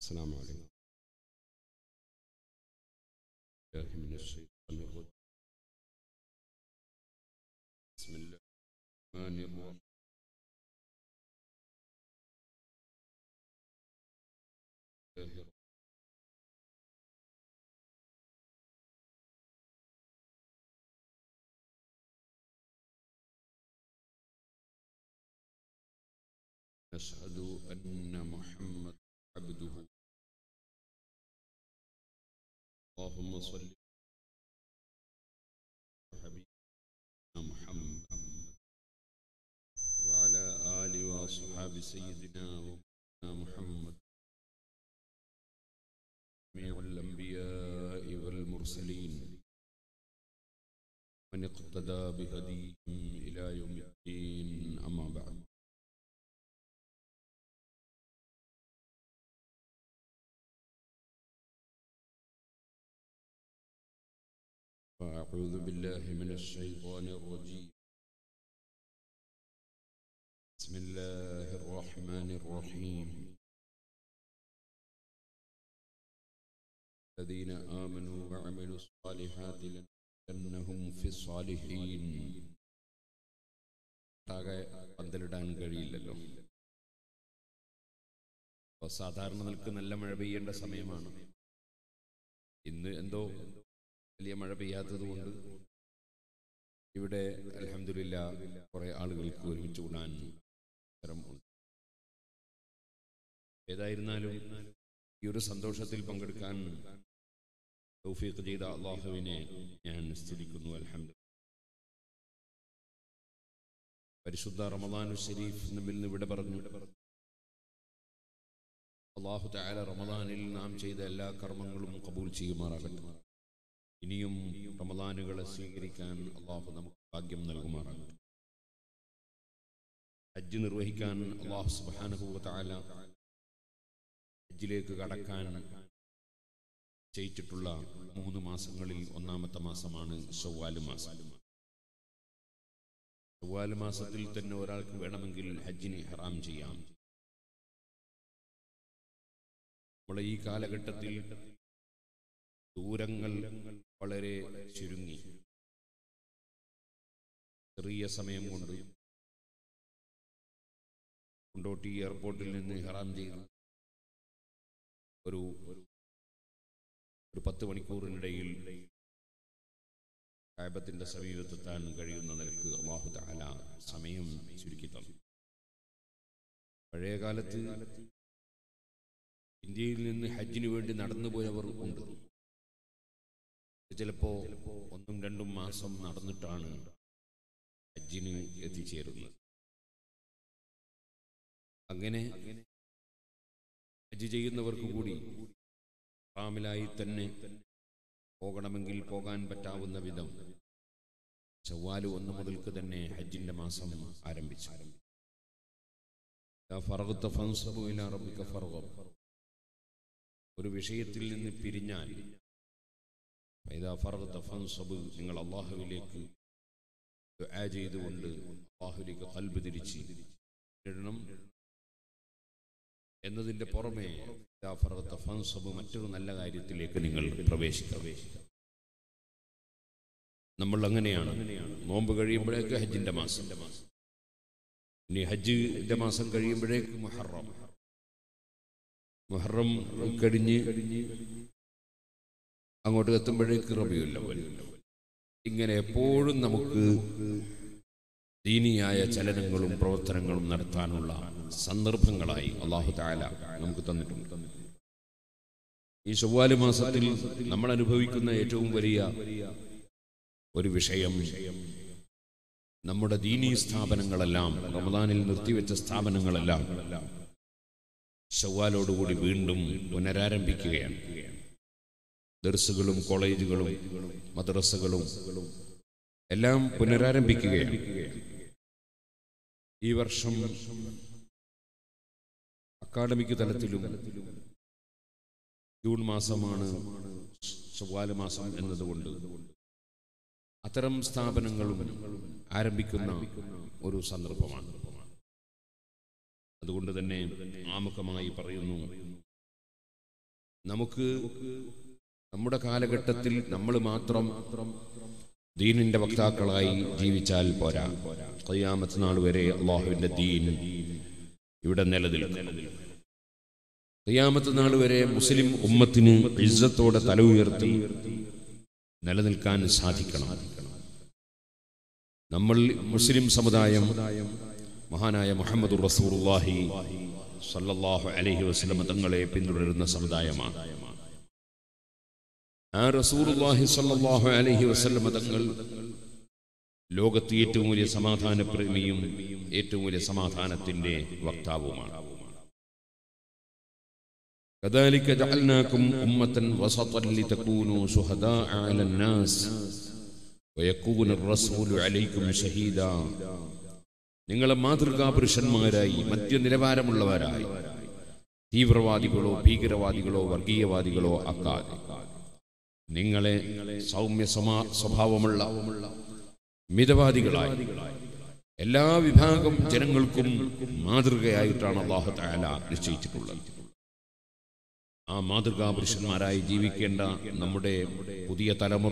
السلام عليكم الله من الشيطان الرجيم بسم الله الرحمن الرحيم الله الرحمن نشهد أن محمد عبده اللهم صل على حبيبنا محمد وعلى آل وأصحاب سيدنا ومولانا محمد جميع الأنبياء والمرسلين من اقتدى بهديهم إلى يوم الدين أما بعد وأعوذ بالله من الشيطان الرجيم بسم الله الرحمن الرحيم الذين آمنوا وعملوا الصالحات لنهم في الصالحين ആകെ പന്തലിടാൻ കഴിയില്ലല്ലോ അപ്പോൾ സാധാരണ നിൽക്ക് നല്ല മഴ പെയ്യേണ്ട സമയമാണ് ഇന്ന് എന്തോ വലിയ മഴ പെയ്യാത്തത് കൊണ്ട് ഇവിടെ അലഹമില്ല കുറെ ആളുകൾക്ക് ഒരുമിച്ച് കൂടാൻ അവസരം ഉണ്ട് ഏതായിരുന്നാലും ഈ ഒരു സന്തോഷത്തിൽ പങ്കെടുക്കാൻ തൗഫീഖ് ചെയ്ത അള്ളാഹുവിനെ ഞാൻ സ്തുതിക്കുന്നു അലഹമ്മദ് പരിശുദ്ധ റമദാനു ഷരീഫ് നമ്മിൽ നിന്ന് ഇവിടെ പറഞ്ഞു അള്ളാഹു താല റമദാനിൽ നാം ചെയ്ത എല്ലാ കർമ്മങ്ങളും കബൂൽ ചെയ്യുമാറാകട്ടെ ഇനിയും റമദാനുകളെ സ്വീകരിക്കാൻ അള്ളാഹു നമുക്ക് ഭാഗ്യം നൽകുമാറാകട്ടെ ഹജ്ജ് നിർവഹിക്കാൻ അള്ളാഹു സുബാനഹുവ താല ഹജ്ജിലേക്ക് കടക്കാൻ ചെയ്യിച്ചിട്ടുള്ള മൂന്ന് മാസങ്ങളിൽ ഒന്നാമത്തെ മാസമാണ് ഷവ്വാല് മാസം ഷവ്വാല് മാസത്തിൽ തന്നെ ഒരാൾക്ക് വേണമെങ്കിൽ ഹജ്ജിന് ഹറാം ചെയ്യാം നമ്മളെ ഈ കാലഘട്ടത്തിൽ ദൂരങ്ങൾ വളരെ ചുരുങ്ങി ചെറിയ സമയം കൊണ്ട് കൊണ്ടോട്ടി എയർപോർട്ടിൽ നിന്ന് ഹറാം ചെയ്തു ഒരു ഒരു പത്ത് മണിക്കൂറിനിടയിൽ കായബത്തിന്റെ സമീപത്തെത്താൻ കഴിയുന്ന നിലക്ക് അള്ളാഹു താല സമയം ചുരുക്കി തന്നു പഴയ കാലത്ത് ഇന്ത്യയിൽ നിന്ന് ഹജ്ജിന് വേണ്ടി നടന്നുപോയവർ ഉണ്ട് ചിലപ്പോ ഒന്നും രണ്ടും മാസം നടന്നിട്ടാണ് ഹജ്ജിന് എത്തിച്ചേരുന്നത് അങ്ങനെ ഹജ്ജ് ചെയ്യുന്നവർക്ക് കൂടി റാമിലായി തന്നെ പോകണമെങ്കിൽ പോകാൻ പറ്റാവുന്ന വിധം ചൊവ്വാല് ഒന്ന് മുതൽക്ക് തന്നെ ഹജ്ജിന്റെ മാസം ആരംഭിച്ചു ഒരു വിഷയത്തിൽ നിന്ന് പിരിഞ്ഞാൽ നിങ്ങൾ അള്ളാഹുവിലേക്ക് ദുആ ചെയ്തുകൊണ്ട് അള്ളാഹുവിലേക്ക് കൽബ് തിരിച്ച് ഇടണം എന്നതിന്റെ പുറമെ ഫൻസബ് മറ്റൊരു നല്ല കാര്യത്തിലേക്ക് നിങ്ങൾ പ്രവേശിക്കാം നമ്മൾ അങ്ങനെയാണ് നോമ്പ് കഴിയുമ്പോഴേക്ക് ഹജ്ജിന്റെ മാസം ഇനി ഹജ്ജിന്റെ മാസം കഴിയുമ്പോഴേക്ക് മുഹറം മുഹറം കഴിഞ്ഞ് അങ്ങോട്ട് എത്തുമ്പോഴേക്ക് റബിയുല്ലവൽ ഇങ്ങനെ എപ്പോഴും നമുക്ക് ദീനിയായ ചലനങ്ങളും പ്രവർത്തനങ്ങളും നടത്താനുള്ള സന്ദർഭങ്ങളായി അള്ളാഹു താല നമുക്ക് തന്നിട്ടുണ്ട് ഈ ചൊവ്വാല് മാസത്തിൽ നമ്മൾ അനുഭവിക്കുന്ന ഏറ്റവും വലിയ ഒരു വിഷയം നമ്മുടെ ദീനീ സ്ഥാപനങ്ങളെല്ലാം റമദാനിൽ നിർത്തിവെച്ച സ്ഥാപനങ്ങളെല്ലാം ചൊവ്വാലോടുകൂടി വീണ്ടും പുനരാരംഭിക്കുകയാണ് ദർസുകളും കോളേജുകളും മദ്രസകളും എല്ലാം പുനരാരംഭിക്കുകയാണ് ഈ വർഷം അക്കാഡമിക് തലത്തിലും ജൂൺ മാസമാണ് ചൊവ്വാല് മാസം എന്നതുകൊണ്ട് അത്തരം സ്ഥാപനങ്ങളും ആരംഭിക്കുന്ന ഒരു സന്ദർഭമാണ് അതുകൊണ്ട് തന്നെ ആമുഖമായി പറയുന്നു നമുക്ക് നമ്മുടെ കാലഘട്ടത്തിൽ നമ്മൾ മാത്രം ദീനിന്റെ വക്താക്കളായി ജീവിച്ചാൽ പോരാ ഖിയാമത്ത് നാൾ വരെ അള്ളാഹുവിന്റെ ദീൻ ഇവിടെ നിലനിൽക്കും ഖിയാമത്ത് നാൾ വരെ മുസ്ലിം ഉമ്മത്തിന് ഇസ്സത്തോടെ തല ഉയർത്തി നിലനിൽക്കാൻ സാധിക്കണം നമ്മൾ മുസ്ലിം സമുദായം മഹാനായ മുഹമ്മദ് റസൂറുല്ലാഹി സല്ലല്ലാഹു അലൈഹി വസല്ലം തങ്ങളെ പിന്തുടരുന്ന സമുദായമാണ് ആ റസൂറുല്ലാഹി സല്ലല്ലാഹു അലൈഹി വസല്ലം തങ്ങൾ ലോകത്ത് ഏറ്റവും വലിയ സമാധാന പ്രേമിയും ഏറ്റവും വലിയ സമാധാനത്തിന്റെ വക്താവുമാണ് كذلك جعلناكم أمة وسطا لتكونوا شهداء على الناس ويكون الرسول عليكم شهيدا നിങ്ങളെ മാതൃകാ പുരുഷന്മാരായി മധ്യനിലവാരമുള്ളവരായി തീവ്രവാദികളോ ഭീകരവാദികളോ വർഗീയവാദികളോ ആക്കാതെ നിങ്ങളെ സൗമ്യ സമാ സ്വഭാവമുള്ള മിതവാദികളായി എല്ലാ വിഭാഗം ജനങ്ങൾക്കും മാതൃകയായിട്ടാണ് അള്ളാഹു താല നിശ്ചയിച്ചിട്ടുള്ളത് ആ മാതൃകാ പുരുഷന്മാരായി ജീവിക്കേണ്ട നമ്മുടെ പുതിയ തലമുറ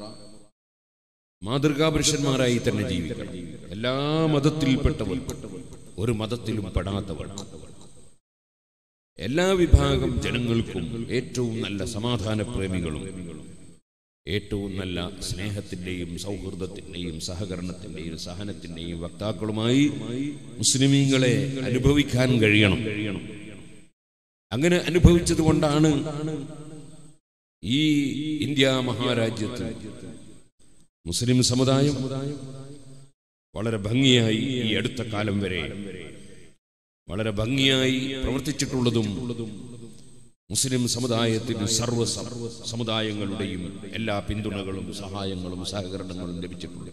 മാതൃകാ പുരുഷന്മാരായി തന്നെ ജീവിക്കണം എല്ലാ മതത്തിൽപ്പെട്ടവർക്കും ഒരു മതത്തിലും പെടാത്തവർക്കും എല്ലാ വിഭാഗം ജനങ്ങൾക്കും ഏറ്റവും നല്ല സമാധാന പ്രേമികളും ഏറ്റവും നല്ല സ്നേഹത്തിന്റെയും സൗഹൃദത്തിന്റെയും സഹകരണത്തിന്റെയും സഹനത്തിന്റെയും വക്താക്കളുമായി മുസ്ലിമീങ്ങളെ അനുഭവിക്കാൻ കഴിയണം അങ്ങനെ അനുഭവിച്ചത് കൊണ്ടാണ് ഈ ഇന്ത്യ മഹാരാജ്യത്ത് മുസ്ലിം സമുദായം വളരെ ഭംഗിയായി ഈ അടുത്ത കാലം വരെ വളരെ ഭംഗിയായി പ്രവർത്തിച്ചിട്ടുള്ളതും മുസ്ലിം സമുദായത്തിന് സർവ്വ സ- സമുദായങ്ങളുടെയും എല്ലാ പിന്തുണകളും സഹായങ്ങളും സഹകരണങ്ങളും ലഭിച്ചിട്ടുണ്ട്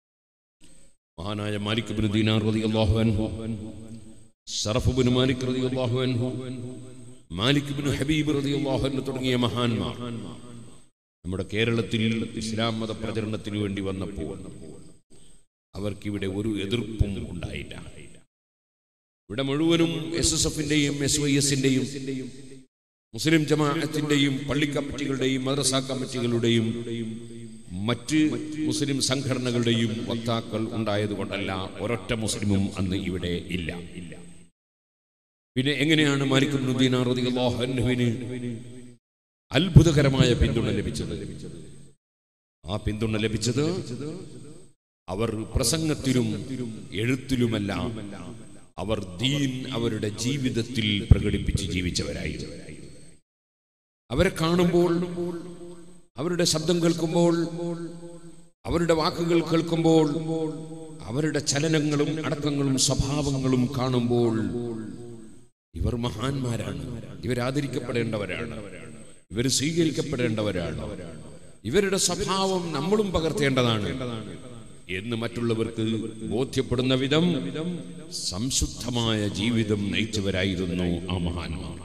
മഹാനായ മാലിക് ബിൻ ദീനാർ റളിയല്ലാഹു അൻഹു സറഫ് ബിൻ മാലിക് റളിയല്ലാഹു അൻഹു മാലിക് ബിൻ ഹബീബ് റളിയല്ലാഹു അൻഹു തുടങ്ങിയ മഹാന്മാർ നമ്മുടെ കേരളത്തിൽ ഇസ്ലാം മത പ്രചരണത്തിന് വേണ്ടി വന്നപ്പോൾ അവർക്കിവിടെ ഒരു എതിർപ്പും ഉണ്ടായില്ല ഇവിടെ മുഴുവനും എസ് എസ് എഫിന്റെയും എസ് വൈ എസിന്റെയും മുസ്ലിം ജമാഅത്തിന്റെയും പള്ളി കമ്മിറ്റികളുടെയും മദ്രസ കമ്മിറ്റികളുടെയും മറ്റ് മുസ്ലിം സംഘടനകളുടെയും വക്താക്കൾ ഉണ്ടായതുകൊണ്ടല്ല ഒരൊറ്റ മുസ്ലിമും അന്ന് ഇവിടെ ഇല്ല പിന്നെ എങ്ങനെയാണ് മാലിക് ഇബ്നുദ്ദീൻ റളിയല്ലാഹു അൻഹുവിന് അത്ഭുതകരമായ പിന്തുണ ലഭിച്ചത് ആ പിന്തുണ ലഭിച്ചത് അവർ പ്രസംഗത്തിലും എഴുത്തിലുമെല്ലാം അവർ ദീൻ അവരുടെ ജീവിതത്തിൽ പ്രകടിപ്പിച്ച് ജീവിച്ചവരായിരുന്നു അവരെ കാണുമ്പോൾ അവരുടെ ശബ്ദം കേൾക്കുമ്പോൾ അവരുടെ വാക്കുകൾ കേൾക്കുമ്പോൾ അവരുടെ ചലനങ്ങളും അടക്കങ്ങളും സ്വഭാവങ്ങളും കാണുമ്പോൾ ഇവർ മഹാന്മാരാണ് ഇവർ ആദരിക്കപ്പെടേണ്ടവരാണ് ഇവർ സ്വീകരിക്കപ്പെടേണ്ടവരാണ് ഇവരുടെ സ്വഭാവം നമ്മളും പകർത്തേണ്ടതാണ് എന്ന് മറ്റുള്ളവർക്ക് ബോധ്യപ്പെടുന്ന വിധം സംശുദ്ധമായ ജീവിതം നയിച്ചവരായിരുന്നു ആ മഹാന്മാർ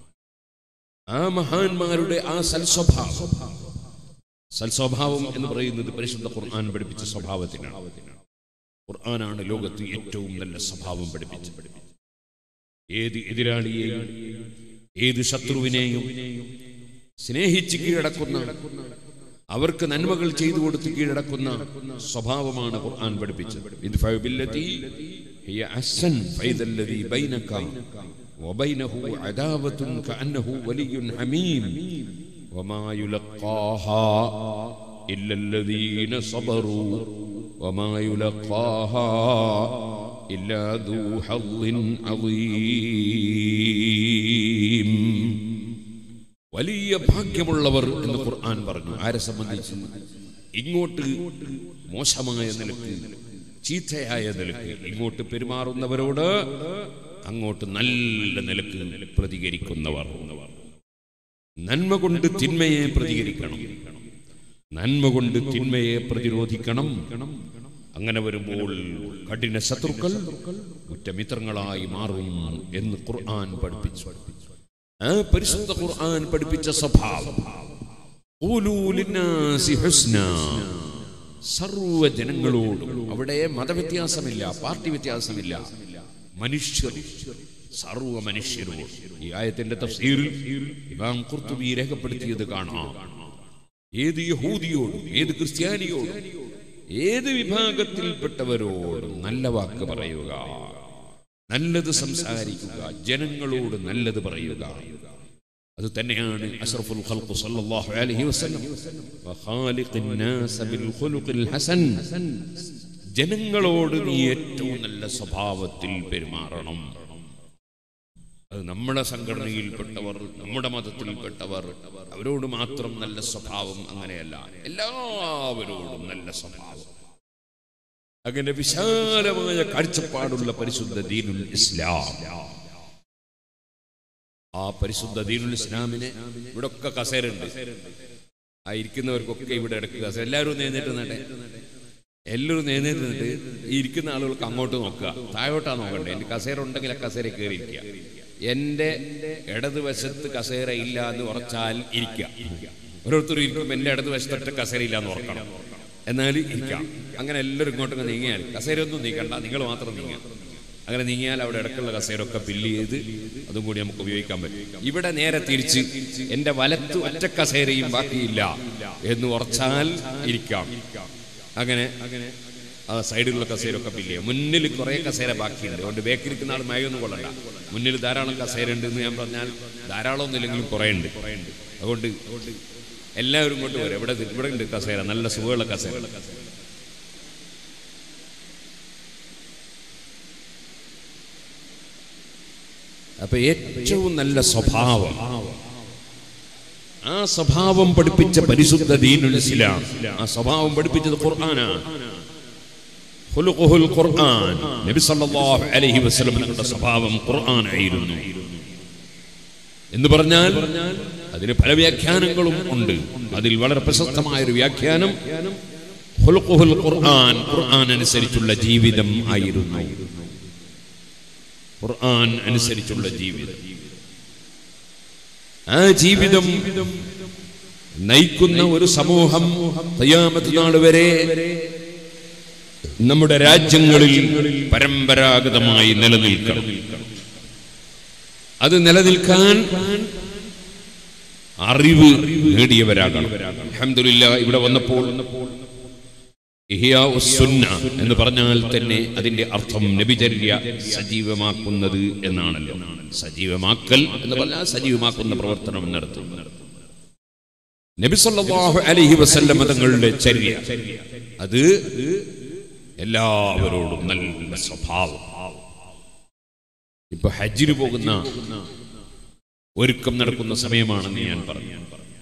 ആ മഹാന്മാരുടെ ആ സൽസ്വഭാവം സൽസ്വഭാവം എന്ന് പറയുന്നത് പരിശുദ്ധ ഖുർആൻ പഠിപ്പിച്ച സ്വഭാവത്തിനാണ് ഖുർആനാണ് ലോകത്ത് ഏറ്റവും നല്ല സ്വഭാവം പഠിപ്പിച്ചത് ഏത് എതിരാളിയെയും ഏത് ശത്രുവിനെയും സ്നേഹിച്ച് കീഴടക്കുന്ന അവർക്ക് നന്മകൾ ചെയ്തു കൊടുത്ത് കീഴടക്കുന്ന സ്വഭാവമാണ് ഖുർആൻ പഠിപ്പിച്ചത് ഇദ്ഫഉ ബില്ലതി ഹിയ അഹ്സൻ ഫൈദല്ലദി ബൈനക وبينه عداوة كأنه ولي حميم وما يلقاها إلا الذين صبروا وما يلقاها إلا ذو حظ عظيم വലിയ ഭാഗ്യമുള്ളവർ എന്ന് ഖുർആൻ പറഞ്ഞു ആരെ സംബന്ധിച്ച് ഇങ്ങോട്ട് മോശമായ നിലക്ക് ചീത്തയായ നിലക്ക് ഇങ്ങോട്ട് പെരുമാറുന്നവരോട് അങ്ങോട്ട് നല്ല നിലക്ക് പ്രതികരിക്കുന്നവർ നന്മ കൊണ്ട് തിന്മയെ പ്രതികരിക്കണം നന്മ കൊണ്ട് തിന്മയെ പ്രതിരോധിക്കണം അങ്ങനെ വരുമ്പോൾ കഠിന ശത്രുക്കൾ ഉറ്റമിത്രങ്ങളായി മാറും എന്ന് ഖുർആൻ പഠിപ്പിച്ചു ആ പരിശുദ്ധ ഖുർആൻ പഠിപ്പിച്ച സ്വഭാവം ഖൂലൂ ലിന്നാസി ഹുസ്നാ. സർവ്വ ജനങ്ങളോടും അവിടെ മതവ്യത്യാസമില്ല പാർട്ടി വ്യത്യാസമില്ല മനുഷ്യർ സർവ മനുഷ്യരോട് ഈ ആയത്തിന്റെ തഫ്സീറിൽ ഇമാം ഖുർത്തുബി രേഖപ്പെടുത്തിയത് കാണാം ഏത് യഹൂദിയോടും ഏത് ക്രിസ്ത്യാനിയോടും ഏത് വിഭാഗത്തിൽപ്പെട്ടവരോടും നല്ല വാക്ക് പറയുക നല്ലത് സംസാരിക്കുക ജനങ്ങളോട് നല്ലത് പറയുക അത് തന്നെയാണ് അഷ്റഫുൽ ഖൽഖ് സല്ലല്ലാഹു അലൈഹി വസല്ലം വഖാലിഖിൻ നാസ ബിൽ ഖുലുഖിൽ ഹസൻ ജനങ്ങളോട് നീ ഏറ്റവും നല്ല സ്വഭാവത്തിൽ പെരുമാറണം അത് നമ്മുടെ സംഘടനയിൽപ്പെട്ടവർ നമ്മുടെ മതത്തിൽപ്പെട്ടവർ അവരോട് മാത്രം നല്ല സ്വഭാവം അങ്ങനെയല്ല എല്ലാവരോടും നല്ല സ്വഭാവം അങ്ങനെ വിശാലമായ കാഴ്ചപ്പാടുള്ള പരിശുദ്ധ ദീനുൽ ഇസ്ലാം ആ പരിശുദ്ധ ദീനുൽ ഇസ്ലാമിനെ ഇവിടെ ഒക്കെ കസേരണ്ട് ആ ഇരിക്കുന്നവർക്കൊക്കെ ഇവിടെ ഇടക്ക് കസേര എല്ലാവരും നേന്നിട്ട് നട്ടെ എല്ലാവരും നേന്നിട്ട് നിന്നിട്ട് ഈ ഇരിക്കുന്ന ആളുകൾക്ക് അങ്ങോട്ട് നോക്കുക താഴോട്ടാ നോക്കണ്ടേ എന്റെ കസേര ഉണ്ടെങ്കിൽ ആ കസേര കയറിയിരിക്കുക എന്റെ ഇടതുവശത്ത് കസേര ഇല്ല എന്ന് ഉറച്ചാൽ ഇരിക്കുക ഓരോരുത്തരും ഇരിക്കുമ്പോൾ എന്റെ ഇടതുവശത്തൊട്ട് കസേര ഇല്ല എന്ന് ഉറക്കണം എന്നാൽ ഇരിക്കാം അങ്ങനെ എല്ലാവരും ഇങ്ങോട്ടൊക്കെ നീങ്ങിയാൽ കസേരയൊന്നും നീക്കണ്ട നിങ്ങൾ മാത്രം നീങ്ങുക അങ്ങനെ നീങ്ങിയാൽ അവിടെ ഇടക്കുള്ള കസേരൊക്കെ ഫില്ല് ചെയ്ത് അതും കൂടി നമുക്ക് ഉപയോഗിക്കാൻ പറ്റും ഇവിടെ നേരെ തിരിച്ച് എന്റെ വലത്ത് ഒറ്റ കസേരയും ബാക്കിയില്ല എന്ന് ഉറച്ചാൽ ഇരിക്കാം അങ്ങനെ ആ സൈഡിലുള്ള കസേരൊക്കെ ഫില്ല് ചെയ്യാം മുന്നിൽ കുറെ കസേര ബാക്കിയുണ്ട് അതുകൊണ്ട് ബേക്കിരിക്കുന്ന ആൾ മയൊന്നും കൊള്ളണ്ട മുന്നിൽ ധാരാളം കസേര ഉണ്ട് എന്ന് ഞാൻ പറഞ്ഞാൽ ധാരാളം ഒന്നുമില്ലെങ്കിലും കുറെ ഉണ്ട് അതുകൊണ്ട് എല്ലാവരും കൊണ്ട് വരും ഇവിടെ ഇവിടെ ഉണ്ട് കസേര നല്ല സുഖമുള്ള കസേര അപ്പൊ ഏറ്റവും നല്ല സ്വഭാവം ആ സ്വഭാവം പഠിപ്പിച്ച പരിശുദ്ധ ദീനുൽ ഇസ്ലാം ആ സ്വഭാവം പഠിപ്പിച്ചത് ഖുർആനാണ് ഖുലുഖുൽ ഖുർആൻ നബി സല്ലല്ലാഹു അലൈഹി വസല്ലം തങ്ങളുടെ സ്വഭാവം ഖുർആനായിരുന്നു എന്ന് പറഞ്ഞാൽ അതിന് പല വ്യാഖ്യാനങ്ങളും ഉണ്ട് അതിൽ വളരെ പ്രശസ്തമായ ഒരു വ്യാഖ്യാനം ഖുലുഖുൽ ഖുർആൻ ഖുർആൻ അനുസരിച്ചുള്ള ജീവിതം ആയിരുന്നു ഖുർആൻ അനുസരിച്ചുള്ള ജീവിതം ആ ജീവിതം നയിക്കുന്ന ഒരു സമൂഹം തയ്യാമത്ത് നാൾ വരെ നമ്മുടെ രാജ്യങ്ങളിൽ പരമ്പരാഗതമായി നിലനിൽക്കണം അത് നിലനിൽക്കാൻ അറിവ് നേടിയവരാകണം അൽഹംദുലില്ലാ ഇവിടെ വന്നപ്പോൾ ഇഹ്യാ ഉസ്സുന്ന എന്ന് പറഞ്ഞാൽ തന്നെ അതിന്റെ അർത്ഥം നബിചര്യ സജീവമാക്കുന്നത് എന്നാണല്ലോ സജീവമാക്കൽ എന്ന് പറഞ്ഞാൽ സജീവമാക്കുന്ന പ്രവർത്തനം നടത്തും നബി സല്ലല്ലാഹു അലൈഹി വസല്ലം തങ്ങളുടെ ചര്യ അത് എല്ലാവരോടും നല്ല സ്വഭാവം ഇപ്പൊ ഹജ്ജിന് പോകുന്ന ഒരുക്കം നടക്കുന്ന സമയമാണെന്ന് ഞാൻ പറഞ്ഞു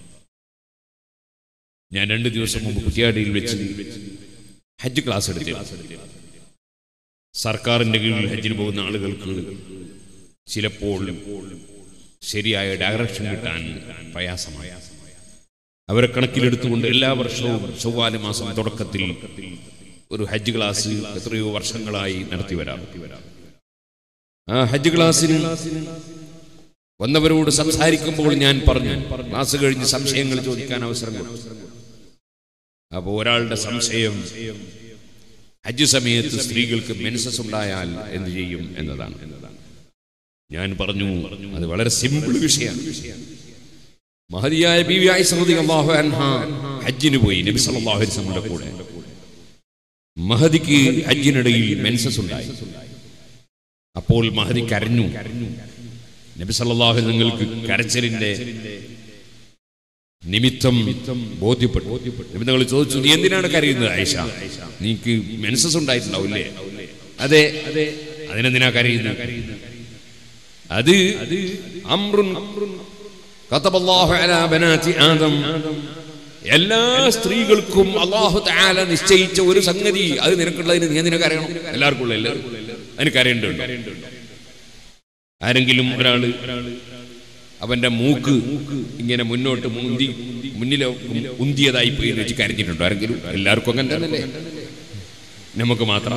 ഞാൻ രണ്ട് ദിവസം മുമ്പ് കുറ്റിയാടിയിൽ വെച്ച് ഹജ്ജ് ക്ലാസ് എടുത്തു സർക്കാരിന്റെ കീഴിൽ ഹജ്ജിന് പോകുന്ന ആളുകൾക്ക് ചിലപ്പോൾ ശരിയായ ഡയറക്ഷൻ കിട്ടാൻ പ്രയാസമായി അവരെ കണക്കിലെടുത്തുകൊണ്ട് എല്ലാ വർഷവും ചൊവ്വാല മാസം തുടക്കത്തിൽ ഒരു ഹജ്ജ് ക്ലാസ് എത്രയോ വർഷങ്ങളായി നടത്തി വരാം ആ ഹജ്ജ് ക്ലാസ്സിന് വന്നവരോട് സംസാരിക്കുമ്പോൾ ഞാൻ പറഞ്ഞു ക്ലാസ് കഴിഞ്ഞ് സംശയങ്ങൾ ചോദിക്കാൻ അവസരം കൊടുത്തു അപ്പോൾ ഒരാളുടെ സംശയം ഹജ്ജ് സമയത്ത് സ്ത്രീകൾക്ക് മെൻസസ് ഉണ്ടായാൽ എന്ത് ചെയ്യും എന്നതാണ് ഞാൻ പറഞ്ഞു അത് വളരെ സിമ്പിൾ വിഷയമാണ് മഹതിയായ ബി വി ആയിഷ റളിയല്ലാഹു അൻഹ ഹജ്ജിന് പോയി നബി സല്ലല്ലാഹു അലൈഹി വസല്ലമയുടെ കൂടെ മഹദിക്ക് ഹജ്ജിനിടയിൽ മെൻസസ് ഉണ്ടായി അപ്പോൾ മഹദി കരഞ്ഞു നബി സല്ലല്ലാഹു അലൈഹി നിങ്ങൾക്ക് കരച്ചിലിന്റെ നിമിത്തം ബോധ്യപ്പെട്ടു നബി തങ്ങൾ ചോദിച്ചു നീ എന്തിനാണ് കരയുന്നത് ആയിഷ നീക്ക് മെൻസസ് ഉണ്ടായിട്ടുണ്ടാവില്ലേ അതെ അതെ അതിനെന്തിനാ കരയുന്നത് അത് അമ്രുൻ കതബല്ലാഹു അലാ ബനാതി ആദം എല്ലാ സ്ത്രീകൾക്കും അള്ളാഹു താല നിശ്ചയിച്ച ഒരു സംഗതി അത് നിനക്കുള്ളതിന് നീ എന്തിനാ കരയണം എല്ലാവർക്കും ഉള്ള എല്ലാവർക്കും അതിന് കരയേണ്ടതുണ്ട് ആരെങ്കിലും ഒരാള് അവന്റെ മൂക്ക് ഇങ്ങനെ മുന്നോട്ട് മുന്തി മുന്നിലെ ഉന്തിയതായി പോയി എന്ന് വെച്ച് കരഞ്ഞിട്ടുണ്ടോ ആരെങ്കിലും എല്ലാവർക്കും അങ്ങനെ തന്നെയല്ലേ നമുക്ക് മാത്രം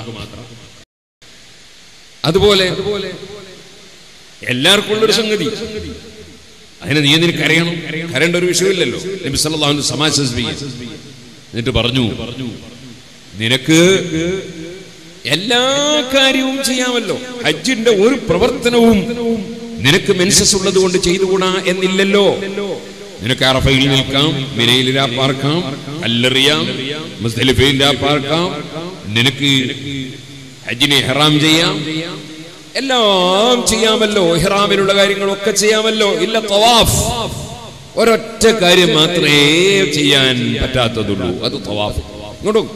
അതുപോലെ എല്ലാവർക്കും ഉള്ളൊരു സംഗതി അതിനെ നീ എന്തിന് കരയണം കരയേണ്ട ഒരു വിഷയമില്ലല്ലോ നബി സല്ലല്ലാഹു സമാശ്വസിപ്പിക്കുക എന്നിട്ട് പറഞ്ഞു നിനക്ക് എല്ലാ കാര്യവും ചെയ്യാമല്ലോ ഹജ്ജിന്റെ ഒരു പ്രവർത്തനവും നിനക്ക് മെൻസസ് ഉള്ളത് കൊണ്ട് ചെയ്തുകൂടാ എന്നില്ലല്ലോ നിനക്ക് അറഫയിൽ നിൽക്കാം മിനയിൽ പാർക്കാം അല്ലറിയാം മുസ്തലിഫയിൽ പാർക്കാം നിനക്ക് ഹജ്ജിനെ ഹെറാം ചെയ്യാം എല്ലാം ചെയ്യാമല്ലോ ഇഹ്റാമിലുള്ള കാര്യങ്ങളൊക്കെ ചെയ്യാമല്ലോ ഇല്ല തവാഫ് ഒരൊറ്റ കാര്യം മാത്രമേ ചെയ്യാൻ പറ്റാത്തതുള്ളൂ അത് തവാഫ് ഇങ്ങോട്ടും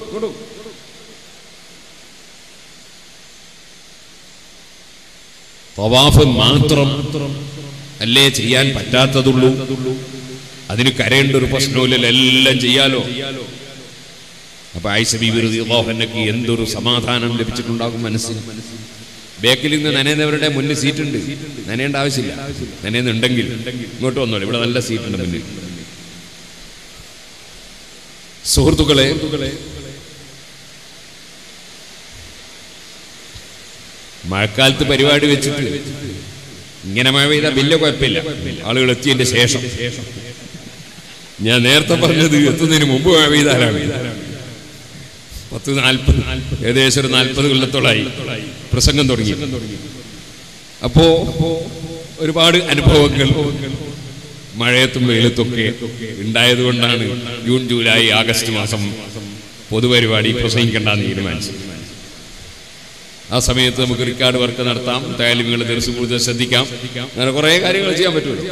തവാഫ് മാത്രം അല്ലേ ചെയ്യാൻ പറ്റാത്തതുള്ളൂ അതിന് കരയേണ്ട ഒരു പ്രശ്നമില്ലല്ലോ എല്ലാം ചെയ്യാലോ അപ്പൊ ആയിഷബി വിറുദിക്ക് എന്തൊരു സമാധാനം ലഭിച്ചിട്ടുണ്ടാകും മനസ്സിന് ബേക്കിൽ നിന്ന് നനയുന്നവരുടെ മുന്നിൽ സീറ്റുണ്ട് നനയേണ്ട ആവശ്യമില്ല നനയുന്നുണ്ടെങ്കിൽ ഇങ്ങോട്ട് വന്നോളൂ ഇവിടെ നല്ല സീറ്റുണ്ട് മുന്നിൽ സുഹൃത്തുക്കളെ മഴക്കാലത്ത് പരിപാടി വെച്ചിട്ട് ഇങ്ങനെ മഴ പെയ്താൽ വലിയ കുഴപ്പമില്ല ആളുകൾ എത്തിയതിന്റെ ശേഷം ഞാൻ നേരത്തെ പറഞ്ഞത് എത്തുന്നതിന് മുമ്പ് മഴ പെയ്താലാണ് പത്ത് നാൽപ്പത് ഏകദേശം ഒരു നാൽപ്പത് കൊല്ലത്തോളായി പ്രസംഗം തുടങ്ങി അപ്പോ ഒരുപാട് അനുഭവങ്ങൾ മഴയത്തും വെയിലത്തൊക്കെ ഉണ്ടായത് കൊണ്ടാണ് ജൂൺ ജൂലൈ ആഗസ്റ്റ് മാസം പൊതുപരിപാടി പ്രസംഗിക്കേണ്ടെന്ന് തീരുമാനിച്ചത് ആ സമയത്ത് നമുക്ക് റിക്കാർഡ് വർക്ക് നടത്താം താലിമുകൾ ദിവസം കൂടുതൽ ശ്രദ്ധിക്കാം അങ്ങനെ കുറെ കാര്യങ്ങൾ ചെയ്യാൻ പറ്റുമല്ലോ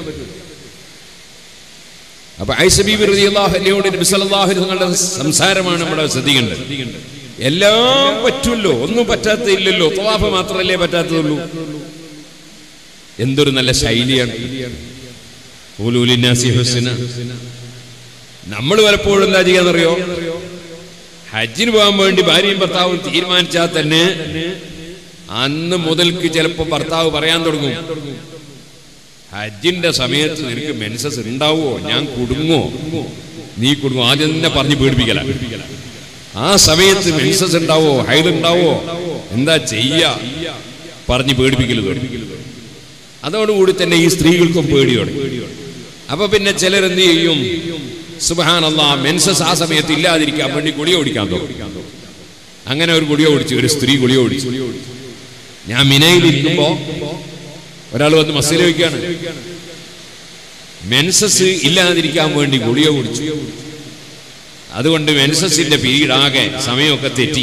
അപ്പൊ ഐസബീബി റളിയല്ലാഹുവിനോട് നബി സല്ലല്ലാഹു അലൈഹി വസല്ലമയുടെ സംസാരമാണ് നമ്മുടെ ശ്രദ്ധിക്കേണ്ടത് എല്ലാം പറ്റുമല്ലോ ഒന്നും പറ്റാത്തില്ലല്ലോ തവാഫ് മാത്രമല്ലേ പറ്റാത്തതുള്ളൂ എന്തൊരു നല്ല ശൈലിയാണ് ഖൂലൂ ലിന്നാസി ഹുസ്ന. നമ്മൾ പലപ്പോഴും എന്താ ചെയ്യാന്നറിയോ ഹജ്ജിന് പോകാൻ വേണ്ടി ഭാര്യയും ഭർത്താവും തീരുമാനിച്ചാൽ തന്നെ അന്ന് മുതൽക്ക് ചിലപ്പോ ഭർത്താവ് പറയാൻ തുടങ്ങും ഹജ്ജിന്റെ സമയത്ത് നിനക്ക് മെൻസസ് ഉണ്ടാവോ ഞാൻ കുടുങ്ങോ നീ കുടുങ്ങോ ആദ്യം തന്നെ പറഞ്ഞ് പേടിപ്പിക്കല ആ സമയത്ത് മെൻസസ് ഉണ്ടാവോ ഹൈഡ് ഉണ്ടാവോ എന്താ ചെയ്യാ പറഞ്ഞ് പേടിപ്പിക്കല് തുടങ്ങി അതോടുകൂടി തന്നെ ഈ സ്ത്രീകൾക്കും പേടിയോടെ അപ്പൊ പിന്നെ ചിലരെന്ത് ചെയ്യും സുബഹാനല്ല മെൻസസ് ആ സമയത്ത് ഇല്ലാതിരിക്കാൻ വേണ്ടി ഗുളിക ഓടിക്കാൻ തോന്നും അങ്ങനെ ഒരു ഗുളിക ഓടിച്ചു ഒരു സ്ത്രീ ഗുളിക ഓടിച്ചു ഞാൻ മിനയിലിരിക്കുമ്പോ ഒരാൾ വന്ന് മസീല വയ്ക്കാണ് മെൻസസ് ഇല്ലാതിരിക്കാൻ വേണ്ടി ഗുളിക കുടിച്ചു അതുകൊണ്ട് മെൻസസിന്റെ പീരീഡ് ആകെ സമയമൊക്കെ തെറ്റി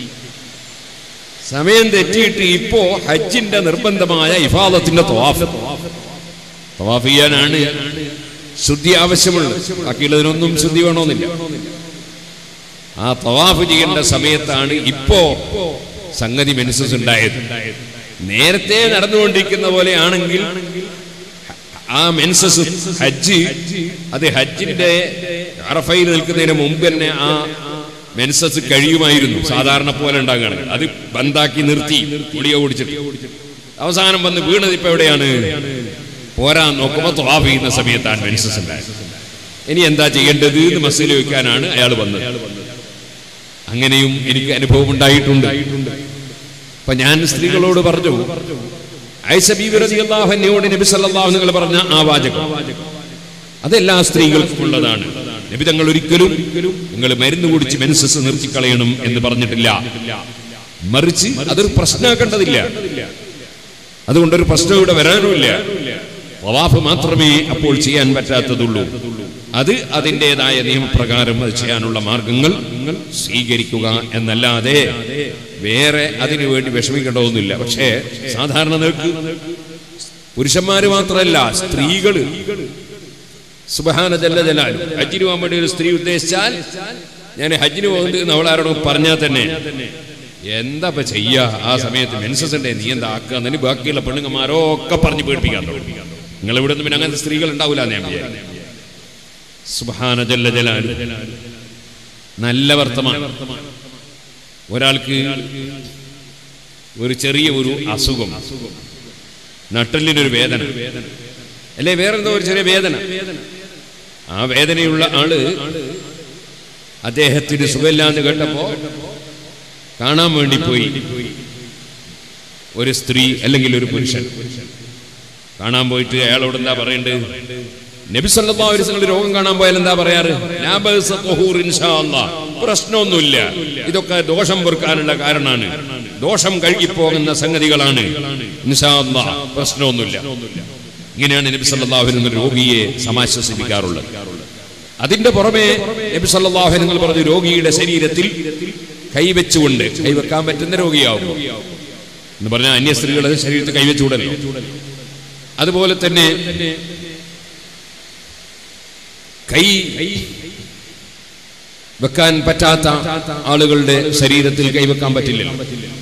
സമയം തെറ്റിയിട്ട് ഇപ്പോ ഹജ്ജിന്റെ നിർബന്ധമായ ഇഫാദത്തിന്റെ തവാഫ് തവാഫ് ചെയ്യാനാണ് ശുദ്ധി ആവശ്യമുള്ളത് ബാക്കിയുള്ളതിനൊന്നും ശുദ്ധി വേണമെന്നില്ല ആ തവാഫ് ചെയ്യേണ്ട സമയത്താണ് ഇപ്പോ സംഗതി മെൻസസ് ഉണ്ടായത് നേരത്തെ നടന്നുകൊണ്ടിരിക്കുന്ന പോലെയാണെങ്കിൽ ആ മെൻസസ് ഹജ്ജ് അത് ഹജ്ജിന്റെ അറഫയിൽ നിൽക്കുന്നതിന് മുമ്പ് തന്നെ ആ മെൻസസ് കഴിയുമായിരുന്നു സാധാരണ പോലെ ഉണ്ടാകുകയാണ് അത് ബന്ധാക്കി നിർത്തി ഗുളിക കുടിച്ചിട്ട് അവസാനം വന്ന് വീണത് ഇപ്പൊ എവിടെയാണ് പോരാൻ നോക്കുമ്പോൾ ത്വാഫ് ചെയ്യുന്ന സമയത്താണ് മെൻസസ് ഉണ്ടായത് ഇനി എന്താ ചെയ്യേണ്ടത് എന്ന് മസീൽ വയ്ക്കാനാണ് അയാൾ വന്നത് അങ്ങനെയും എനിക്ക് അനുഭവം ഉണ്ടായിട്ടുണ്ട് അപ്പൊ ഞാൻ സ്ത്രീകളോട് പറഞ്ഞു ഐസബീവിറതിയോട് നബി സല്ലല്ലാഹു നിങ്ങൾ പറഞ്ഞ ആ വാചകം അതെല്ലാ സ്ത്രീകൾക്കും ഉള്ളതാണ് നബി തങ്ങൾ ഒരിക്കലും നിങ്ങൾ മരുന്ന് കുടിച്ച് മെൻസസ് നിർത്തിക്കളയണം എന്ന് പറഞ്ഞിട്ടില്ല മറിച്ച് അതൊരു പ്രശ്നമാക്കേണ്ടതില്ല അതുകൊണ്ടൊരു പ്രശ്നം ഇവിടെ വരാനുമില്ല തവാഫ് മാത്രമേ അപ്പോൾ ചെയ്യാൻ പറ്റാത്തതുള്ളൂ അത് അതിൻ്റെതായ നിയമപ്രകാരം അത് ചെയ്യാനുള്ള മാർഗങ്ങൾ സ്വീകരിക്കുക എന്നല്ലാതെ വേറെ അതിനു വേണ്ടി വിഷമിക്കേണ്ടതൊന്നുമില്ല പക്ഷേ സാധാരണ നിൽക്ക് പുരുഷന്മാര് മാത്രമല്ല സ്ത്രീകള് സുബഹാന ജല്ല ജലാലു ഹജ്ജിന് പോകാൻ വേണ്ടി ഒരു സ്ത്രീ ഉദ്ദേശിച്ചാൽ ഞാൻ ഹജ്ജിന് പോകുന്നത് എന്ന് അവൾ ആരോടും പറഞ്ഞാൽ തന്നെ എന്താ ഇപ്പൊ ചെയ്യാ ആ സമയത്ത് മെൻസസ് ഉണ്ടേ നീ എന്താ ആക്കുക എന്നതിന് ബാക്കിയുള്ള പെണ്ണുങ്ങന്മാരോ ഒക്കെ പറഞ്ഞ് പേടിപ്പിക്കാൻ തുടങ്ങി നിങ്ങൾ ഇവിടെ നിന്ന് പിന്നെ അങ്ങനത്തെ സ്ത്രീകൾ ഉണ്ടാവില്ല എന്ന് ഞാൻ വിചാരിക്കും സുബഹാന ജല്ല ജലാലു നല്ല വർത്തമാനം ഒരാൾക്ക് ഒരു ചെറിയ ഒരു അസുഖം നട്ടലിനൊരു വേദന അല്ലേ വേറെന്തോ ഒരു ചെറിയ വേദന ആ വേദനയുള്ള ആള് അദ്ദേഹത്തിന് സുഖമില്ലാന്ന് കേട്ടപ്പോ കാണാൻ വേണ്ടി പോയി ഒരു സ്ത്രീ അല്ലെങ്കിൽ ഒരു പുരുഷൻ കാണാൻ പോയിട്ട് അയാളോട് എന്താ പറയണ്ടത് നബി സല്ലല്ലാഹു അലൈഹി വസല്ലം രോഗം കാണാൻ പോയാൽ എന്താ പറയാറ് ലാ ബഅസ ത്വഹൂർ ഇൻഷാ അല്ലാഹ്. പ്രശ്നമൊന്നുമില്ല ഇതൊക്കെ ദോഷം പൊറുക്കാനുള്ള കാരണമാണ് ദോഷം കഴുകിപ്പോകുന്ന സംഗതികളാണ് ഇൻഷാ അല്ലാഹ് പ്രശ്നമൊന്നുമില്ല ഇങ്ങനെയാണ് നബി സല്ലല്ലാഹു അലൈഹി വസല്ലം രോഗിയെ സമാശ്വസിപ്പിക്കാറുള്ളത് അതിന്റെ പുറമെ നബി സല്ലല്ലാഹു അലൈഹി വസല്ലം പറഞ്ഞു രോഗിയുടെ ശരീരത്തിൽ കൈവച്ചുകൊണ്ട് കൈവെക്കാൻ പറ്റുന്ന രോഗിയാവും എന്ന് പറഞ്ഞാൽ അന്യ സ്ത്രീകളുടെ ശരീരത്തിൽ കൈവച്ചുകൂടല്ലോ അതുപോലെ തന്നെ കൈ വെക്കാൻ പറ്റാത്ത ആളുകളുടെ ശരീരത്തിൽ കൈവെക്കാൻ പറ്റില്ലല്ലോ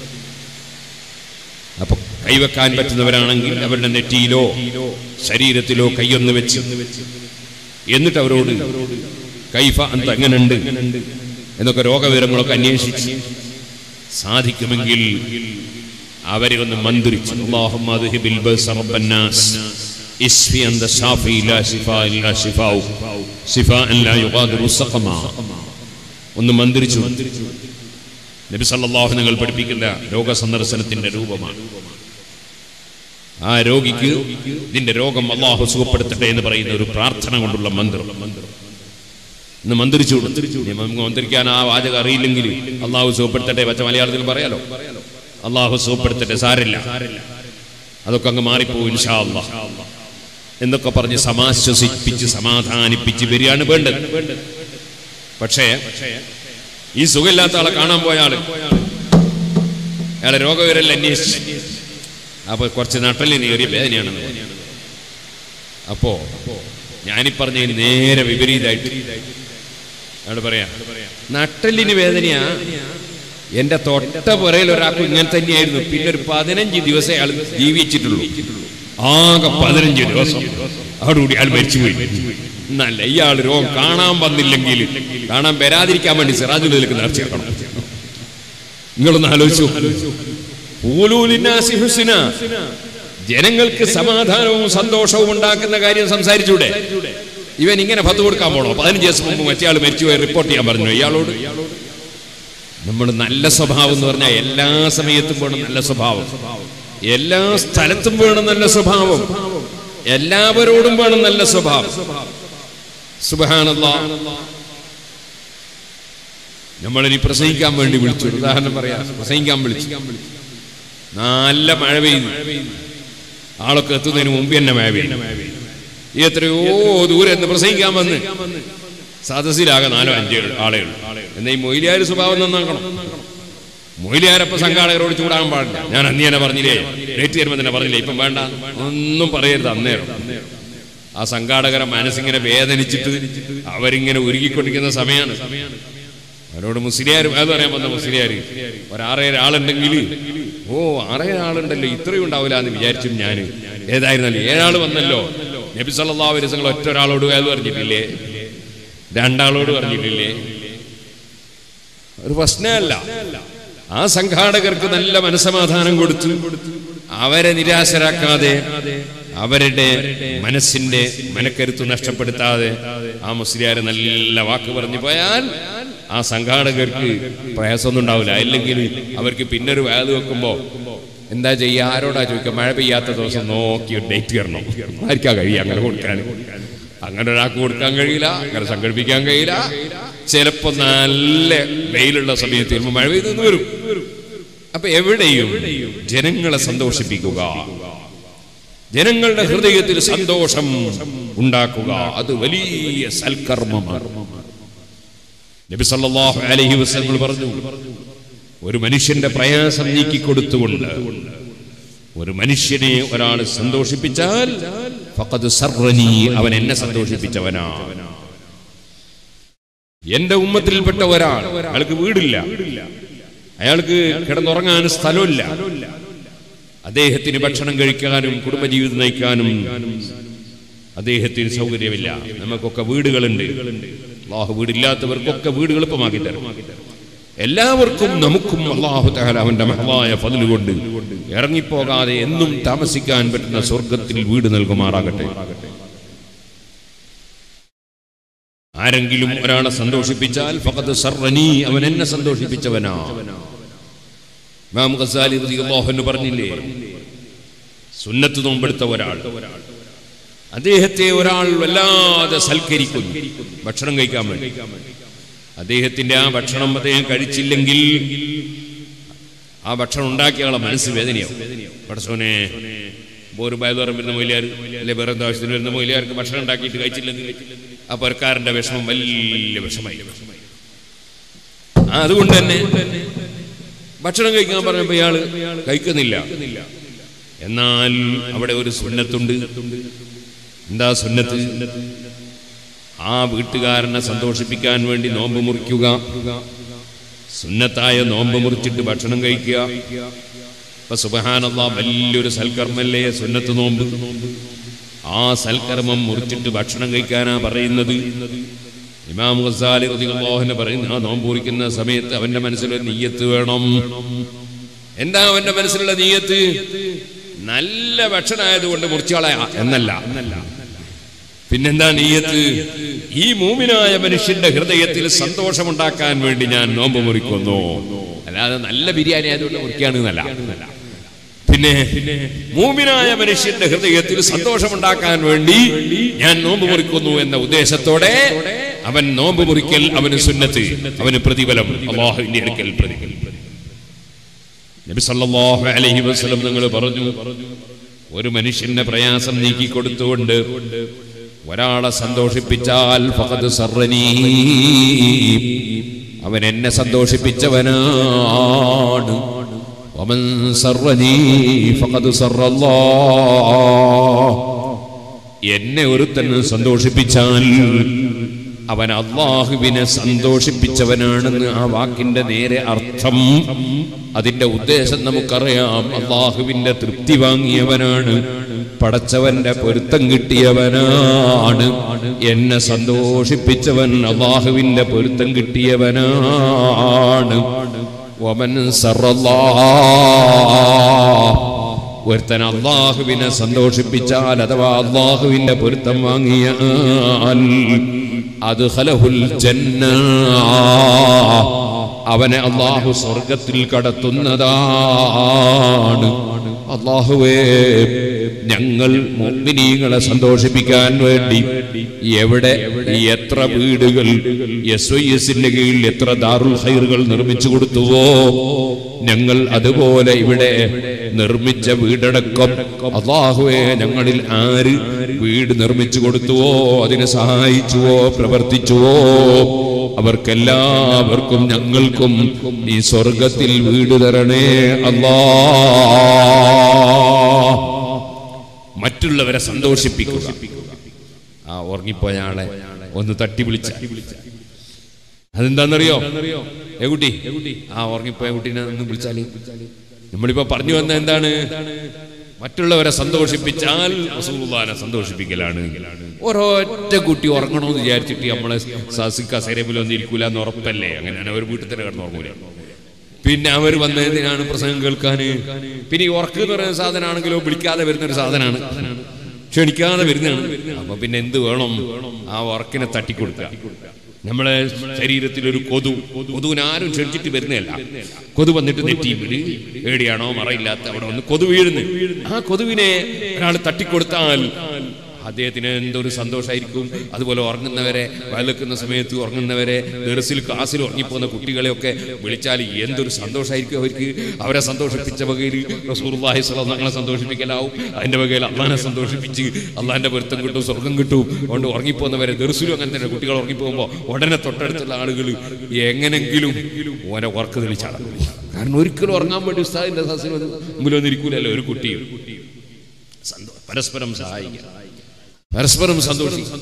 അപ്പൊ കൈവെക്കാൻ പറ്റുന്നവരാണെങ്കിൽ അവരുടെ നെറ്റിയിലോ ശരീരത്തിലോ കൈയൊന്ന് വെച്ച് എന്നിട്ട് അവരോട് കൈഫ അന്ത എങ്ങനുണ്ട് എന്നൊക്കെ രോഗവിവരങ്ങളൊക്കെ അന്വേഷിച്ച് സാധിക്കുമെങ്കിൽ അവരെ ഒന്ന് മന്ത്രിച്ചു അല്ലാഹുമ്മ അദ്ഹിബിൽ ബഅസ റബ്ബന്നാസ് ഇസ്ഫി അന്ത ഷാഫി ലാ ശിഫാ ഇല്ലാ ശിഫാഉ ശിഫാഅൻ ലാ യുഗാദിറു സഖമ ഒന്ന് മന്ത്രിച്ചു നബി സല്ലല്ലാഹു നിങ്ങൾ പഠിപ്പിക്കുന്ന രോഗസന്ദർശനത്തിന്റെ രൂപമാണ് ആ രോഗിക്ക് ഇതിന്റെ രോഗം അള്ളാഹു സുഖപ്പെടുത്തട്ടെ എന്ന് പറയുന്ന ഒരു പ്രാർത്ഥന കൊണ്ടുള്ള മന്ത്രം ഇന്ന് മന്ത്രിച്ചു ഇനി നമുക്ക് മന്ത്രിക്കാൻ ആ വാചകം അറിയില്ലെങ്കിൽ അള്ളാഹു സുഖപ്പെടുത്തട്ടെ പച്ച മലയാളത്തിൽ പറയാലോ അള്ളാഹു സുഖപ്പെടുത്തട്ടെ സാരില്ല അതൊക്കെ അങ്ങ് മാറിപ്പോവും ഇൻഷാ അല്ലാ എന്നൊക്കെ പറഞ്ഞ് സമാശ്വസിപ്പിച്ച് സമാധാനിപ്പിച്ച് വരികയാണ് വേണ്ടത് പക്ഷേ ഈ സുഖമില്ലാത്ത ആളെ കാണാൻ പോയ ആള് അയാളെ രോഗവിവരെല്ലാം അന്വേഷിച്ച് അപ്പൊ കുറച്ച് നട്ടലിന് ഏറിയ വേദനയാണെന്ന് പറഞ്ഞു. അപ്പോ ഞാനീ പറഞ്ഞതിന് നേരെ വിപരീതമായിട്ട് അയാൾ പറയാ നട്ടലിന് വേദനയാ എന്റെ തൊട്ട പുറയിൽ ഒരാൾക്ക് ഇങ്ങനെ തന്നെയായിരുന്നു പിന്നെ ഒരു പതിനഞ്ച് ദിവസം അയാൾ ജീവിച്ചിട്ടുള്ളൂ ആകെ പതിനഞ്ച് ദിവസം അതോടുകൂടി അയാൾ മരിച്ചുപോയി എന്നല്ല ഇയാൾ രോഗം കാണാൻ വന്നില്ലെങ്കിൽ കാണാൻ വരാതിരിക്കാൻ വേണ്ടി സിറാജുലേക്ക് നേർച്ചേർക്കണം നിങ്ങളൊന്ന് ആലോചിച്ചു ഊലൂലിന്നാസി ഹുസ്ന. ജനങ്ങൾക്ക് സമാധാനവും സന്തോഷവും ഉണ്ടാക്കുന്ന കാര്യം സംസാരിച്ചൂടെ ഇവൻ ഇങ്ങനെ പത്ത് കൊടുക്കാൻ പോണോ പതിനഞ്ച് ദിവസം മുമ്പ് മറ്റേ ആൾ മരിച്ചുപോയി റിപ്പോർട്ട് ചെയ്യാൻ പറഞ്ഞു ഇയാളോട് നമ്മൾ നല്ല സ്വഭാവം എന്ന് പറഞ്ഞാൽ എല്ലാ സമയത്തും വേണം നല്ല സ്വഭാവം എല്ലാ സ്ഥലത്തും വേണം നല്ല സ്വഭാവം എല്ലാവരോടും വേണം നല്ല സ്വഭാവം സുബഹാനല്ലാ നമ്മളിനി പ്രസംഗിക്കാൻ വേണ്ടി വിളിച്ചു ഒരു ഉദാഹരണം പറയാം പ്രസംഗിക്കാൻ വിളിച്ചു നല്ല മഴ പെയ്തു ആളൊക്കെ എത്തുന്നതിന് മുമ്പ് തന്നെ മഴ പെയ്തു ഈ എത്രയോ ദൂരെ എന്ന് പ്രസംഗിക്കാൻ വന്ന് സദസ്സിലാകെ നാലോ അഞ്ചോ ആളേ ഉള്ളൂ എന്നാ ഈ മൊയിലിയാർ സ്വഭാവം നന്നാക്കണം മൊയിലിയാരപ്പ സംഘാടകരോട് ചൂടാകാൻ പാടില്ല ഞാൻ അന്ന് തന്നെ പറഞ്ഞില്ലേ ഡേറ്റ് തരുമ്പോൾ തന്നെ പറഞ്ഞില്ലേ ഇപ്പം വേണ്ട ഒന്നും പറയരുത് അന്നേരം ആ സംഘാടകരെ മനസ്സിങ്ങനെ വേദനിച്ചിട്ട് അവരിങ്ങനെ ഉരുകിക്കൊണ്ടിരിക്കുന്ന സമയമാണ് അവരോട് മുസ്ലിയാർ അത് പറയാൻ വന്ന മുസ്ലിയാർ ഒരാറേഴ് ആളുണ്ടെങ്കിൽ ഓ ആറേഴ് ആളുണ്ടല്ലോ ഇത്രയും ഉണ്ടാവില്ല എന്ന് വിചാരിച്ചു ഞാൻ ഏതായിരുന്നല്ലോ ഏഴാൾ വന്നല്ലോ നബി സല്ലല്ലാഹു അലൈഹി വസല്ലം ഒറ്റ ഒരാളോട് അത് പറഞ്ഞിട്ടില്ലേ രണ്ടാളോട് പറഞ്ഞിട്ടില്ലേ ഒരു പ്രശ്നമല്ല ആ സംഘാടകർക്ക് നല്ല മനസമാധാനം കൊടുത്തു അവരെ നിരാശരാക്കാതെ അവരുടെ മനസ്സിന്റെ മനക്കരുത്ത് നഷ്ടപ്പെടുത്താതെ ആ മുസ്ലിയാര് നല്ല വാക്ക് പറഞ്ഞു പോയാൽ ആ സംഘാടകർക്ക് പ്രയാസമൊന്നും ഉണ്ടാവില്ല അല്ലെങ്കിൽ അവർക്ക് പിന്നൊരു വേദ വെക്കുമ്പോ എന്താ ചെയ്യുക ആരോടാ ചോദിക്കുക മഴ പെയ്യാത്ത ദിവസം നോക്കി ഒരു ഡേറ്റ് തരണം ആർക്കാ കഴിയുക അങ്ങനെ കൊടുക്കാൻ അങ്ങനെ ഒരാൾക്ക് കൊടുക്കാൻ കഴിയില്ല അങ്ങനെ സംഘടിപ്പിക്കാൻ കഴിയില്ല ചിലപ്പോ നല്ല വെയിലുള്ള സമയത്ത് ചിലപ്പോൾ മഴ പെയ്തെന്ന് വരും അപ്പൊ എവിടെയും ജനങ്ങളെ സന്തോഷിപ്പിക്കുക ജനങ്ങളുടെ ഹൃദയത്തിൽ സന്തോഷം ഉണ്ടാക്കുക അത് വലിയ സൽക്കർമ്മമാണ് നബി സല്ലല്ലാഹു അലൈഹി വസല്ലം പറഞ്ഞു ഒരു മനുഷ്യന്റെ പ്രയാസം നീക്കിക്കൊടുത്തുകൊണ്ട് ഒരു മനുഷ്യനെ ഒരാൾ സന്തോഷിപ്പിച്ചാൽ ഫഖദ് സർറനി അവൻ എന്നെ സന്തോഷിപ്പിച്ചവനാണ് എന്റെ ഉമ്മത്തിൽപ്പെട്ട ഒരാൾ അയാൾക്ക് വീടില്ല അയാൾക്ക് കിടന്നുറങ്ങാൻ സ്ഥലമില്ല അദ്ദേഹത്തിന് ഭക്ഷണം കഴിക്കാനും കുടുംബജീവിതം നയിക്കാനും അദ്ദേഹത്തിന് സൗകര്യമില്ല നമുക്കൊക്കെ വീടുകളുണ്ട് അള്ളാഹു വീടില്ലാത്തവർക്കൊക്കെ വീട് എളുപ്പമാക്കി തരും എല്ലാവർക്കും നമുക്കും അള്ളാഹു തആല അവന്റെ മഹളായ ഫضل കൊണ്ട് ഇറങ്ങിപ്പോകാതെ എന്നും താമസിക്കാൻ പറ്റുന്ന സ്വർഗത്തിൽ വീട് നൽകുമാറാകട്ടെ ആരെങ്കിലും ഒരാളെ സന്തോഷിപ്പിച്ചാൽ ഫഖദ് സർറനി അവൻ എന്നെ സന്തോഷിപ്പിച്ചവനാ ഇമാം ഖസാലി റളിയല്ലാഹു അൻഹു പറഞ്ഞില്ലേ സുന്നത്ത് നോമ്പെടുത്ത ഒരാൾ അദ്ദേഹത്തെ ഒരാൾ വല്ലാതെ സൽക്കരിക്കുന്നു ഭക്ഷണം കഴിക്കാൻ വേണ്ടി അദ്ദേഹത്തിന്റെ ആ ഭക്ഷണം അദ്ദേഹം കഴിച്ചില്ലെങ്കിൽ ആ ഭക്ഷണം ഉണ്ടാക്കിയ ആളെ മനസ്സ് വേദനയാവും പടച്ചോനെ ഇപ്പൊ ഒരു ബയലോറം വരുന്ന മൊയിലാർ അല്ലെ വേറെ എന്താ ആവശ്യത്തിന് വരുന്ന മൊയിലാർക്ക് ഭക്ഷണം ഉണ്ടാക്കിയിട്ട് കഴിച്ചില്ലെങ്കിൽ ആ പെരക്കാരന്റെ വിഷമം വലിയ വിഷമായി ആ, അതുകൊണ്ട് തന്നെ ഭക്ഷണം കഴിക്കാൻ പറഞ്ഞപ്പോ ഇയാള് കഴിക്കുന്നില്ല എന്നാൽ അവിടെ ഒരു സുന്നത്തുണ്ട് എന്താ സുന്നത്ത് ആ വീട്ടുകാരനെ സന്തോഷിപ്പിക്കാൻ വേണ്ടി നോമ്പ് മുറിക്കുക സുന്നത്തായ നോമ്പ് മുറിച്ചിട്ട് ഭക്ഷണം കഴിക്കുക ഇപ്പൊ സുബഹാനല്ലാ വലിയൊരു സൽക്കർമ്മല്ലേ സുന്നത്ത് നോമ്പ് ആ സൽക്കർമ്മം മുറിച്ചിട്ട് ഭക്ഷണം കഴിക്കാനാ പറയുന്നത് ഇമാം ഗസാലി റളിയല്ലാഹു പറയുന്ന ആ നോമ്പ് മുറിക്കുന്ന സമയത്ത് അവന്റെ മനസ്സിലൊരു നീയത്ത് വേണം എന്താ അവന്റെ മനസ്സിലുള്ള നീയത്ത് നല്ല ഭക്ഷണമായതുകൊണ്ട് മുറിച്ചാളയാ എന്നല്ല പിന്നെന്താ നീയത്ത് ഈ മൂമിനായ മനുഷ്യന്റെ ഹൃദയത്തിൽ സന്തോഷമുണ്ടാക്കാൻ വേണ്ടി ഞാൻ നോമ്പ് മുറിക്കുന്നു അല്ലാതെ നല്ല ബിരിയാണി ആയതുകൊണ്ട് മുറിക്കാണ് എന്നല്ല പിന്നെ മൂമിനായ മനുഷ്യന്റെ ഹൃദയത്തിൽ സന്തോഷമുണ്ടാക്കാൻ വേണ്ടി ഞാൻ നോമ്പ് മുറിക്കുന്നു എന്ന ഉദ്ദേശത്തോടെ അവൻ നോമ്പ് മുറിക്കൽ അവന് സുന്നത്ത് അവന് പ്രതിഫലം അള്ളാഹുവിന്റെ അടുക്കൽ പ്രതിഫലം നബി സല്ലല്ലാഹു അലൈഹി വസല്ലം നിങ്ങൾ പറഞ്ഞു ഒരു മനുഷ്യന്റെ പ്രയാസം നീക്കി കൊടുത്തുകൊണ്ട് ഒരാളെ സന്തോഷിപ്പിച്ചാൽ ഫഖദ് സർറനീ അവൻ എന്നെ സന്തോഷിപ്പിച്ചവനാണ് വമൻ സർറനീ ഫഖദ് സറല്ലാഹ് എന്നെ ഒരുത്തൻ സന്തോഷിപ്പിച്ചാൽ അവൻ അള്ളാഹുവിനെ സന്തോഷിപ്പിച്ചവനാണെന്ന് ആ വാക്കിന്റെ നേരെ അർത്ഥം അതിന്റെ ഉദ്ദേശം നമുക്കറിയാം അള്ളാഹുവിന്റെ തൃപ്തി വാങ്ങിയവനാണ് പടച്ചവന്റെ പൊരുത്തം കിട്ടിയവനാണ് എന്നെ സന്തോഷിപ്പിച്ചവൻ അള്ളാഹുവിന്റെ പൊരുത്തം കിട്ടിയവനാണ് ഒമൻ സറല്ലാഹ് ഒരുത്തൻ അള്ളാഹുവിനെ സന്തോഷിപ്പിച്ചാൽ അഥവാ അള്ളാഹുവിന്റെ പൊരുത്തം വാങ്ങിയാൽ അത് ഹലഹുൽ ജന്ന അവനെ അള്ളാഹു സ്വർഗത്തിൽ കടത്തുന്നതാണ് അള്ളാഹുവേ ഞങ്ങൾ മുഗ്മിനീങ്ങളെ സന്തോഷിപ്പിക്കാൻ വേണ്ടി എവിടെ എത്ര വീടുകൾ എസ് ഐ എസിന്റെ കീഴിൽ എത്ര ദാറുൽ ഹൈറുകൾ നിർമ്മിച്ചു കൊടുത്തുവോ ഞങ്ങൾ അതുപോലെ ഇവിടെ നിർമ്മിച്ച വീടടക്കം അള്ളാഹുവെ ഞങ്ങളിൽ ആര് വീട് നിർമ്മിച്ചു കൊടുത്തുവോ അതിനെ സഹായിച്ചുവോ പ്രവർത്തിച്ചുവോ അവർക്കെല്ലാവർക്കും ഞങ്ങൾക്കും ഈ സ്വർഗത്തിൽ വീട് തരണേ അല്ലാ മറ്റുള്ളവരെ സന്തോഷിപ്പിക്കുക ആ ഉറങ്ങിപ്പോയ ആളെ ഒന്ന് തട്ടി വിളിച്ച അതെന്താണെന്നറിയോ ഏ കുട്ടി ആ ഉറങ്ങിപ്പോയ കുട്ടീനെ ഒന്ന് വിളിച്ചാല് നമ്മളിപ്പോ പറഞ്ഞു വന്ന എന്താണ് മറ്റുള്ളവരെ സന്തോഷിപ്പിച്ചാൽ റസൂലുള്ളാഹിനെ സന്തോഷിപ്പിക്കലാണ് ഒരൊറ്റ കുട്ടി ഉറങ്ങണമെന്ന് വിചാരിച്ചിട്ട് നമ്മളെ സാസിക്ക സേരബിലൊന്നും ഇരിക്കൂല എന്ന് ഉറപ്പല്ലേ അങ്ങനെയാണ് അവർ വീട്ടിൽ തന്നെ കിടന്നുറങ്ങൂല പിന്നെ അവർ വന്നതിനാണ് പ്രസംഗം കേൾക്കാന് പിന്നെ ഈ ഉറക്ക് എന്ന് പറയുന്ന സാധനമാണെങ്കിലോ വിളിക്കാതെ വരുന്ന ഒരു സാധനമാണ് ക്ഷണിക്കാതെ വരുന്നതാണ് അപ്പൊ പിന്നെ എന്ത് വേണം ആ ഉറക്കിനെ തട്ടിക്കൊടുക്കുക നമ്മളെ ശരീരത്തിൽ ഒരു കൊതു കൊതുവിന് ആരും ക്ഷണിച്ചിട്ട് വരുന്നതല്ല കൊതു വന്നിട്ട് നെറ്റി വീട് എവിടെയാണോ മറയില്ലാത്ത അവിടെ വന്ന് കൊതു വീഴുന്നു ആ കൊതുവിനെ ഒരാൾ തട്ടിക്കൊടുത്താൽ അദ്ദേഹത്തിന് എന്തൊരു സന്തോഷമായിരിക്കും അതുപോലെ ഉറങ്ങുന്നവരെ വയലെക്കുന്ന സമയത്ത് ഉറങ്ങുന്നവരെ ദർസിൽ ക്ലാസ്സിൽ ഉറങ്ങിപ്പോകുന്ന കുട്ടികളെയൊക്കെ വിളിച്ചാൽ എന്തൊരു സന്തോഷമായിരിക്കും അവർക്ക് അവരെ സന്തോഷിപ്പിച്ച വകയിൽ റസൂർലാഹി സ്വലം ഞങ്ങളെ സന്തോഷിപ്പിക്കലാവും അതിന്റെ വകയിൽ അള്ളാഹിനെ സന്തോഷിപ്പിച്ച് അള്ളാഹിന്റെ പൊരുത്തം കിട്ടും സ്വർഗം കിട്ടും അതുകൊണ്ട് ഉറങ്ങിപ്പോകുന്നവരെ ദർസിലും അങ്ങനെ തന്നെ കുട്ടികൾ ഉറങ്ങിപ്പോകുമ്പോൾ ഉടനെ തൊട്ടടുത്തുള്ള ആളുകൾ എങ്ങനെങ്കിലും ഓനെ ഉറക്ക് തെളിച്ചാണ് കാരണം ഒരിക്കലും ഉറങ്ങാൻ വേണ്ടി ഉസ്താദിന്റെ സസിന് മുമ്പിൽ വന്നിരിക്കൂലല്ലോ ഒരു കുട്ടിയും സന്തോ- പരസ്പരം സഹായിക്കുക പരസ്പരം സന്തോഷിക്കും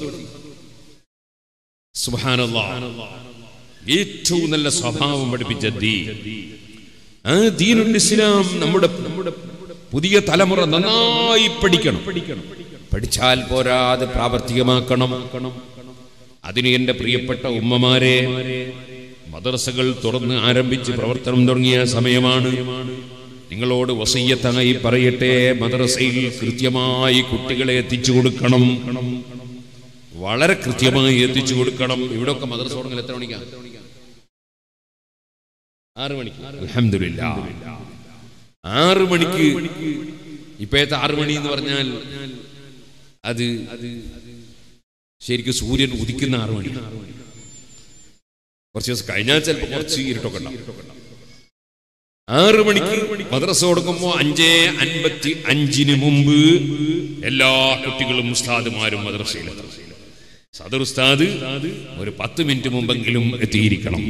സുബ്ഹാനല്ലാഹ് ഏറ്റവും നല്ല സ്വഭാവം പഠിപ്പിച്ച ദീ ആ ദീനുൽ ഇസ്ലാം നമ്മുടെ നമ്മുടെ പുതിയ തലമുറ നന്നായി പഠിക്കണം പഠിച്ചാൽ പോരാതെ പ്രാവർത്തികമാക്കണം അതിന് എന്റെ പ്രിയപ്പെട്ട ഉമ്മമാരെ മദ്രസകൾ തുറന്ന് ആരംഭിച്ച് പ്രവർത്തനം തുടങ്ങിയ സമയമാണ് നിങ്ങളോട് വസയ്യത്തായി പറയട്ടെ മദ്രസയിൽ കൃത്യമായി കുട്ടികളെ എത്തിച്ചു കൊടുക്കണം വളരെ കൃത്യമായി എത്തിച്ചു കൊടുക്കണം ഇവിടെ ഒക്കെ മദ്രസ തുടങ്ങൽ എത്ര മണിക്കാണ് ആറ് മണിക്ക് അൽഹംദുലില്ലാ ആറ് മണിക്ക് ഇപ്പോഴത്തെ ആറ് മണി എന്ന് പറഞ്ഞാൽ അത് ശരിക്കും സൂര്യൻ ഉദിക്കുന്ന ആറ് മണി കുറച്ച് ദിവസം കഴിഞ്ഞാൽ ചിലപ്പോൾ കുറച്ച് ഇരുട്ടൊക്കെ ഉണ്ടാവും ആറ് മണിക്ക് മദ്രസ കൊടുക്കുമ്പോ അഞ്ചേ അൻപത്തി അഞ്ചിന് മുമ്പ് എല്ലാ കുട്ടികളും ഉസ്താദുമാരും മദ്രസയിലെത്തും സദർ ഉസ്താദ് ഒരു പത്ത് മിനിറ്റ് മുമ്പെങ്കിലും എത്തിയിരിക്കണം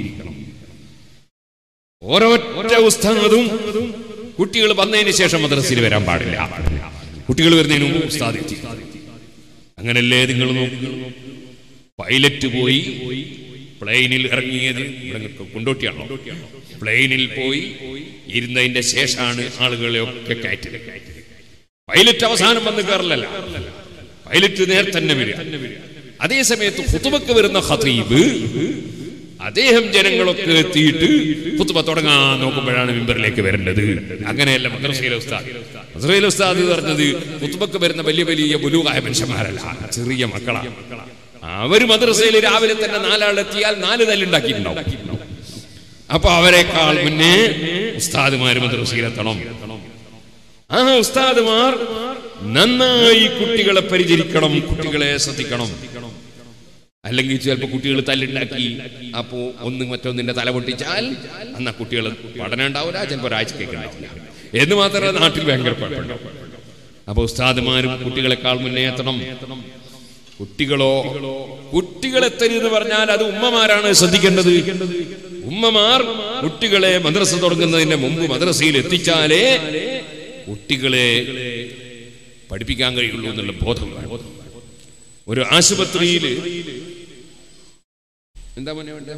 ഓരോറ്റ ഉസ്താദും കുട്ടികൾ വന്നതിന് ശേഷം മദ്രസയിൽ വരാൻ പാടില്ല കുട്ടികൾ വരുന്നതിന് മുമ്പ് ഉസ്താദ് എത്തി അങ്ങനല്ലേ നിങ്ങൾ നോക്കുക പൈലറ്റ് പോയി പ്ലെയിനിൽ ഇറങ്ങിയത് ഇവിടെ കൊണ്ടോട്ടിയാണോ പ്ലെയിനിൽ പോയി ഇരുന്നതിന്റെ ശേഷമാണ് ആളുകളെ ഒക്കെ കയറ്റത് പൈലറ്റ് അവസാനം വന്ന് കയറലല്ല പൈലറ്റ് നേരെ തന്നെ വരിക അതേ സമയത്ത് ഹുത്തുബക്ക് വരുന്ന ഖതീബ് അദ്ദേഹം ജനങ്ങളൊക്കെ എത്തിയിട്ട് കുത്തുബ തുടങ്ങാൻ നോക്കുമ്പോഴാണ് മിമ്പറിലേക്ക് വരേണ്ടത് അങ്ങനെയല്ല മദ്രസയിലെ ഉസ്താദ് മദ്രസയിലെ ഉസ്താദ് പറഞ്ഞത് കുത്തുബക്ക് വരുന്ന വലിയ വലിയ ബുലൂകായ മനുഷ്യന്മാരല്ല ചെറിയ മക്കളാണ് അവര് മദ്രസയിൽ രാവിലെ തന്നെ നാലാളെത്തിയാൽ നാല് തല്ലുണ്ടാക്കിയിട്ടുണ്ടാവും അപ്പൊ അവരെക്കാൾ മുന്നേ ഉസ്താദുമാര് മദ്രസയിലെത്തണം ആ ഉസ്താദുമാർ നന്നായി കുട്ടികളെ പരിചരിക്കണം കുട്ടികളെ ശ്രദ്ധിക്കണം അല്ലെങ്കിൽ ചിലപ്പോൾ കുട്ടികൾ തല്ലുണ്ടാക്കി അപ്പോ ഒന്ന് മറ്റൊന്നിന്റെ തല പൊട്ടിച്ചാൽ അന്നാ കുട്ടികൾ പഠനം ഉണ്ടാവില്ല ചിലപ്പോൾ ഒരാഴ്ചക്കേക്ക് ഉണ്ടാവില്ല എന്ന് മാത്രമല്ല നാട്ടിൽ ഭയങ്കര കുഴപ്പമുണ്ടാവും അപ്പൊ ഉസ്താദുമാരും കുട്ടികളെക്കാൾ മുന്നേ എത്തണം കുട്ടികളോ കുട്ടികളെത്തരുത് പറഞ്ഞാൽ അത് ഉമ്മമാരാണ് ശ്രദ്ധിക്കേണ്ടത് ഉമ്മമാർ കുട്ടികളെ മദ്രസ തുടങ്ങുന്നതിന് മുമ്പ് മദ്രസയിൽ എത്തിച്ചാലേ കുട്ടികളെ പഠിപ്പിക്കാൻ കഴിയുള്ളൂ എന്നുള്ള ബോധം വേണം ഒരു ആശുപത്രിയിൽ എന്താ മോനെ വേണ്ടേ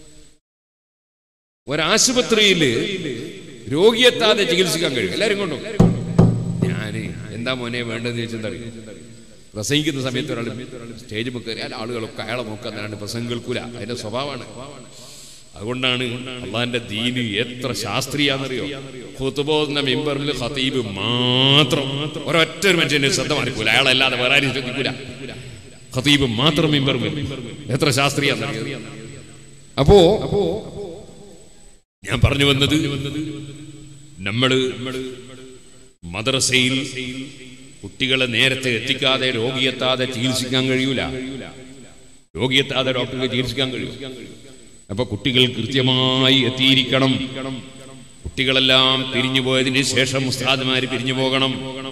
ഒരാശുപത്രിയിൽ രോഗിയെത്താതെ ചികിത്സിക്കാൻ കഴിയും എല്ലാരും കൊണ്ടും ഞാന് എന്താ മോനെ വേണ്ടതെന്ന് ചോദിച്ചെന്താ പ്രസംഗിക്കുന്ന സമയത്ത് ഒരാൾ സ്റ്റേജ് കയറിയാൽ ആളുകളൊക്കെ അയാളെ നോക്കാൻ തരാണ്ട് പ്രസംഗം കേൾക്കൂല അതിന്റെ സ്വഭാവമാണ് അതുകൊണ്ടാണ് അള്ളാന്റെ ദീന് എത്ര ശാസ്ത്രീയാന്നറിയോ ഖുതുബോന്ന മെമ്പറിൽ ഖതീബ് മാത്രം ഒരൊറ്റ ഒരു മനുഷ്യന്റെ ശ്രദ്ധ മാറിക്കൂല അയാളല്ലാതെ വേറെ ആരും ശ്രദ്ധിക്കൂല ഖതീബ് മാത്രം മെമ്പർ എത്ര ശാസ്ത്രീയാന്നറിയോ അപ്പോ ഞാൻ പറഞ്ഞു വന്നത് നമ്മള് മദ്രസയിൽ കുട്ടികളെ നേരത്തെ എത്തിക്കാതെ രോഗിയെത്താതെ ചികിത്സിക്കാൻ കഴിയൂല രോഗിയെത്താതെ ഡോക്ടർക്ക് ചികിത്സിക്കാൻ കഴിയും അപ്പൊ കുട്ടികൾ കൃത്യമായി എത്തിയിരിക്കണം കുട്ടികളെല്ലാം പിരിഞ്ഞു പോയതിന് ശേഷം ഉസ്താദ്മാര് പിരിഞ്ഞു പോകണം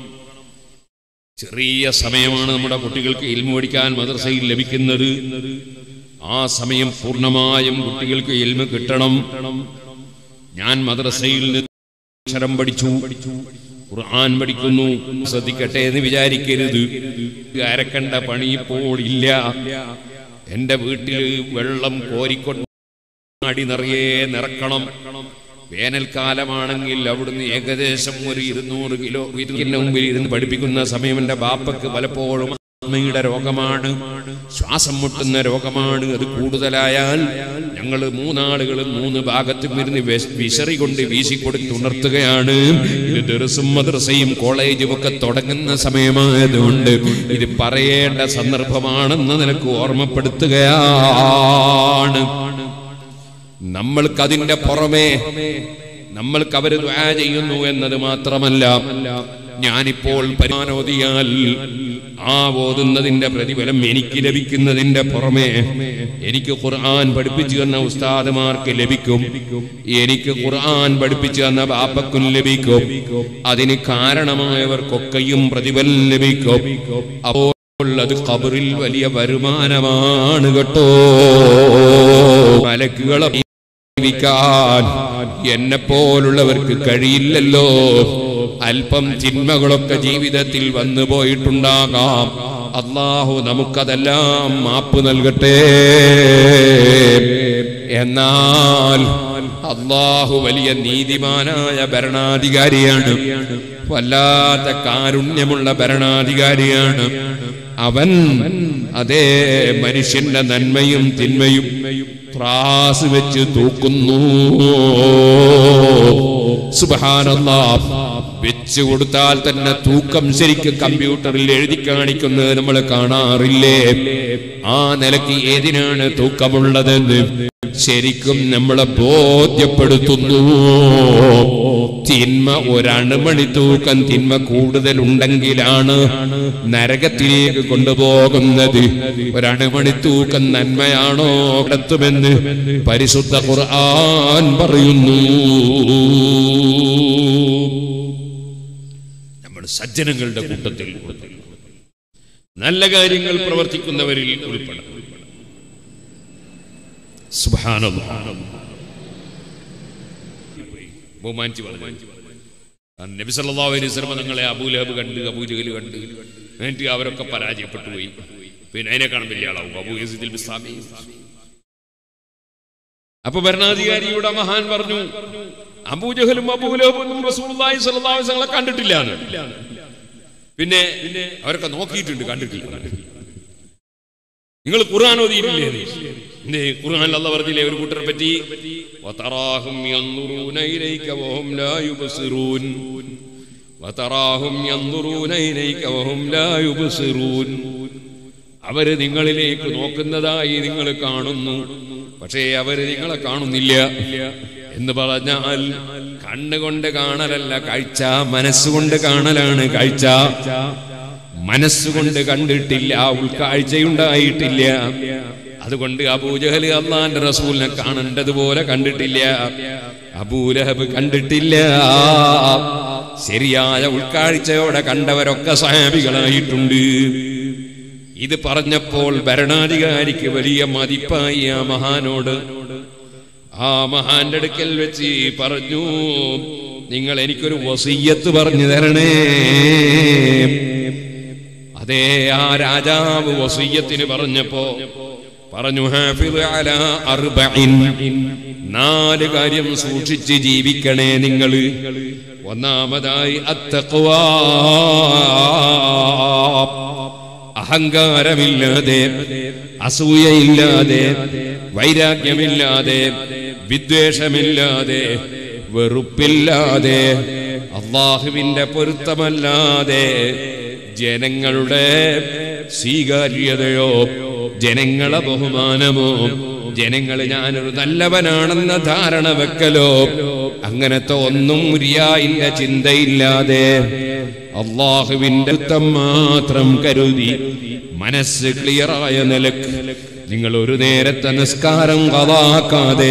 ചെറിയ സമയമാണ് നമ്മുടെ കുട്ടികൾക്ക് ഇൽമു പഠിക്കാൻ മദ്രസയിൽ ലഭിക്കുന്നത് ആ സമയം പൂർണ്ണമായും കുട്ടികൾക്ക് ഇൽമ കിട്ടണം ഞാൻ മദ്രസയിൽ നിന്ന് അക്ഷരം പഠിച്ചു ഖുർആൻ പഠിക്കുന്നു ശ്രദ്ധിക്കട്ടെ എന്ന് വിചാരിക്കരുത് അരക്കണ്ട പണി ഇപ്പോൾ ഇല്ല എന്റെ വീട്ടിൽ വെള്ളം കോരിക്കൊണ്ട് അടി നിറയെ നിറക്കണം വേനൽക്കാലമാണെങ്കിൽ അവിടുന്ന് ഏകദേശം ഒരു ഇരുന്നൂറ് കിലോ വീട്ടിന്റെ മുമ്പിൽ ഇരുന്ന് പഠിപ്പിക്കുന്ന സമയം എന്റെ ബാപ്പക്ക് പലപ്പോഴും ആത്മയുടെ രോഗമാണ് ശ്വാസം മുട്ടുന്ന രോഗമാണ് അത് കൂടുതലായാൽ ഞങ്ങൾ മൂന്നാളുകളും മൂന്ന് ഭാഗത്തും ഇരുന്ന് വെസ്- വിശറി കൊണ്ട് വീശിക്കൊടുത്ത് ഉണർത്തുകയാണ് ഇത് ദർസും മദ്രസയും കോളേജും ഒക്കെ തുടങ്ങുന്ന സമയമായതുകൊണ്ട് ഇത് പറയേണ്ട സന്ദർഭമാണെന്ന് നിനക്ക് ഓർമ്മപ്പെടുത്തുകയാണ് നമ്മൾക്ക് അതിന്റെ പുറമേ നമ്മൾക്ക് അവര് ദ്വാ ചെയ്യുന്നു എന്നത് മാത്രമല്ല ഞാനിപ്പോൾ പരിമാനോദിയാൽ ആ ഓതുന്നതിന്റെ പ്രതിഫലം എനിക്ക് ലഭിക്കുന്നതിന്റെ പുറമേ എനിക്ക് ഖുർആൻ പഠിപ്പിച്ചു തന്ന ഉസ്താദുമാർക്ക് ലഭിക്കും എനിക്ക് ഖുർആൻ പഠിപ്പിച്ചു തന്ന ബാപ്പക്കും ലഭിക്കും അതിന് കാരണമായവർക്കൊക്കെയും പ്രതിഫലം ലഭിക്കും അപ്പോൾ അത് ഖബറിൽ വലിയ വരുമാനമാണ് കേട്ടോ മലക്കുകളെ ജീവിക്കാൻ എന്നെ പോലുള്ളവർക്ക് കഴിയില്ലല്ലോ അല്പം ചിന്മകളൊക്കെ ജീവിതത്തിൽ വന്നു പോയിട്ടുണ്ടാകാം അള്ളാഹു നമുക്കതെല്ലാം മാപ്പ് നൽകട്ടെ എന്നാൽ അള്ളാഹു വലിയ നീതിമാനായ ഭരണാധികാരിയാണ് വല്ലാത്ത കാരുണ്യമുള്ള ഭരണാധികാരിയാണ് അവൻ അതേ മനുഷ്യന്റെ നന്മയും തിന്മയും ത്രാസ് വെച്ച് തൂക്കുന്നു സുബഹാനല്ലാ വെച്ച് കൊടുത്താൽ തന്നെ തൂക്കം ശരിക്ക് കമ്പ്യൂട്ടറിൽ എഴുതി കാണിക്കുന്നത് നമ്മൾ കാണാറില്ലേ ആ നിലയ്ക്ക് ഏതിനാണ് തൂക്കമുള്ളതെന്ന് ശരിക്കും നമ്മളെ ബോധ്യപ്പെടുത്തുന്നു തിന്മ ഒരണുമണി തൂക്കം തിന്മ കൂടുതലുണ്ടെങ്കിലാണ് നരകത്തിലേക്ക് കൊണ്ടുപോകുന്നത് ഒരണുമണി തൂക്കം നന്മയാണോ കടത്തുമെന്ന് പരിശുദ്ധ ഖുർആൻ പറയുന്നു നമ്മൾ സജ്ജനങ്ങളുടെ കൂട്ടത്തിൽ നല്ല കാര്യങ്ങൾ പ്രവർത്തിക്കുന്നവരിൽ ഉൾപ്പെടണം സുബ്ഹാനല്ലാഹ്. ബഹുമാനിച്ച് പറഞ്ഞു ആ നബി സല്ലല്ലാഹു അലൈഹി വസല്ലം നിങ്ങളെ അബൂലഹബ് കണ്ട് അബൂജഹൽ കണ്ട് എന്നിട്ട് അവരൊക്കെ പരാജയപ്പെട്ടു പോയി പിന്നെ അതിനെക്കാളും വലിയ ആളാവും അബൂ യസീദുൽ ബിസ്താമി അപ്പൊ ഭരണാധികാരിയുടെ മഹാൻ പറഞ്ഞു അബൂജഹലും അബൂലഹബും റസൂലുള്ളാഹി സ്വല്ലല്ലാഹു അലൈഹി വസല്ലം കണ്ടിട്ടില്ല പിന്നെ അവരൊക്കെ നോക്കിയിട്ടുണ്ട് കണ്ടിട്ടില്ല നിങ്ങൾ ഖുർആൻ ഓതിയിട്ടില്ലേ എന്തേ ഖുർആനിൽ അല്ല പറഞ്ഞില്ലേ ഒരു കൂട്ടരെ പറ്റി വതറാഹും യൻദുറൂന ഇലൈക വഹും ലാ യുബ്സിറൂൻ വതറാഹും യൻദുറൂന ഇലൈക വഹും ലാ യുബ്സിറൂൻ അവര് നിങ്ങളിലേക്ക് നോക്കുന്നതായി നിങ്ങൾ കാണുന്നു പക്ഷേ അവര് നിങ്ങളെ കാണുന്നില്ല എന്ന് പറഞ്ഞാൽ കണ്ണുകൊണ്ട് കാണലല്ല കാഴ്ച മനസ്സുകൊണ്ട് കാണലാണ് കാഴ്ച മനസ്സുകൊണ്ട് കണ്ടിട്ടില്ല ഉൾക്കാഴ്ചയുണ്ടായിട്ടില്ല അതുകൊണ്ട് അബൂജഹല് അള്ളാന്റെ റസൂലിനെ കാണേണ്ടതുപോലെ കണ്ടിട്ടില്ല അബൂലഹബ് കണ്ടിട്ടില്ല ശരിയായ ഉൾക്കാഴ്ചയോടെ കണ്ടവരൊക്കെ സഹാബികളായിട്ടുണ്ട് ഇത് പറഞ്ഞപ്പോൾ ഭരണാധികാരിക്ക് വലിയ മതിപ്പായി ആ മഹാനോട് ആ മഹാന്റെ അടുക്കൽ വെച്ച് പറഞ്ഞു നിങ്ങൾ എനിക്കൊരു വസീയത്ത് പറഞ്ഞു തരണേ അതേ ആ രാജാവ് വസീയത്തിന് പറഞ്ഞപ്പോ പറഞ്ഞു ഹാഫിദ് അലാ അർബഇൻ നാല് കാര്യം സൂക്ഷിച്ച് ജീവിക്കണേ നിങ്ങൾ ഒന്നാമതായി അത്തഖ്വാ അഹങ്കാരമില്ലാതെ അസൂയയില്ലാതെ വൈരാഗ്യമില്ലാതെ വിദ്വേഷമില്ലാതെ വെറുപ്പില്ലാതെ അള്ളാഹുവിന്റെ പൊരുത്തമല്ലാതെ ജനങ്ങളുടെ സ്വീകാര്യതയോ ജനങ്ങളെ ബഹുമാനമോ ജനങ്ങൾ ഞാനൊരു നല്ലവനാണെന്ന ധാരണ വെക്കലോ അങ്ങനത്തെ ഒന്നും മുരിയായിന്റെ ചിന്തയില്ലാതെ അള്ളാഹുവിന്റെ പൊരുത്തം മാത്രം കരുതി മനസ്സ് ക്ലിയറായ നിലക്ക് നിങ്ങൾ ഒരു നേരത്തെ നിസ്കാരം കഥാക്കാതെ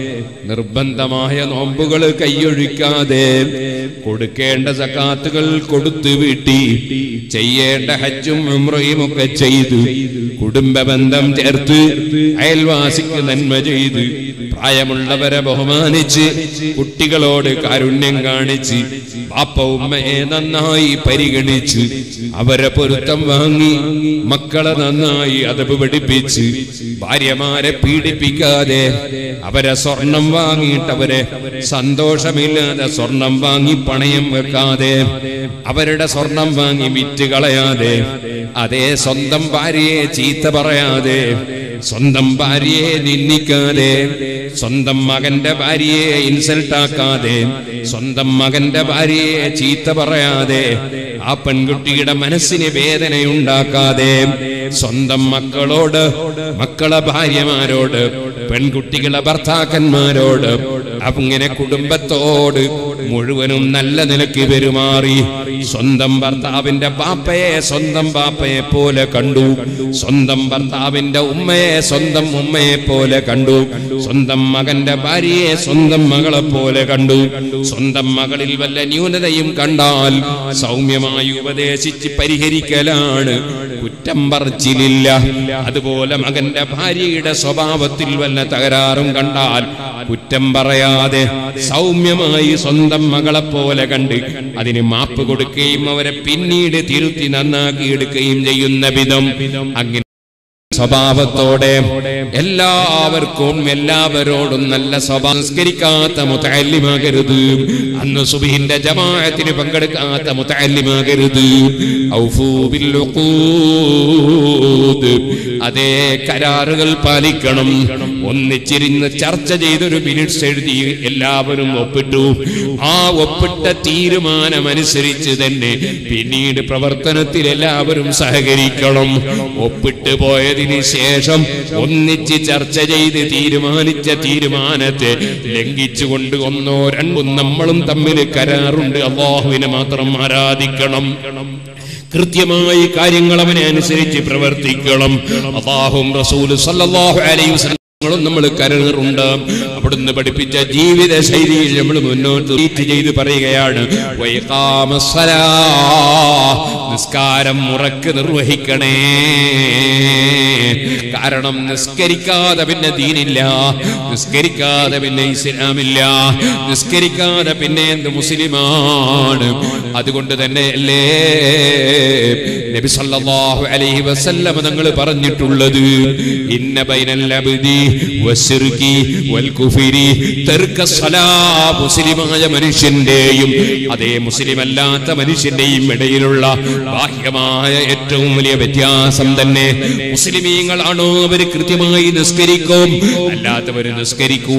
നിർബന്ധമായ നോമ്പുകൾ കൈയൊഴിക്കാതെ കൊടുക്കേണ്ട സക്കാത്തുകൾ കൊടുത്തു വീട്ടി ചെയ്യേണ്ട ഹജ്ജും ഉംറയും ഒക്കെ ചെയ്തു കുടുംബ ബന്ധം ചേർത്ത് അയൽവാസിക്ക് നന്മ ചെയ്ത് പ്രായമുള്ളവരെ ബഹുമാനിച്ച് കുട്ടികളോട് കാരുണ്യം കാണിച്ച് ബാപ്പ ഉമ്മയെ നന്നായി പരിഗണിച്ച് അവരെ പൊരുത്തം വാങ്ങി മക്കളെ നന്നായി അതവ് പഠിപ്പിച്ച് ഭാര്യമാരെ പീഡിപ്പിക്കാതെ അവരെ സ്വർണം വാങ്ങിയിട്ട് അവരെ സന്തോഷമില്ലാതെ സ്വർണം വാങ്ങി പണയം വെക്കാതെ അവരുടെ സ്വർണം വാങ്ങി വിറ്റ് കളയാതെ അതേ സ്വന്തം ഭാര്യയെ ചീത്ത പറയാതെ സ്വന്തം ഭാര്യയെ നിന്ദിക്കാതെ സ്വന്തം മകന്റെ ഭാര്യയെ ഇൻസൾട്ടാക്കാതെ സ്വന്തം മകന്റെ ഭാര്യയെ ചീത്ത പറയാതെ ആ പെൺകുട്ടിയുടെ മനസ്സിന് വേദനയുണ്ടാക്കാതെ സ്വന്തം മക്കളോട് മക്കളെ ഭാര്യമാരോട് പെൺകുട്ടികളെ ഭർത്താക്കന്മാരോട് അങ്ങനെ കുടുംബത്തോട് മുഴുവനും നല്ല നിലയ്ക്ക് പെരുമാറി സ്വന്തം ഭർത്താവിന്റെ ബാപ്പയെ സ്വന്തം ബാപ്പയെ പോലെ കണ്ടു സ്വന്തം ഭർത്താവിന്റെ ഉമ്മയെ സ്വന്തം ഉമ്മയെ പോലെ കണ്ടു സ്വന്തം മകന്റെ ഭാര്യയെ സ്വന്തം മകളെ പോലെ കണ്ടു സ്വന്തം മകളിൽ വല്ല ന്യൂനതയും കണ്ടാൽ സൗമ്യമായി ഉപദേശിച്ച് പരിഹരിക്കലാണ് കുറ്റം പറച്ചിലില്ല അതുപോലെ മകന്റെ ഭാര്യയുടെ സ്വഭാവത്തിൽ വല്ല തകരാറും കണ്ടാൽ കുറ്റം പറയാതെ സൗമ്യമായി സ്വന്തം മകളെ പോലെ കണ്ട് അതിന് മാപ്പ് കൊടുക്കുകയും അവരെ പിന്നീട് തിരുത്തി നന്നാക്കി എടുക്കുകയും ചെയ്യുന്ന വിധം അങ്ങനെ സ്വഭാവത്തോടെ എല്ലാവർക്കും എല്ലാവരോടും നല്ല സ്വഭാവസ്കരിക്കാത്ത മുത്തല്ലിമാകരുത് അന്ന് സുബിഹിന്റെ ജമാഅത്തിന് പങ്കെടുക്കാത്ത മുത്തല്ലിമാകരുത് ഔഫൂ ബിൽ ഉഖൂദ്. അതേ കരാറുകൾ പാലിക്കണം ഒന്നിച്ചിരുന്ന് ചർച്ച ചെയ്തൊരു മിനിറ്റ്സ് എഴുതി എല്ലാവരും ഒപ്പിട്ടു ആ ഒപ്പിട്ട തീരുമാനമനുസരിച്ച് തന്നെ പിന്നീട് പ്രവർത്തനത്തിൽ എല്ലാവരും സഹകരിക്കണം ഒപ്പിട്ട് പോയതിന് ശേഷം ഒന്നിച്ച് ചർച്ച ചെയ്ത് തീരുമാനിച്ച തീരുമാനത്തെ ലംഘിച്ചുകൊണ്ട് ഒന്നോ രണ്ടും നമ്മളും തമ്മിൽ കരാറുണ്ട് അള്ളാഹുവിനെ മാത്രം ആരാധിക്കണം കൃത്യമായി കാര്യങ്ങൾ അവനെ അനുസരിച്ച് പ്രവർത്തിക്കണം അള്ളാഹും റസൂൽ സല്ലല്ലാഹു അലൈഹി വസല്ലം ങ്ങളും നമ്മൾ കരുതറുണ്ട് അവിടുന്ന് പഠിപ്പിച്ച ജീവിത ശൈലിയിൽ നമ്മൾ മുന്നോട്ട് റീറ്റ് ചെയ്ത് പറയുകയാണ് വൈകാമസ്സലാ. നിസ്കാരം മുറക്ക് നിർവഹിക്കണേ കാരണം നിസ്കരിക്കാതെ പിന്നെ ദീനില്ല നിസ്കരിക്കാതെ പിന്നെ ഇസ്ലാമില്ല നിസ്കരിക്കാതെ പിന്നെ എന്ത് മുസ്ലിമാണ് അതുകൊണ്ട് തന്നെ അല്ലേ നബി സല്ലല്ലാഹു അലൈഹി വസല്ലം തങ്ങൾ പറഞ്ഞിട്ടുള്ളത് ഇന്ന ബൈനൽ അബ്ദി വശിർകി വൽ കുഫരി തർക്ക സലാ മുസ്ലിമായ മനുഷ്യന്റെയും അതേ മുസ്ലിം അല്ലാത്ത മനുഷ്യന്റെയും ഇടയിലുള്ള ബാഹ്യമായ ഏറ്റവും വലിയ വ്യത്യാസം തന്നെ മുസ്ലിമീങ്ങളാണോ അവർ കൃത്യമായി നിസ്കരിക്കും അല്ലാത്തവർ നിസ്കരിക്കുക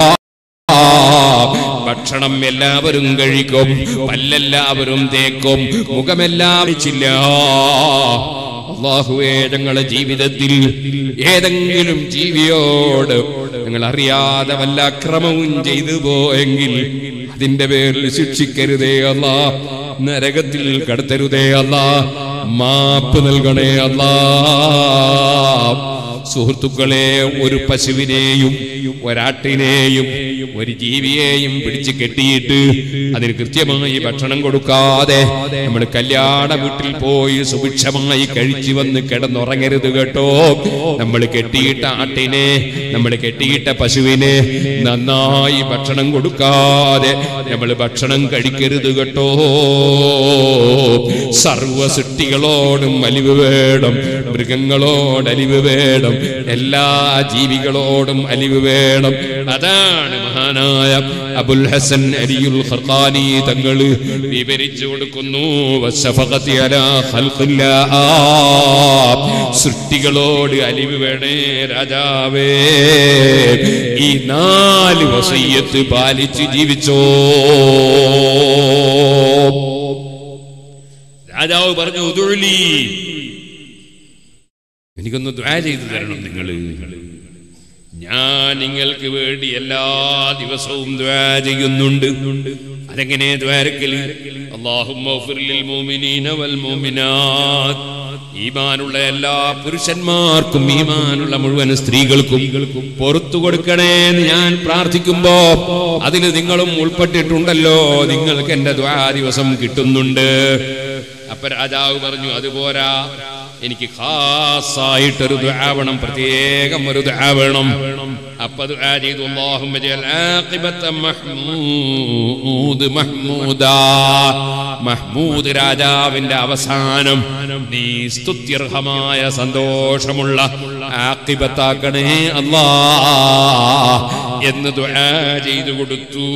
ഭക്ഷണം എല്ലാവരും കഴിക്കും പല്ലെല്ലാവരും തേക്കും മുഖമെല്ലാം വെച്ചില്ല അള്ളാഹുവേ ഞങ്ങളുടെ ജീവിതത്തിൽ ഏതെങ്കിലും ജീവിയോട് ഞങ്ങൾ അറിയാതെ വല്ല അക്രമവും ചെയ്തു പോയെങ്കിൽ അതിന്റെ പേരിൽ ശിക്ഷിക്കരുതേ അല്ലാ നരകത്തിൽ കടത്തരുതേ അല്ലാ മാപ്പ് നൽകണേ അല്ലാ സുഹൃത്തുക്കളെ ഒരു പശുവിനെയും ഒരാട്ടിനെയും ഒരു ജീവിയെയും പിടിച്ച് കെട്ടിയിട്ട് അതിന് കൃത്യമായി ഭക്ഷണം കൊടുക്കാതെ നമ്മൾ കല്യാണ വീട്ടിൽ പോയി സുഭിക്ഷമായി കഴിച്ചു വന്ന് കിടന്നുറങ്ങരുത് കേട്ടോ നമ്മൾ കെട്ടിയിട്ട ആട്ടിനെ നമ്മൾ കെട്ടിയിട്ട പശുവിനെ നന്നായി ഭക്ഷണം കൊടുക്കാതെ നമ്മൾ ഭക്ഷണം കഴിക്കരുത് കേട്ടോ സർവ സൃഷ്ടികളോടും അലിവ് വേണം മൃഗങ്ങളോട് അലിവ് വേണം എല്ലാ ജീവികളോടും അലിവ് വേണം അതാണ് മഹാനായ അബുൽ ഹസൻ അലിയുൽ ഖർഖാനി തങ്ങൾ വിവരിച്ചു കൊടുക്കുന്നു വശഫഖത്തി അലാ ഖൽഖില്ലാ. സൃഷ്ടികളോട് അലിവ് വേണേ രാജാവേ ഈ നാല് വസയ്യത്ത് പാലിച്ച് ജീവിച്ചോ രാജാവ് പറഞ്ഞു ഉതുഴലി എനിക്കൊന്ന് ദ്വാ ചെയ്തു തരണം നിങ്ങൾ ഞാൻ നിങ്ങൾക്ക് വേണ്ടി എല്ലാ ദിവസവും ദ്വാ ചെയ്യുന്നുണ്ട് അതെങ്ങനെ ദ്വാരക്കല് ഈമാനുള്ള എല്ലാ പുരുഷന്മാർക്കും ഈമാനുള്ള മുഴുവൻ സ്ത്രീകൾക്കും പുറത്തു കൊടുക്കണേ എന്ന് ഞാൻ പ്രാർത്ഥിക്കുമ്പോ അതിൽ നിങ്ങളും ഉൾപ്പെട്ടിട്ടുണ്ടല്ലോ നിങ്ങൾക്ക് എന്റെ ദ്വാ ദിവസം കിട്ടുന്നുണ്ട് അപ്പൊ രാജാവ് പറഞ്ഞു അതുപോരാ എനിക്ക് ഖാസായിട്ടൊരു ദുആവണം പ്രത്യേകം ഒരു ദുആവണം അപ്പൊ ദുആ ചെയ്തു അല്ലാഹുമ്മ ജഅൽ ആഖിബത മഹ്മൂദ് മഹ്മൂദാ മഹ്മൂദ് രാജാവിന്റെ അവസാനം നീ സ്തുത്യർഹമായ സന്തോഷമുള്ള ആഖിബത്താക്കണേ അല്ലാ എന്ന് ദുആ ചെയ്തു കൊടുത്തു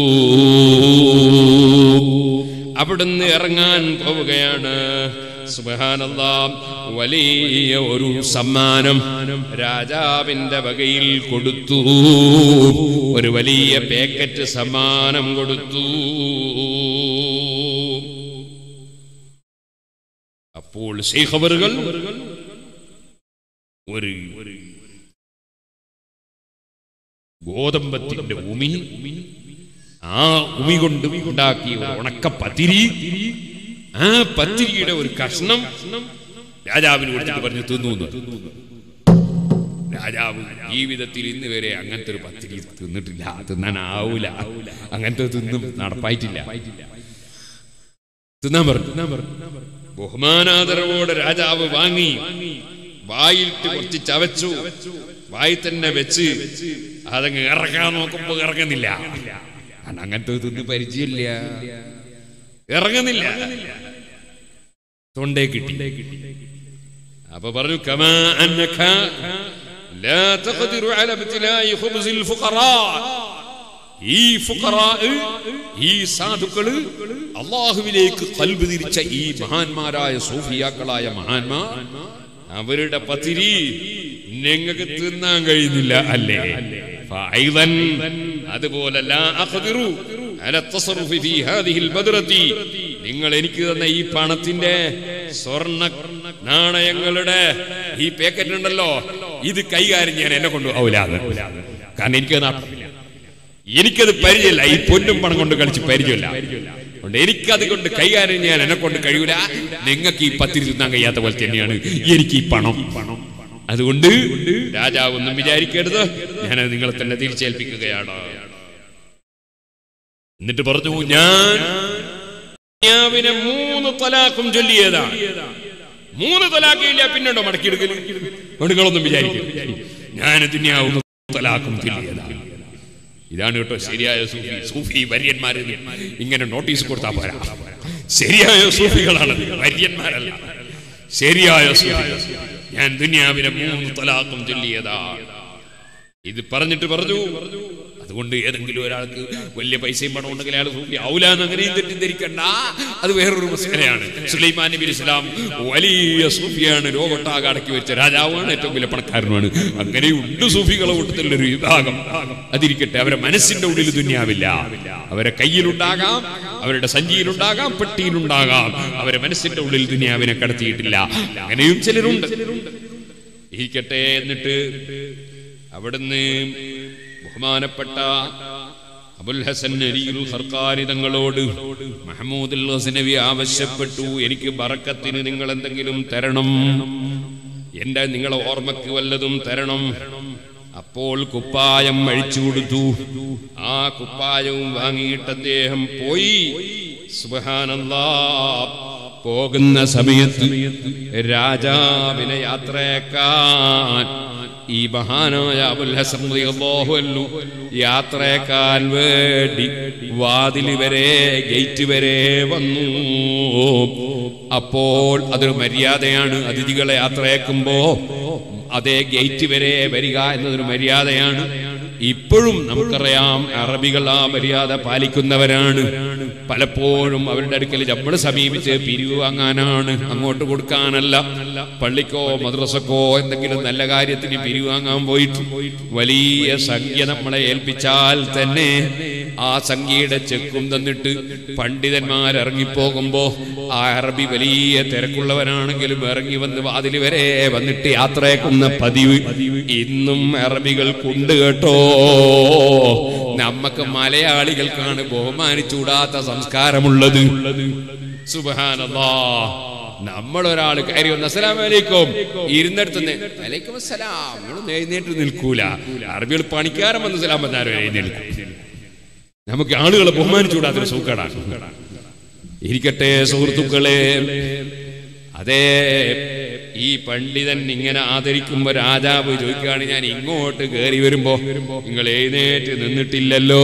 അവിടുന്ന് ഇറങ്ങാൻ പോവുകയാണ് സുബ്ഹാനല്ലാ വലിയ ഒരു സമ്മാനം രാജാവിന്റെ വകയിൽ കൊടുത്തു ഒരു വലിയ പാക്കറ്റ് സമ്മാനം കൊടുത്തു അപ്പോൾ ശൈഖവറുകൾ ഒരു ഗോതമ്പത്തിന്റെ ഉമി ആ ഉമി കൊണ്ട് ഉണ്ടാക്കിയ ഒരു ഉണക്ക പത്തിരി ആ പത്തിരിയുടെ ഒരു കഷ്ണം രാജാവിന് കൊടുത്തിട്ട് പറഞ്ഞു തിന്നു എന്ന്. രാജാവ് ജീവിതത്തിൽ ഇന്ന് വരെ അങ്ങനത്തെ ഒരു പത്തിരി തിന്നിട്ടില്ല തിന്നാനാവൂല അങ്ങനത്തെ തിന്നും നടപ്പായിട്ടില്ല തിന്നാൻ പറഞ്ഞു ബഹുമാനാദരവോടെ രാജാവ് വാങ്ങി വായിലിട്ട് കുറച്ച് ചവച്ചു വായി തന്നെ വെച്ച് അതങ്ങ് ഇറക്കാൻ നോക്കുമ്പോ ഇറങ്ങുന്നില്ല കാരണം അങ്ങനത്തെ തിന്ന് പരിചയമില്ല ഇറങ്ങുന്നില്ല തൊണ്ടേ കിട്ടി അപ്പൊ പറഞ്ഞു കമാ അന്നക ലാ തഖദിറു അലാ ഇബ്തിലാഇ ഖുബ്സിൽ ഫുഖറാ ഈ ഫുഖറാ ഈ സാധുക്കള് അള്ളാഹുവിലേക്ക് കൽബ് തിരിച്ച ഈ മഹാന്മാരായ സൂഫിയാക്കളായ മഹാന്മാർ അവരുടെ പത്തിരി നിങ്ങൾക്ക് തിന്നാൻ കഴിയുന്നില്ല അല്ലേ ഫഅയ്ദൻ അതുപോലെ ലാ അഖ്ദിറു അല തസറുഫി ഫീ ഹാദിഹിൽ ബദ്റതി നിങ്ങൾ എനിക്ക് തന്ന ഈ പണത്തിന്റെ സ്വർണ്ണ നാണയങ്ങളുടെ ഈ പാക്കറ്റ് ഉണ്ടല്ലോ ഇത് കൈകാര്യം ചെയ്യാൻ എന്നെ കൊണ്ട് ആവൂലാന്ന് കാരണം എനിക്ക് നടപ്പില്ല എനിക്കത് പരിചയമില്ല ഈ പൊന്നും പണം കൊണ്ട് കളിച്ച് പരിചയമില്ല അതുകൊണ്ട് എനിക്കത് കൊണ്ട് കൈകാര്യം ചെയ്യാൻ എന്നെ കൊണ്ട് കഴിയൂല നിങ്ങൾക്ക് ഈ പത്തിരി തിന്നാൻ കഴിയാത്ത പോലെ തന്നെയാണ് എനിക്ക് ഈ പണം അതുകൊണ്ട് രാജാവ് ഒന്നും വിചാരിക്കരുത് ഞാനത് നിങ്ങളെ തന്നെ തിരിച്ചേൽപ്പിക്കുകയാണ് എന്നിട്ട് പറഞ്ഞു ഞാൻ ദുനിയാവിനെ മൂന്ന് തലാഖും ചൊല്ലിയതാണ് മൂന്ന് തലാഖില്ല പിന്നുണ്ടോ മടക്കിയെടുക്കല് അതുകൊണ്ട് നിങ്ങളൊന്നും വിചാരിക്കും ഞാൻ ദുനിയാവ് തലാഖും ചൊല്ലിയതാണ് ഇതാണ് കേട്ടോ ശരിയായ സൂഫി സൂഫി വര്യന്മാര് ഇങ്ങനെ നോട്ടീസ് കൊടുത്താ പോരാ ശരിയായ സൂഫികളാണ് വര്യന്മാരല്ല ശരിയായ സൂഫികൾ ഞാൻ ദുനിയാവിലെ മൂന്ന് തലാഖും ചൊല്ലിയതാ ഇത് പറഞ്ഞിട്ട് പറഞ്ഞു അതുകൊണ്ട് ഏതെങ്കിലും ഒരാൾക്ക് വലിയ പൈസയും പണം ഉണ്ടെങ്കിൽ അയാൾ സൂഫി ആവൂലെന്ന് അങ്ങനെയും തെറ്റിദ്ധരിക്കണ്ട അത് വേറൊരു മസലയാണ് സുലൈമാൻ നബി ഇസ്ലാം വലിയ സൂഫിയാണ് ലോകൊട്ടാകെ അടക്കി വെച്ച രാജാവാണ് ഏറ്റവും വലിയ പണക്കാരനുമാണ് അങ്ങനെയുണ്ട് സൂഫികളെ കൂട്ടത്തിലൊരു വിഭാഗം അതിരിക്കട്ടെ അവരെ മനസ്സിന്റെ ഉള്ളിൽ ദുന്യാവില്ല അവരെ കയ്യിലുണ്ടാകാം അവരുടെ സഞ്ചിയിലുണ്ടാകാം പെട്ടിയിലുണ്ടാകാം അവരെ മനസ്സിന്റെ ഉള്ളിൽ ദുനിയാവിനെ കടത്തിയിട്ടില്ല അങ്ങനെയും ചിലരുണ്ട് ഇരിക്കട്ടെ എന്നിട്ട് അവിടുന്ന് ബഹുമാനപ്പെട്ട അബുൽ ഹസൻ അരിയുൽ ഹർക്കാനി തങ്ങളോട് മഹമൂദുൽ ഹസനവി ആവശ്യപ്പെട്ടു എനിക്ക് ബറക്കത്തിന് നിങ്ങൾ എന്തെങ്കിലും തരണം എന്റെ നിങ്ങളെ ഓർമ്മക്ക് വല്ലതും തരണം അപ്പോൾ കുപ്പായം അഴിച്ചു കൊടുത്തു ആ കുപ്പായവും വാങ്ങിയിട്ട് അദ്ദേഹം പോയി സുബഹാനല്ലാ പോകുന്ന സമയത്ത് രാജാവിനെ യാത്രയാക്കാൻ ഈ മഹാനായ അബുൽ ഹസൻ റളിയല്ലാഹു അൻഹു യാത്രയാക്കാൻ വേണ്ടി വാതിൽ വരെ ഗേറ്റ് വരെ വന്നു അപ്പോൾ അതൊരു മര്യാദയാണ് അതിഥികളെ യാത്രയാക്കുമ്പോ അതേ ഗേറ്റ് വരെ വരിക എന്നതൊരു മര്യാദയാണ് ഇപ്പോഴും നമുക്കറിയാം അറബികൾ ആ മര്യാദ പാലിക്കുന്നവരാണ് പലപ്പോഴും അവരുടെ അടുക്കൽ നമ്മൾ സമീപിച്ച് പിരിവ് വാങ്ങാനാണ് അങ്ങോട്ട് കൊടുക്കാനല്ല പള്ളിക്കോ മദ്രസക്കോ എന്തെങ്കിലും നല്ല കാര്യത്തിന് പിരിവ് വാങ്ങാൻ പോയിട്ട് വലിയ സംഖ്യ നമ്മളെ ഏൽപ്പിച്ചാൽ തന്നെ ആ സംഖ്യയുടെ ചെക്കും തന്നിട്ട് പണ്ഡിതന്മാർ ഇറങ്ങിപ്പോകുമ്പോ ആ അറബി വലിയ തിരക്കുള്ളവരാണെങ്കിലും ഇറങ്ങി വന്ന് വാതിൽ വരെ വന്നിട്ട് യാത്രയാക്കുന്ന പതിവ് ഇന്നും അറബികൾക്കുണ്ട് കേട്ടോ നമ്മക്ക് മലയാളികൾക്കാണ് ബഹുമാനിച്ചൂടാത്ത സംസ്കാരമുള്ളത് സുബഹാനല്ലാ നമ്മളൊരാൾ കയറി വന്ന് അസ്സലാം വലൈക്കും ഇരുന്നിടത്തുനിന്ന് വലൈക്കും അസ്സലാം നമ്മളൊന്നും എഴുന്നേറ്റ് നിൽക്കൂല അറബികൾ പണിക്കാരൻ വന്ന് സലാം പറഞ്ഞാലും എഴുന്നേൽക്കും നമുക്ക് ആളുകളെ ബഹുമാനിച്ചുകൂടാത്തൊരു സൂക്കേടാണ് ഇരിക്കട്ടെ സുഹൃത്തുക്കളെ അതേ ഈ പണ്ഡിതൻ ഇങ്ങനെ ആദരിക്കുമ്പോ രാജാവ് ചോദിക്കുകയാണ് ഞാൻ ഇങ്ങോട്ട് കയറി വരുമ്പോ നിങ്ങൾ എഴുന്നേറ്റ് നിന്നിട്ടില്ലല്ലോ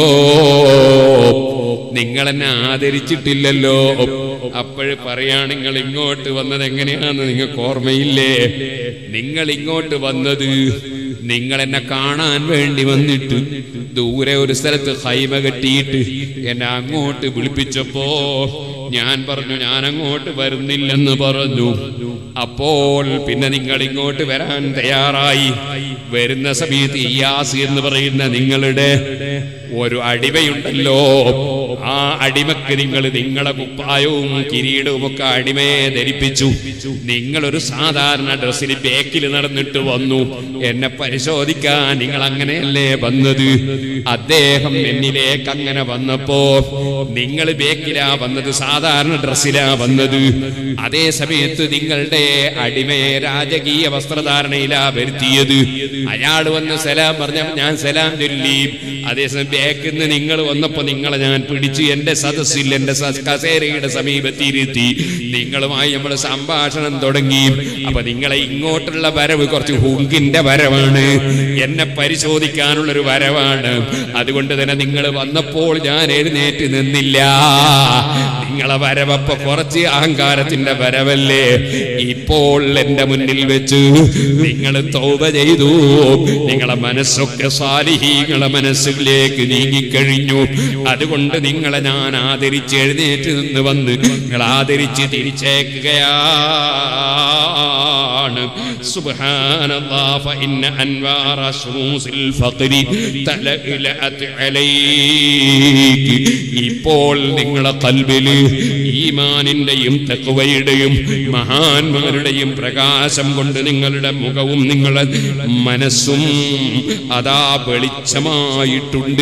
നിങ്ങൾ എന്നെ ആദരിച്ചിട്ടില്ലല്ലോ അപ്പോഴ് പറയാണ് നിങ്ങൾ ഇങ്ങോട്ട് വന്നത് എങ്ങനെയാന്ന് നിങ്ങൾക്ക് ഓർമ്മയില്ലേ നിങ്ങൾ ഇങ്ങോട്ട് വന്നത് നിങ്ങൾ എന്നെ കാണാൻ വേണ്ടി വന്നിട്ട് ദൂരെ ഒരു സ്ഥലത്ത് ഹൈമ കെട്ടിയിട്ട് എന്നെ അങ്ങോട്ട് വിളിപ്പിച്ചപ്പോ ഞാൻ പറഞ്ഞു ഞാൻ അങ്ങോട്ട് വരുന്നില്ലെന്ന് പറഞ്ഞു അപ്പോൾ പിന്നെ നിങ്ങൾ ഇങ്ങോട്ട് വരാൻ തയ്യാറായി വരുന്ന സമയത്ത് ഇയാസ് എന്ന് പറയുന്ന നിങ്ങളുടെ ഒരു അടിമയുണ്ടല്ലോ ആ അടിമക്ക് നിങ്ങൾ നിങ്ങളെ കുപ്പായവും കിരീടവും ഒക്കെ അടിമയെ ധരിപ്പിച്ചു നിങ്ങളൊരു സാധാരണ ഡ്രസ്സിൽ ബേക്കിൽ നടന്നിട്ട് വന്നു എന്നെ പരിശോധിക്കാൻ നിങ്ങൾ അങ്ങനെയല്ലേ വന്നത് അദ്ദേഹം എന്നിലേക്ക് അങ്ങനെ വന്നപ്പോ നിങ്ങൾ ബേക്കിലാ വന്നത് സാധാരണ ഡ്രസ്സിലാ വന്നത് അതേ സമയത്ത് നിങ്ങളുടെ അടിമയെ രാജകീയ വസ്ത്രധാരണയിലാ വരുത്തിയത് അയാൾ വന്ന് സലാം പറഞ്ഞ ഞാൻ സലാം ചൊല്ലി അതേസമയം ബാക്കിൽ നിന്ന് നിങ്ങൾ വന്നപ്പോ നിങ്ങളെ ഞാൻ പിടിച്ച് എന്റെ സദസ്സിൽ എന്റെ സ- കസേരയുടെ സമീപത്തിരുത്തി നിങ്ങളുമായി നമ്മൾ സംഭാഷണം തുടങ്ങി അപ്പൊ നിങ്ങളെ ഇങ്ങോട്ടുള്ള വരവ് കുറച്ച് ഹുങ്കിന്റെ വരവാണ് എന്നെ പരിശോധിക്കാനുള്ള ഒരു വരവാണ് അതുകൊണ്ട് തന്നെ നിങ്ങൾ വന്നപ്പോൾ ഞാൻ എഴുന്നേറ്റ് നിന്നില്ല നിങ്ങളെ വരവപ്പോ കുറച്ച് അഹങ്കാരത്തിന്റെ വരവല്ലേ ഇപ്പോൾ എന്റെ മുന്നിൽ വെച്ച് നിങ്ങൾ തൗബ ചെയ്തു നിങ്ങളെ മനസ്സൊക്കെ സാലിഹീങ്ങളെ മനസ്സിലേക്ക് നീങ്ങിക്കഴിഞ്ഞു അതുകൊണ്ട് നിങ്ങളെ ഞാൻ ആദരിച്ച് എഴുന്നേറ്റ് നിന്ന് വന്ന് നിങ്ങൾ ആദരിച്ച് തിരിച്ചേക്കുകയാണ് ആണ് സുബ്ഹാനല്ലാ ഫഇന്ന അൻവാറ ശുറൂസിൽ ഫഖരി തലഇലഅത് അലൈകി ഇപ്പോൾ നിങ്ങളെ കൽബില് ഈമാനിന്റെയും തഖ്വയുടെയും മഹാന്മാരുടെയും പ്രകാശം കൊണ്ട് നിങ്ങളുടെ മുഖവും നിങ്ങളുടെ മനസ്സും അതാ വെളിച്ചമായിട്ടുണ്ട്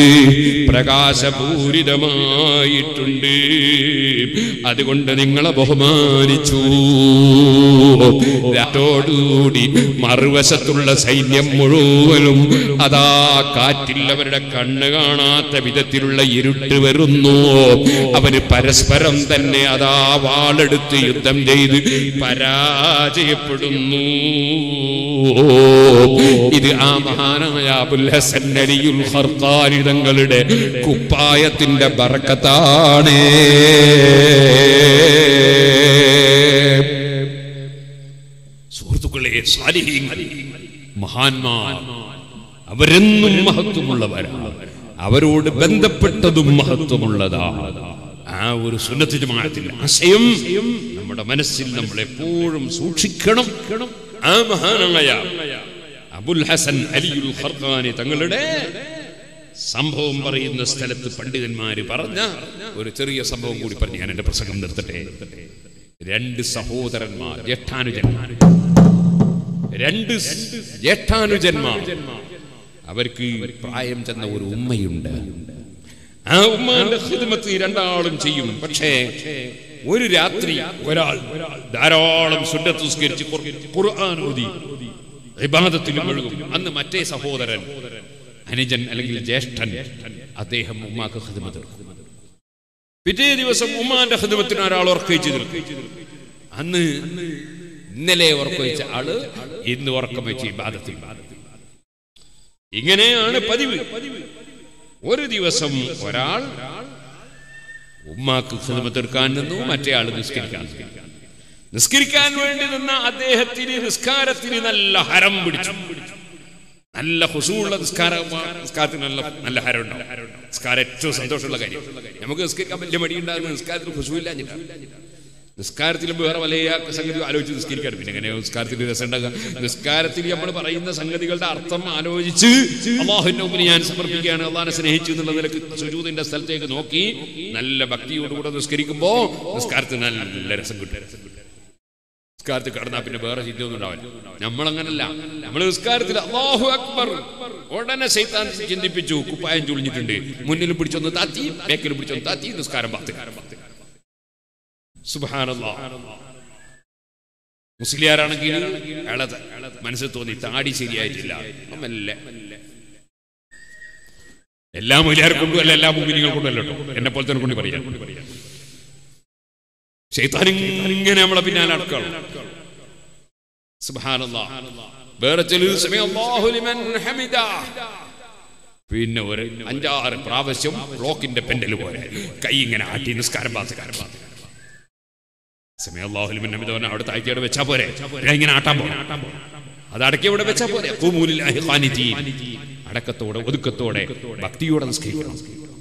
പ്രകാശപൂരിതമായിട്ടുണ്ട് അതുകൊണ്ട് നിങ്ങളെ ബഹുമാനിച്ചു രാട്ടോടുകൂടി മറുവശത്തുള്ള സൈന്യം മുഴുവനും അതാ കാറ്റിൽ അവരുടെ കണ്ണ് കാണാത്ത വിധത്തിലുള്ള ഇരുട്ട് വരുന്നു അവര് പരസ്പരം തന്നെ അതാ വാളെടുത്ത് യുദ്ധം ചെയ്ത് പരാജയപ്പെടുന്നു ഇത് ആ മഹാനായ അബുൽ ഹസൻ അലിയുൽ ഖർഖാനി തങ്ങളുടെ കുപ്പായത്തിന്റെ ബറക്കത്താണ് സുഹൃത്തുക്കളെ സാലിഹീങ്ങൾ മഹാന്മാർ അവരെന്നും മഹത്വമുള്ളവരാണ് അവരോട് ബന്ധപ്പെട്ടതും മഹത്വമുള്ളതാണ് ആ ഒരു സുന്നത്ത് ജമാഅത്തിന്റെ ആശയം നമ്മുടെ മനസ്സിൽ നമ്മൾ എപ്പോഴും സൂക്ഷിക്കണം ആ മഹാനായ അബുൽ ഹസൻ അലിയുൽ ഖർഖാനി തങ്ങളുടെ സംഭവം പറയുന്ന സ്ഥലത്ത് പണ്ഡിതന്മാര് പറഞ്ഞ ഒരു ചെറിയ സംഭവം കൂടി പറഞ്ഞ് ഞാൻ എന്റെ പ്രസംഗം നിർത്തട്ടെ രണ്ട് സഹോദരന്മാർ ജ്യേഷ്ഠാനുജന്മാർ രണ്ട് ജ്യേഷ്ഠാനുജന്മാർ അവർക്ക് പ്രായം ചെന്ന ഒരു ഉമ്മയുണ്ട് ആ ഉമ്മാന്റെ ഹിദ്മത്ത് ഈ രണ്ടാളും ചെയ്യും പക്ഷേ ഒരു രാത്രി ഒരാൾ ധാരാളം സുന്നത്ത് നിസ്കരിച്ച് ഖുർആൻ ഓതി ഇബാദത്തിൽ മുഴുകും അന്ന് മറ്റേ സഹോദരൻ അനുജൻ അല്ലെങ്കിൽ ജ്യേഷ്ഠൻ അദ്ദേഹം ഉമ്മാക്ക് ഹിദ്മത്ത് എടുക്കും പിറ്റേ ദിവസം ഉമ്മാന്റെ ഹിദ്മത്തിന് ഒരാൾ ഉറക്കയിച്ച് നിൽക്കും അന്ന് ഇന്നലെ ഉറക്കവെച്ച ആള് ഇന്ന് ഉറക്കം വെച്ച് ഇബാദത്തിൽ ഇങ്ങനെയാണ് പതിവ് ഒരു ദിവസം ഒരാൾ ഉമ്മാക്ക് ഹിദ്മത്തെടുക്കാൻ നിന്നു മറ്റേ ആള് നിസ്കരിക്കാൻ നിന്നു. നിസ്കരിക്കാൻ വേണ്ടി നിന്ന അദ്ദേഹത്തിന് നിസ്കാരത്തിന് നല്ല ഹരം പിടിച്ചു നല്ല ഹുസൂള്ള നിസ്കാര നിസ്കാരത്തിന് നല്ല നല്ല ഹരം ഉണ്ടാവും നിസ്കാരം ഏറ്റവും സന്തോഷമുള്ള കാര്യം നമുക്ക് നിസ്കരിക്കാൻ വലിയ മടിയുണ്ടാകുന്ന നിസ്കാരത്തിൽ ഹുസൂല്ല നിസ്കാരത്തിൽ വേറെ പല സംഗതി ആലോചിച്ച് നിസ്കരിക്കാറ് പിന്നെ എങ്ങനെ നിസ്കാരത്തിൽ രസം ഉണ്ടാകുക നിസ്കാരത്തിൽ നമ്മൾ പറയുന്ന സംഗതികളുടെ അർത്ഥം ആലോചിച്ച് അള്ളാഹുവിന്റെ മുമ്പിൽ ഞാൻ സമർപ്പിക്കുകയാണ് അള്ളാഹിനെ സ്നേഹിച്ചു എന്നുള്ള നിലക്ക് സുജൂതിന്റെ സ്ഥലത്തേക്ക് നോക്കി നല്ല ഭക്തിയോടുകൂടെ നിസ്കരിക്കുമ്പോ നിസ്കാരത്തിന് നല്ല രസം കിട്ടും നിസ്കാരത്തിൽ കടന്നാ പിന്നെ വേറെ ചിന്തയൊന്നും ഉണ്ടാവില്ല നമ്മളങ്ങനല്ല നമ്മൾ നിസ്കാരത്തിൽ അള്ളാഹു അക്ബർ ഉടനെ സൈത്താൻ ചിന്തിപ്പിച്ചു കുപ്പായം ചുളിഞ്ഞിട്ടുണ്ട് മുന്നിലും പിടിച്ചൊന്ന് താത്തി ബേക്കിലും പിടിച്ചൊന്ന് താത്തി നിസ്കാരം പാത്ത് സുബാനല്ലാ മുസ്ലിയാരാണെങ്കിൽ അയാളെ മനസ്സിൽ തോന്നി താടി ശരിയായിട്ടില്ല മെല്ലെ എല്ലാ മൊലിയാർ കൊണ്ടും അല്ല എല്ലാ മുമ്പിനികൾ കൊണ്ടല്ലോ എന്നെ പോലെ തന്നെ കൊണ്ട് പറയാം ശൈത്താൻ ഇങ്ങനെ നമ്മളെ പിന്നാലെ അടക്കണം സുബ്ഹാനല്ലാ വേറെ ചില സമയം അല്ലാഹു ലിമൻ ഹമിദ പിന്നെ ഒരു അഞ്ചാറ് പ്രാവശ്യം ബ്ലോക്കിന്റെ പെൻഡൽ പോലെ കൈ ഇങ്ങനെ ആട്ടി നിസ്കാരം പാസ്കാരം സമയം അല്ലാഹു ലിമൻ ഹമിദ പറഞ്ഞ അവിടെ താഴ്ചയോടെ വെച്ചാ പോരെ ഞാൻ ഇങ്ങനെ ആട്ടാൻ പോകാം അത് അടക്കി ഇവിടെ വെച്ചാ പോരെ ഖുമൂലില്ലാഹി ഖാനിതീൻ അടക്കത്തോടെ ഒതുക്കത്തോടെ ഭക്തിയോടെ നിസ്കരിക്കണം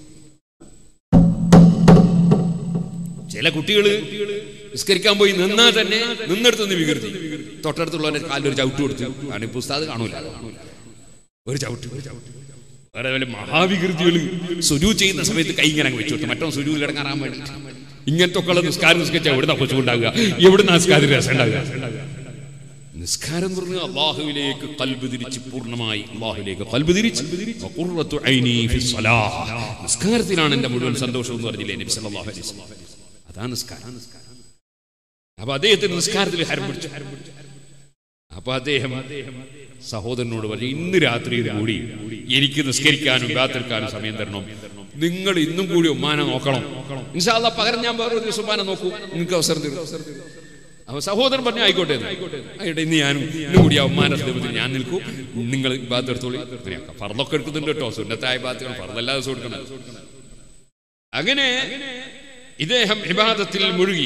ചില കുട്ടികൾ നിസ്കരിക്കാൻ പോയി നിന്നാ തന്നെ നിന്നെടുത്ത് നിന്ന് വികൃതി തൊട്ടടുത്തുള്ളവന്റെ കാലിൽ ഒരു ചവിട്ട് കൊടുത്തു കാരണം ഇപ്പൊ ഉസ്താദ് കാണൂല ഒരു ചവിട്ട് വേറെ വല്ല മഹാവികൃതികൾ സുജു ചെയ്യുന്ന സമയത്ത് കൈ ഇങ്ങനെ അങ്ങ് വെച്ചു കൊടുത്തു മറ്റോ സുജു കിടങ്ങാറാൻ വേണ്ടി ഇങ്ങനത്തെ ഒക്കെ ഉള്ള നിസ്കാരം നിസ്കരിച്ച എവിടുന്ന കൊച്ചു ഉണ്ടാകുക എവിടുന്ന നിസ്കാരം രസം ഉണ്ടാകുക നിസ്കാരം എന്ന് പറഞ്ഞാൽ അള്ളാഹുവിലേക്ക് കൽബ് തിരിച്ച് പൂർണ്ണമായി അള്ളാഹുവിലേക്ക് കൽബ് തിരിച്ച് വഖുറത്തു ഐനി ഫി സ്വലാഹ്. നിസ്കാരത്തിലാണ് എന്റെ മുഴുവൻ സന്തോഷം എന്ന് പറഞ്ഞില്ലേ നബി സല്ലല്ലാഹു അലൈഹി വസല്ലം അതാണ് നിസ്കാരം അപ്പൊ അദ്ദേഹത്തിന് നിസ്കാരത്തിൽ ഹരം പിടിച്ചു അപ്പൊ അദ്ദേഹം സഹോദരനോട് പറഞ്ഞു ഇന്ന് രാത്രി കൂടി എനിക്ക് നിസ്കരിക്കാനും കാത്തിരിക്കാനും സമയം തരണം നിങ്ങൾ ഇന്നും കൂടി ഉമ്മാനെ നോക്കണം ഇൻഷാല്ല പകരം ഞാൻ വേറെ ഒരു ദിവസം ഉമ്മാനെ നോക്കൂ നിങ്ങൾക്ക് അവസരം തരും അപ്പൊ സഹോദരൻ പറഞ്ഞു ആയിക്കോട്ടെ എന്ന്. ആയിക്കോട്ടെ ഇന്ന് ഞാനും ഇന്ന് കൂടി ആ ഉമ്മാന്റെ സ്ഥാപനത്തിൽ ഞാൻ നിൽക്കും നിങ്ങൾ ബാത്ത് എടുത്തോളി അങ്ങനെയാക്കാം ഫർദൊക്കെ എടുക്കുന്നുണ്ട് കേട്ടോ സുന്നത്തായ ബാത്തുകൾ ഫർദല്ലാതെ ദിവസം എടുക്കണം അങ്ങനെ ഇദ്ദേഹം ഇബാദത്തിൽ മുഴുകി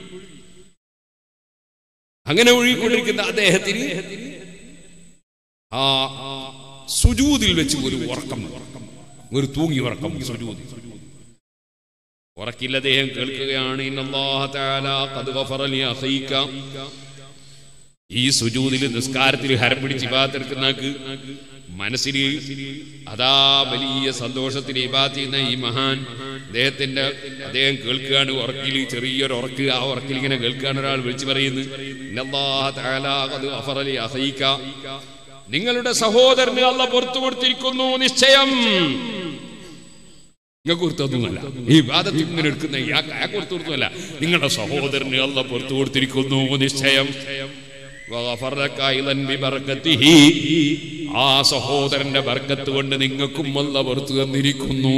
അങ്ങനെ ഒഴുകിക്കൊണ്ടിരിക്കുന്ന അദ്ദേഹത്തിന് ആ സുജൂതിൽ വെച്ച് ഒരു ഉറക്കം ഒരു തൂങ്ങി ഉറക്കം സുജൂതി ഉറക്കില്ല അദ്ദേഹം കേൾക്കുകയാണ് ഇന്നല്ലാഹ തആല ഖദ് ഗഫറ ലി അഖീക ഈ സുജൂതിൽ നിസ്കാരത്തിൽ ഹരം പിടിച്ച് ഇബാത്തെടുക്കുന്നാക്ക് മനസ്സിൽ അതാ വലിയ സന്തോഷത്തിൽ ഇബാത്ത് ചെയ്യുന്ന ഈ മഹാൻ അദ്ദേഹത്തിന്റെ അദ്ദേഹം കേൾക്കുകയാണ് ഉറക്കിൽ ചെറിയൊരു ഉറക്ക് ആ ഉറക്കിൽ ഇങ്ങനെ കേൾക്കുകയാണ് ഒരാൾ വിളിച്ചു പറയുന്നു "ഇന്നല്ലാഹ തആല ഖദ് ഗഫറ ലി അഖീക." നിങ്ങളുടെ സഹോദരന് അല്ല പുറത്തു കൊടുത്തിരിക്കുന്നു നിശ്ചയം നിങ്ങൾക്ക് കൊടുത്തൊന്നുമല്ല ഈ വാദത്തിൽ ഇങ്ങനെ എടുക്കുന്ന അയാൾക്ക് പുറത്തു കൊടുത്തല്ല നിങ്ങളുടെ സഹോദരന് അല്ല പുറത്തു കൊടുത്തിരിക്കുന്നു നിശ്ചയം വഗഫറക അയ്ളൻ ബിബർക്കത്തിഹി. ആ സഹോദരന്റെ ബർക്കത്ത് കൊണ്ട് നിങ്ങൾക്കും അല്ല പുറത്തു തന്നിരിക്കുന്നു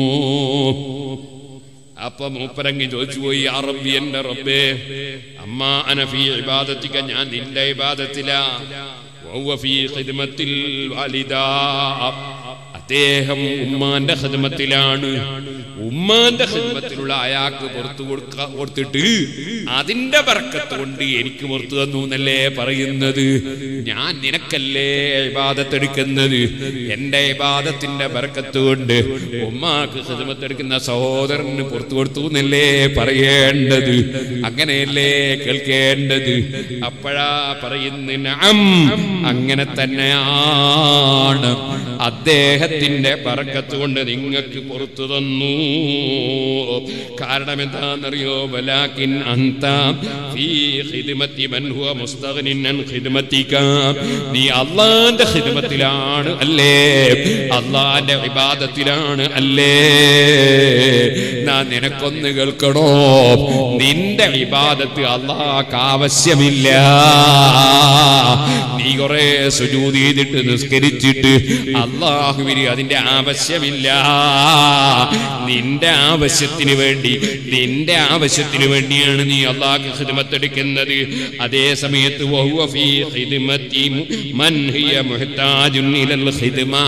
അപ്പൊ മൂപ്പരങ്ങി ചോദിച്ചു പോയി ആ റബ്ബി എന്റെ റബ്ബേ അമ്മ അനഫി ഇബാദത്തിക്ക ഞാൻ നിന്റെ ഇബാദത്തിലാ വഹുവ ഫീ ഖിദ്മത്തിൽ വാലിദാ അദ്ദേഹം ഉമ്മാന്റെ ഖിദ്മത്തിലാണ് ഉമ്മാന്റെ ഖിദ്മത്തിലുള്ള അയാൾക്ക് പുറത്തു കൊടുക്ക കൊടുത്തിട്ട് അതിന്റെ ബർക്കത്ത് കൊണ്ട് എനിക്ക് പുറത്തു തന്നു എന്നല്ലേ പറയുന്നത് ഞാൻ നിനക്കല്ലേ ഇബാദത്തെടുക്കുന്നത് എന്റെ ഇബാദത്തിന്റെ ബർക്കത്ത് കൊണ്ട് ഉമ്മാക്ക് ഖിദ്മത്തെടുക്കുന്ന സഹോദരന് പുറത്തു കൊടുത്തു എന്നല്ലേ പറയേണ്ടത് അങ്ങനെയല്ലേ കേൾക്കേണ്ടത് അപ്പോഴാ പറയുന്ന നഅം അങ്ങനെ തന്നെയാണ് അദ്ദേഹത്തിന്റെ പറക്കത്ത് കൊണ്ട് നിങ്ങൾക്ക് പുറത്തു തന്നു കാരണം എന്താണെന്നറിയോ വലാക്കിൻ അന്ത ഫീ ഖിദ്മത്തി മൻ ഹുവ മുസ്തഗ്നിൻ അൻ ഖിദ്മത്തിക നീ അള്ളാന്റെ ഖിദ്മത്തിലാണ് അല്ലേ അള്ളാന്റെ ഇബാദത്തിലാണ് അല്ലേ ഞാൻ നിനക്കൊന്ന് കേൾക്കണോ നിന്റെ ഇബാദത്ത് അള്ളാഹ് ആവശ്യമില്ല നീ കുറെ സുജൂത് ചെയ്തിട്ട് നിസ്കരിച്ചിട്ട് അള്ളാഹുവിന് അതിന്റെ ആവശ്യമില്ല നിന്റെ ആവശ്യത്തിന് വേണ്ടി നിന്റെ ആവശ്യത്തിന് വേണ്ടിയാണ് നീ അള്ളാഹ് ഹിദ്മത്തെടുക്കുന്നത് അതേ സമയത്ത് വഹുവ ഫീ ഖിദ്മത്തി മൻ ഹിയ മുഹ്താജുൻ ഇലൽ ഖിദ്മാ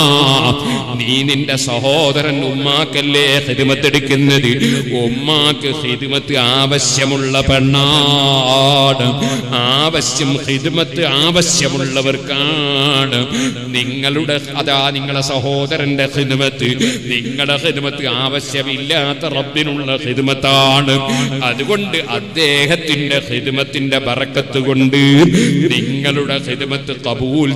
നീ നിന്റെ സഹോദരൻ ഉമ്മാക്കല്ലേ ഹിദ്മത്തെടുക്കുന്നത് ഉമ്മാക്ക് ഹിദ്മത്ത് ആവശ്യമുള്ള പെണ്ണാണ് ആവശ്യം ഹിദ്മത്ത് ആവശ്യമുള്ളവർക്കാണ് നിങ്ങളുടെ അതാ നിങ്ങളെ സഹോദരന്റെ ഹിദ്മത്ത് നിങ്ങളുടെ ഹിദ്മത്ത് ആവശ്യമില്ലാത്ത റബ്ബിനുള്ള ഹിദ്മത്താണ് അതുകൊണ്ട് അദ്ദേഹത്തിന്റെ ഹിദ്മത്തിന്റെ ബറക്കത്ത് കൊണ്ട് നിങ്ങളുടെ ഹിദ്മത്ത് കബൂൽ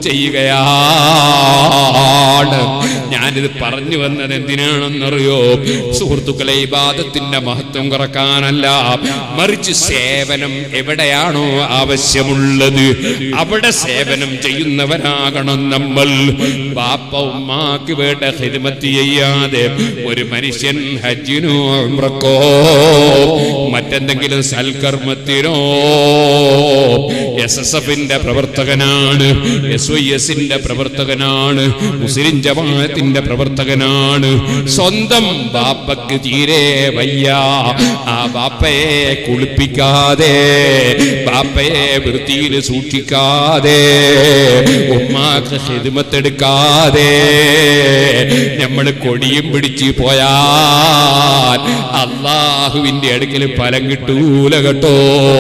ചെയ്യുകയാണ് ഞാനിത് പറഞ്ഞു വന്നത് എന്തിനാണെന്നറിയോ സുഹൃത്തുക്കളെ ഇബാദത്തിന്റെ മഹത്വം കുറക്കാനല്ല മറിച്ച് സേവനം എവിടെയാണോ ആവശ്യമുള്ളത് അവിടെ സേവനം ചെയ്യുന്നവരാകണം നമ്മൾ ബാപ്പ ഉമ്മാക്ക് വേണ്ട ഹിദ്മത്ത് ചെയ്യാതെ ഒരു മനുഷ്യൻ ഹജ്ജിനോ ഉംറക്കോ മറ്റെന്തെങ്കിലും സൽക്കർമ്മത്തിനോ എസ് എസ് എഫിന്റെ പ്രവർത്തകനാണ് എസ് ഐ എസിന്റെ പ്രവർത്തകനാണ് മുസ്ലിം ജമാഅത്തിന്റെ പ്രവർത്തകനാണ് സ്വന്തം ബാപ്പക്ക് തീരെ വയ്യ ആ ബാപ്പയെ കുളിപ്പിക്കാതെ ബാപ്പയെ വൃത്തിയിൽ സൂക്ഷിക്കാതെ ഉമ്മാക്ക് ഹിദ്മത്തെടുക്കാതെ നമ്മൾ കൊടിയും പിടിച്ച് പോയാൽ അള്ളാഹുവിന്റെ അടുക്കൽ ഫലം കിട്ടൂല കേട്ടോ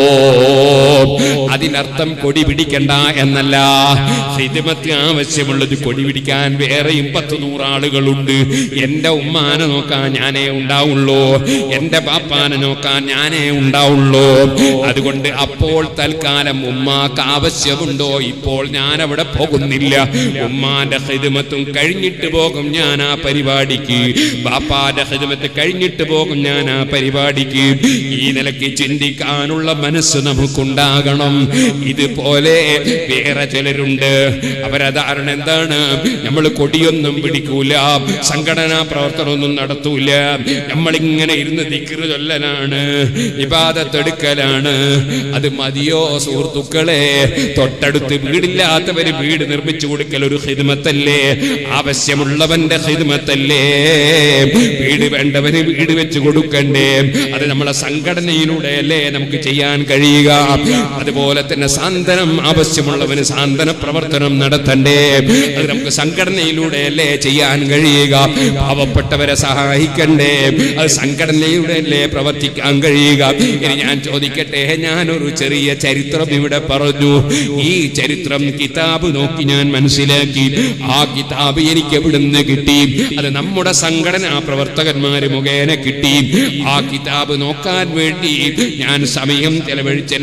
അതിനർത്ഥം കൊടി പിടിക്കണ്ട എന്നല്ല ഹിദ്മത്ത് ആവശ്യമുള്ളത് കൊടി പിടിക്കാൻ വേറെയും പത്ത് നൂറാളുകളുണ്ട് എന്റെ ഉമ്മാനെ നോക്കാൻ ഞാനേ ഉണ്ടാവുള്ളൂ എന്റെ പാപ്പാനെ നോക്കാൻ ഞാനേ ഉണ്ടാവുള്ളൂ അതുകൊണ്ട് അപ്പോൾ തൽക്കാലം ഉമ്മാക്ക് ആവശ്യമുണ്ടോ ഇപ്പോൾ ഞാൻ അവിടെ പോകുന്നില്ല ഉമ്മാന്റെ ഹിദ്മത്തും കഴിഞ്ഞിട്ട് പോകും ഞാൻ ആ പരിപാടിക്ക് ബാപ്പാന്റെ ഹിദ്മത്ത് കഴിഞ്ഞിട്ട് പോകും ഞാൻ ആ പരിപാടിക്ക് ഈ നിലയ്ക്ക് ചിന്തിക്കാനുള്ള മനസ്സ് നമുക്കുണ്ടാകണം ഇതുപോലെ വേറെ ചിലരുണ്ട് അവരധാരണ എന്താണ് നമ്മൾ കൊടിയൊന്നും പിടിക്കൂല സംഘടനാ പ്രവർത്തനമൊന്നും നടത്തൂല നമ്മളിങ്ങനെ ഇരുന്ന് ദിക്റ് ചൊല്ലലാണ് ഇബാദത്തെടുക്കലാണ് അത് മതിയോ സുഹൃത്തുക്കളെ തൊട്ടടുത്ത് വീടില്ലാത്തവര് വീട് നിർമ്മിച്ചു കൊടുക്കൽ ഒരു ഹിദ്മത്തല്ലേ ആവശ്യമുള്ളവന്റെ ഹിദ്മത്തല്ലേ വീട് വേണ്ടവന് വീട് വെച്ച് കൊടുക്കണ്ടേ അത് നമ്മളെ സംഘടനയിലൂടെ അല്ലേ നമുക്ക് ചെയ്യാൻ കഴിയുക അതുപോലെ തന്നെ സാന്ത്വനം ആവശ്യമുള്ളവന് സാന്ത്വന പ്രവർത്തനം നടത്തണ്ടേ അത് നമുക്ക് സംഘടനയിലൂടെ അല്ലേ ചെയ്യാൻ കഴിയുക പാവപ്പെട്ടവരെ സഹായിക്കണ്ടേ അത് സംഘടനയിലൂടെ അല്ലേ പ്രവർത്തിക്കാൻ കഴിയുക ഇനി ഞാൻ ചോദിക്കട്ടെ ഞാനൊരു ചെറിയ ചരിത്രം ഇവിടെ പറഞ്ഞു ഈ ചരിത്രം കിതാബ് നോക്കി ഞാൻ മനസ്സിലാക്കി ആ കിതാബ് എനിക്ക് എവിടുന്ന് കിട്ടി അത് നമ്മുടെ സംഘടനാ പ്രവർത്തകന്മാര് മുഖേന കിട്ടി ആ കിതാബ് നോക്കാൻ വേണ്ടി ഞാൻ സമയം ചെലവഴിച്ച് എന്റെ കാർ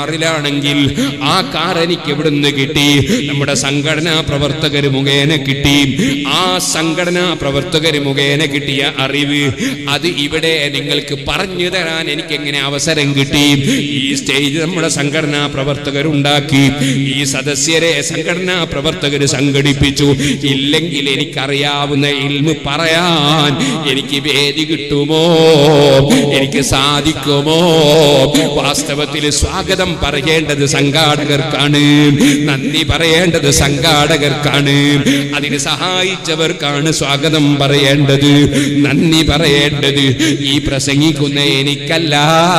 കാറിലാണെങ്കിൽ ആ കാർ എനിക്ക് എവിടുന്ന് കിട്ടി നമ്മുടെ സംഘടനാ പ്രവർത്തകർ മുഖേന കിട്ടി ആ സംഘടനാ പ്രവർത്തകർ മുഖേന കിട്ടിയ അറിവ് അത് ഇവിടെ നിങ്ങൾക്ക് പറഞ്ഞു തരാൻ എനിക്ക് എങ്ങനെ അവസരം കിട്ടി ഈ സ്റ്റേജ് നമ്മുടെ സംഘടനാ പ്രവർത്തകരുണ്ടാക്കി ഈ സദസ്യരെ സംഘടനാ പ്രവർത്തകർ സംഘടിപ്പിച്ചു ഇല്ലെങ്കിൽ എനിക്കറിയാവുന്ന ഇൽമ് പറയാൻ എനിക്ക് വേദി കിട്ടുമോ എനിക്ക് സാധിക്കുമോ വാസ്തവത്തിൽ സ്വാഗതം പറയേണ്ടത് സംഘാടകർക്കാണ് നന്ദി പറയേണ്ടത് സംഘാടകർക്കാണ് അതിന് സഹായിച്ചവർക്കാണ് സ്വാഗതം പറയേണ്ടത് നന്ദി പറയേണ്ടത് ഈ പ്രസംഗിക്കുന്ന എനിക്കല്ല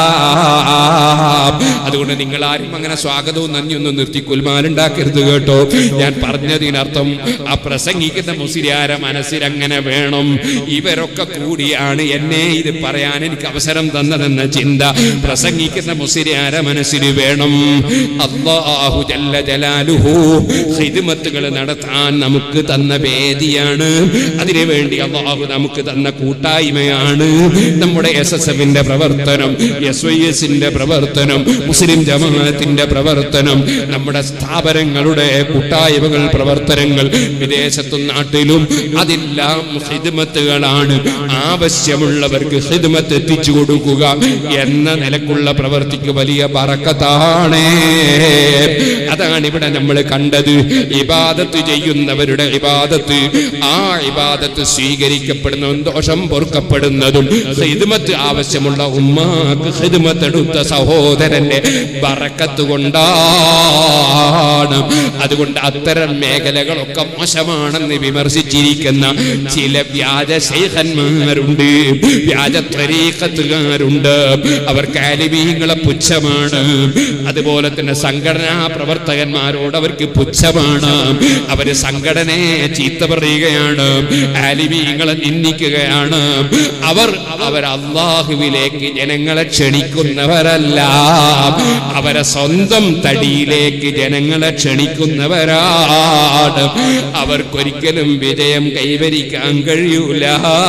അതുകൊണ്ട് നിങ്ങൾ ആരും അങ്ങനെ സ്വാഗതവും നന്ദിയൊന്നും നിർത്തി കുൽമാലുണ്ടാക്കരുത് കേട്ടോ ഞാൻ പറഞ്ഞതിനർത്ഥം ആ പ്രസംഗിക്കുന്ന മുസ്ലിയാര മനസ്സിൽ അങ്ങനെ വേണം ഇവരൊക്കെ കൂടിയാണ് എന്നെ ഇത് പറയാൻ എനിക്ക് അവസരം തന്നതെന്ന ചിന്ത പ്രസംഗിക്കുന്ന മുസ്ലിയാര മനസ്സിൽ വേണം അള്ളാഹു ജല്ല ജലാലുഹു ഹിദ്മത്തുകൾ നടത്താൻ നമുക്ക് തന്ന വേദിയാണ് അതിനുവേണ്ടി അള്ളാഹു നമുക്ക് തന്ന കൂട്ടായ്മയാണ് നമ്മുടെ എസ് എസ് എഫിന്റെ പ്രവർത്തനം എസ് വൈ എസിന്റെ പ്രവർത്തനം മുസ്ലിം ജമാഅത്തിന്റെ പ്രവർത്തനം നമ്മുടെ സ്ഥാപനങ്ങളുടെ കൂട്ടായ്മകൾ പ്രവർത്തനങ്ങൾ വിദേശത്തും നാട്ടിലും അതെല്ലാം ഹിദ്മത്തുകളാണ് ആവശ്യമുള്ളവർക്ക് ഹിദ്മത്ത് എത്തിച്ചു കൊടുക്കുക എന്ന നിലക്കുള്ള പ്രവർത്തിക്ക് വലിയ പറക്കത്താണ് അതാണ് ഇവിടെ നമ്മൾ കണ്ടത് ഇബാദത്ത് ചെയ്യുന്നവരുടെ ഇബാദത്ത് ആ ഇബാദത്ത് സ്വീകരിക്കപ്പെടുന്നതും ദോഷം പൊറുക്കപ്പെടുന്നതും ഹിദ്മത്ത് ആവശ്യമുള്ള ഉമ്മാക്ക് ഹിദ്മത്ത് എടുത്ത സഹോദരന്റെ ബറക്കത്ത് കൊണ്ടാണ് അതുകൊണ്ട് അത്തരം മേഖലകളൊക്കെ മോശമാണെന്ന് വിമർശിച്ചിരിക്കുന്ന ചില വ്യാജ ശൈഖന്മാരുണ്ട് വ്യാജ ത്വരീക്കത്തുകാരുണ്ട് അവർക്ക് ആലിമീങ്ങളെ പുച്ഛമാണ് അതുപോലെ തന്നെ സംഘടനാ പ്രവർത്തകന്മാരോട് അവർക്ക് പുച്ഛമാണ് അവര് സംഘടനയെ ചീത്ത പറയുകയാണ് ആലിമീങ്ങളെ നിന്ദിക്കുകയാണ് അവർ അവർ അള്ളാഹുവിലേക്ക് ജനങ്ങളെ ക്ഷണിക്കുന്നവരല്ല അവരെ സ്വന്തം തടിയിലേക്ക് ജനങ്ങളെ ക്ഷണിക്കുന്നവരാണ് അവർക്കൊരിക്കലും വിജയം കൈവരിക്കാൻ കഴിയൂല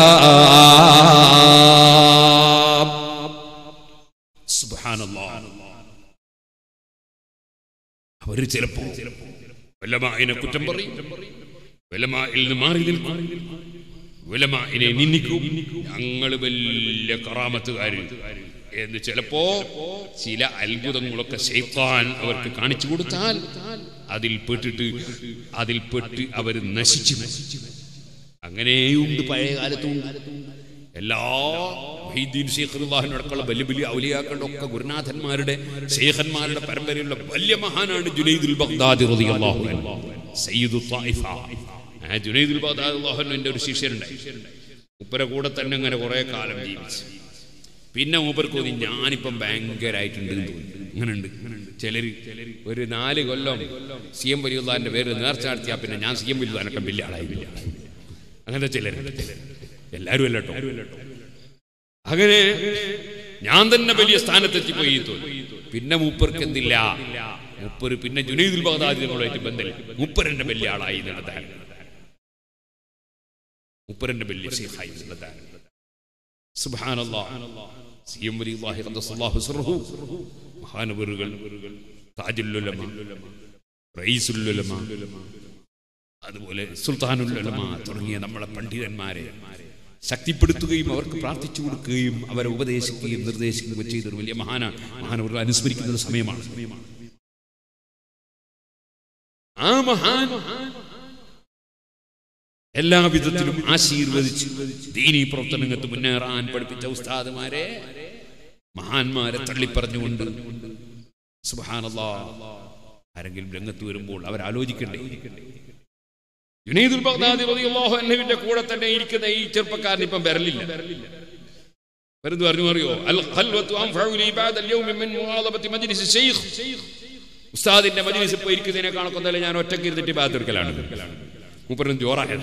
അവര് ചിലപ്പോ വല്ലമായിനെ കുറ്റം പറയും വല്ലമായിൽ നിന്ന് മാറി നിൽക്കും വല്ലമായിനെ നിന്ദിക്കും ഞങ്ങൾ വലിയ കറാമത്തുകാര് എന്ന് ചിലപ്പോ ചില അത്ഭുതങ്ങളൊക്കെ ശൈത്താൻ അവർക്ക് കാണിച്ചു കൊടുത്താൽ അതിൽ പെട്ടിട്ട് അതിൽ പെട്ട് അവർ നശിച്ചു അങ്ങനെയുണ്ട് പഴയ കാലത്തുണ്ട് എല്ലാ വൈദ്യൻ ഷെയ്ഖുല്ലാഹിനടക്കമുള്ള വലിയ വലിയ ഔലിയാക്കളുടെ ഒക്കെ ഗുരുനാഥന്മാരുടെ ഷെയ്ഖന്മാരുടെ പരമ്പരയുള്ള വലിയ മഹാനാണ് ജുനൈദുൽ ബഗ്ദാദി റളിയല്ലാഹു അൻഹു സയ്യിദു ത്വായിഫ ആ ജുനൈദുൽ ബഗ്ദാദി റളിയല്ലാഹു അൻഹു എൻ്റെ ഒരു ശിഷ്യനുണ്ടായി ഉപ്പര കൂടെ തന്നെ അങ്ങനെ കുറെ കാലം ജീവിച്ചു പിന്നെ മൂപ്പർക്ക് തോന്നി ഞാനിപ്പം ഭയങ്കരമായിട്ടുണ്ട് എന്ന് തോന്നി അങ്ങനെ ഉണ്ട് ചിലര് ഒരു നാല് കൊല്ലം സി എം വലിയുള്ളാന്റെ പേര് നേർച്ച നടത്തിയാ പിന്നെ ഞാൻ സി എം വലിയുള്ളാനൊക്കെ വലിയ ആളായില്ല അങ്ങനത്തെ ചിലര് എല്ലാരും അല്ല കേട്ടോ അങ്ങനെ ഞാൻ തന്നെ വലിയ സ്ഥാനത്തെത്തിപ്പോയി എന്ന് തോന്നി പിന്നെ മൂപ്പർക്ക് എന്തില്ല മൂപ്പര് പിന്നെ ജുനൈദുൽ ബഗ്ദാദി നമ്മളുമായിട്ട് ബന്ധമില്ല മൂപ്പരന്റെ വലിയ ആളായി എന്നുള്ള ധാരണ മൂപ്പരന്റെ വലിയ ശേഖായി എന്നുള്ള ധാരണ സുബ്ഹാനല്ലാഹ് സി എം വലിയുള്ളാഹി ഖദ്ദസല്ലാഹു സിർഹു മഹാനവറുകൾ താജുൽ ഉലമ റഈസുൽ ഉലമ അതുപോലെ സുൽത്താനുൽ ഉലമ തുടങ്ങിയ നമ്മളെ പണ്ഡിതന്മാരെ ശക്തിപ്പെടുത്തുകയും അവർക്ക് പ്രാർത്ഥിച്ചു കൊടുക്കുകയും അവരെ ഉപദേശിക്കുകയും നിർദ്ദേശിക്കുകയും ചെയ്തൊരു വലിയ മഹാനാണ് മഹാനവറുകൾ അനുസ്മരിക്കുന്ന ഒരു സമയമാണ് ആ മഹാൻ എല്ലാ വിധത്തിലും ആശീർവദിച്ച് ദീനീ പ്രവർത്തനങ്ങൾക്ക് മുന്നേറാൻ പഠിപ്പിച്ച ഉസ്താദുമാരെ മഹാന്മാരെ തള്ളിപ്പറഞ്ഞുകൊണ്ട് സുബാനല്ലാ ആരെങ്കിലും രംഗത്ത് വരുമ്പോൾ അവർ ആലോചിക്കണ്ടേ ജുനൈദുൽ ബഗ്ദാദി റളിയല്ലാഹു അൻഹുവിന്റെ കൂടെ തന്നെ ഇരിക്കുന്ന ഈ ചെറുപ്പക്കാരൻ ഇപ്പം വരലില്ല വരുന്നു പറഞ്ഞു അറിയോ അൽ ഖൽവത്തു അൻഫഉ ലി ബഅദ അൽ-യൗമി മിൻ മുആദബത്തി മജ്ലിസ് ശൈഖ് ഉസ്താദിന്റെ മജ്ലിസിൽ പോയി ഇരിക്കുന്നതിനേക്കാളൊക്കെ നല്ല ഞാൻ ഒറ്റയ്ക്ക് ഇരുന്നിട്ട് ബാത്തെടുക്കലാണ് മൂപ്പരും ജോറായത്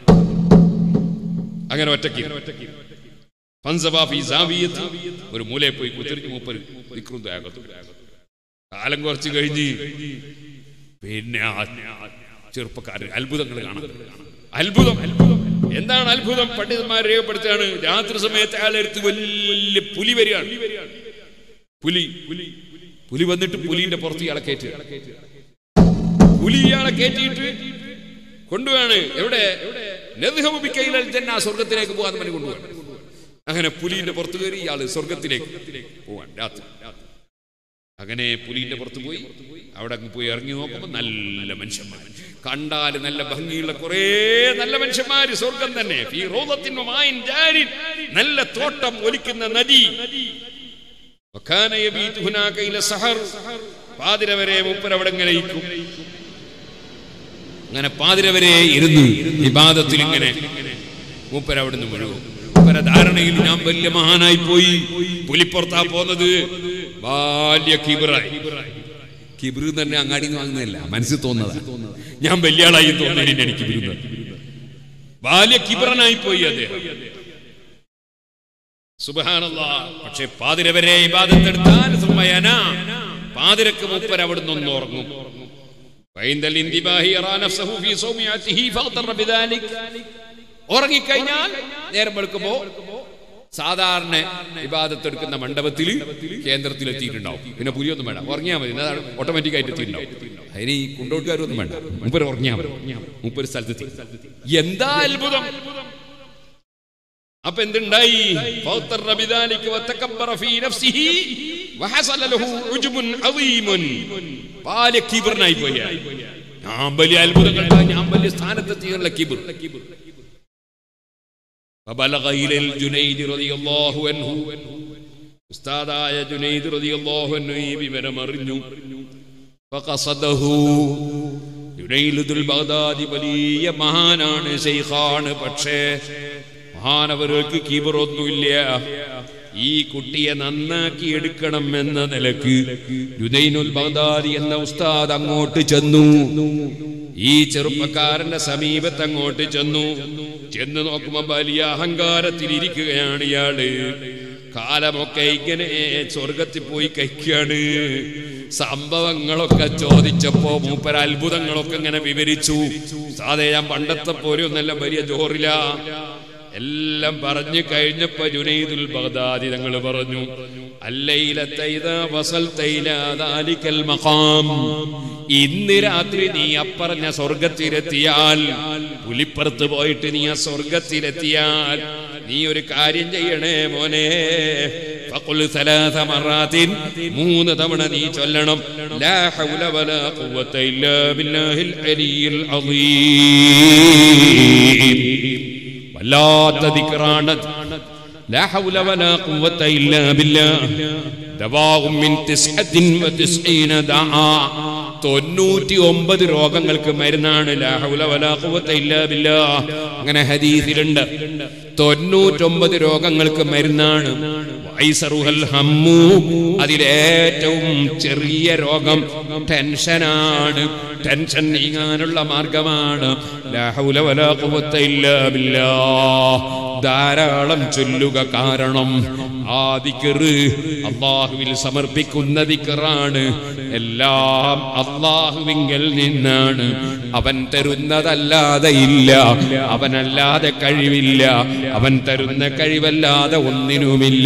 അങ്ങനെ ഒറ്റയ്ക്ക് ഫൻസബാ ഫീ സാവിയത്ത് ഒരു മൂലയിൽ പോയി കുത്തിരിഞ്ഞ് മൂപ്പര് ദിക്റും ത്യാഗത്തും കാലം കുറച്ച് കഴിഞ്ഞ് പിന്നെ ആ ചെറുപ്പക്കാരൻ അത്ഭുതങ്ങൾ കാണാം അത്ഭുതം എന്താണ് അത്ഭുതം പണ്ഡിതന്മാർ രേഖപ്പെടുത്തുകയാണ് രാത്രി സമയത്ത് അയാളെടുത്ത് വലിയ പുലി വരികയാണ് പുലി പുലി വന്നിട്ട് പുലിന്റെ പുറത്ത് ഇയാളെ കയറ്റി പുലി ഇയാളെ കയറ്റിയിട്ട് കൊണ്ടുപോവാണ് എവിടെ നദ്ഹബു ബിക്കൈലൽ ജന്ന സ്വർഗത്തിലേക്ക് പോകാൻ വേണ്ടി കൊണ്ടുപോവാണ് അങ്ങനെ പുലിന്റെ പുറത്ത് കയറി ഇയാള് സ്വർഗത്തിലേക്ക് പോവാൻ രാത്രി അങ്ങനെ പുലിന്റെ പുറത്ത് പോയി അവിടെ അങ്ങ് പോയി ഇറങ്ങി നോക്കുമ്പോ നല്ല മനുഷ്യന്മാർ കണ്ടാൽ നല്ല ഭംഗിയുള്ള കുറേ നല്ല മനുഷ്യന്മാര് സ്വർഗം തന്നെ ഫീ റൗളത്തിൻ വമാഇൻ ജാരിൻ. നല്ല തോട്ടം ഒലിക്കുന്ന നദി വക്കാന യബീതു ഹുനാക ഇല സഹർ പാതിര വരെ മൂപ്പർ അവിടെ ഇങ്ങനെ ഇരിക്കും അങ്ങനെ പാതിര വരെ ഇരുന്ന് വിവാദത്തിൽ ഇങ്ങനെ മൂപ്പർ അവിടുന്ന് മുഴുവൻ മൂപ്പര ധാരണയിൽ ഞാൻ വലിയ മഹാനായി പോയി പുലിപ്പുറത്താ പോന്നത് വലിയ കിബിറായി കിബിറ് തന്നെ അങ്ങാടി വാങ്ങുന്നതല്ല മനസ്സിൽ തോന്നുന്നതാ ഞാൻ വലിയ ആളായി തോന്നുന്നതിന് എനിക്ക് കിബിറ് വലിയ കിബിറനായി പോയി അദ്ദേഹം സുബഹാനല്ലാ പക്ഷെ പാതിര വരെ ഇബാദത്തെടുത്താൽ സുമ്മയന പാതിരക്ക് മൂപ്പർ അവിടുന്ന് ഒന്ന് ഉറങ്ങും وعند الانتباه يرى نفسه في صومعته فاغتر بذلك ഉറങ്ങിക്കഴിഞ്ഞാൽ നേരം വെളുക്കുമ്പോ സാധാരണ വിവാദത്തെടുക്കുന്ന മണ്ഡപത്തിൽ കേന്ദ്രത്തിൽ എത്തിയിട്ടുണ്ടാവും പിന്നെ പുലിയൊന്നും വേണ്ട ഉറങ്ങിയാൽ മതി അതാണ് ഓട്ടോമാറ്റിക് ആയിട്ട് എത്തിയിട്ടുണ്ടാവും അതിന് ഈ കുണ്ടോട്ടുകാരൊന്നും വേണ്ട മുപ്പര് ഉറങ്ങിയാൽ മതി മുപ്പര് സ്ഥലത്തെത്തി എന്താ അത്ഭുതം അപ്പൊ എന്തുണ്ടായി فاغتر بذلك وتكبر في نفسه وحصل له عجب عظيم പാല കിബിറിനായി പോയി അയാൾ. ഞാൻ വലിയ അത്ഭുതം കണ്ട ഞാൻ വലിയ സ്ഥാനത്തെത്തിയുള്ള കിബിർ فبلغ إلى الجنيد رضي الله عنه ഉസ്താദായ ജുനൈദ് റളിയല്ലാഹു അൻഹു ഈ വിവരം അറിഞ്ഞു ഫഖസദഹു ജുനൈദുൽ ബഗ്ദാദി വലിയ മഹാനാണ് ശൈഖാണ് പക്ഷേ മഹാനവർക്ക് കിബറൊന്നുമില്ല ഈ കുട്ടിയെ നന്നാക്കി എടുക്കണം എന്ന നിലക്ക് ജുനൈനുൽ ബഗ്ദാദി എന്ന ഉസ്താദ് അങ്ങോട്ട് ചെന്നു ഈ ചെറുപ്പക്കാരന്റെ സമീപത്ത് അങ്ങോട്ട് ചെന്നു ചെന്ന് നോക്കുമ്പോ വലിയ അഹങ്കാരത്തിലിരിക്കുകയാണ് ഇയാള് കാലമൊക്കെ ഇങ്ങനെ സ്വർഗത്തിൽ പോയി കഴിക്കാണ് സംഭവങ്ങളൊക്കെ ചോദിച്ചപ്പോ മൂപ്പര അത്ഭുതങ്ങളൊക്കെ ഇങ്ങനെ വിവരിച്ചു സാധേ ഞാൻ പണ്ടത്തെ പോലെ ഒന്നല്ല വലിയ ജോറില എല്ലാം പറഞ്ഞു കഴിഞ്ഞപ്പോ ജുനൈദുൽ ബഗ്ദാദി തങ്ങൾ പറഞ്ഞു അല്ലയിലത്തെ ഇതാ വസൽത്തൈലാലിക്കൽ മഖാം ഇന്ന് രാത്രി നീ അപ്പറഞ്ഞ സ്വർഗത്തിലെത്തിയാൽ പുലിപ്പുറത്ത് പോയിട്ട് നീ ആ സ്വർഗത്തിലെത്തിയാൽ നീ ഒരു കാര്യം ചെയ്യണേ മോനെ ഫഖുൽ സലാസ മറാത്തിൻ മൂന്ന് തവണ നീ ചൊല്ലണം ലാ ഹൗല വലാ ഖുവത ഇല്ലാ ബില്ലാഹിൽ അലിയിൽ അളീം വല്ലാത്ത ദിക്റാണ് لا حول ولا قوة إلا بالله دواء من تسعة وتسعين دعاء തൊണ്ണൂറ്റി ഒമ്പത് രോഗങ്ങൾക്ക് മരുന്നാണ് ലാ ഹൗല വലാ ഖുവത ഇല്ലാ ബില്ലാഹ് അങ്ങനെ ഹദീസിലുണ്ട് തൊണ്ണൂറ്റൊമ്പത് രോഗങ്ങൾക്ക് മരുന്നാണ് വൈസറുഹൽ ഹമ്മു അതിലേറ്റവും ചെറിയ രോഗം ടെൻഷനാണ് ടെൻഷൻ നീങ്ങാനുള്ള മാർഗമാണ് ലാ ഹൗല വലാ ഖുവത ഇല്ലാ ബില്ലാഹ് ധാരാളം ചൊല്ലുക കാരണം ആ ദിക്കറ് അള്ളാഹുവിൽ സമർപ്പിക്കുന്ന ദിക്കറാണ് എല്ലാം അള്ളാഹുവിങ്കൽ നിന്നാണ് അവൻ തരുന്നതല്ലാതെ ഇല്ല അവനല്ലാതെ കഴിവില്ല അവൻ തരുന്ന കഴിവല്ലാതെ ഒന്നിനുമില്ല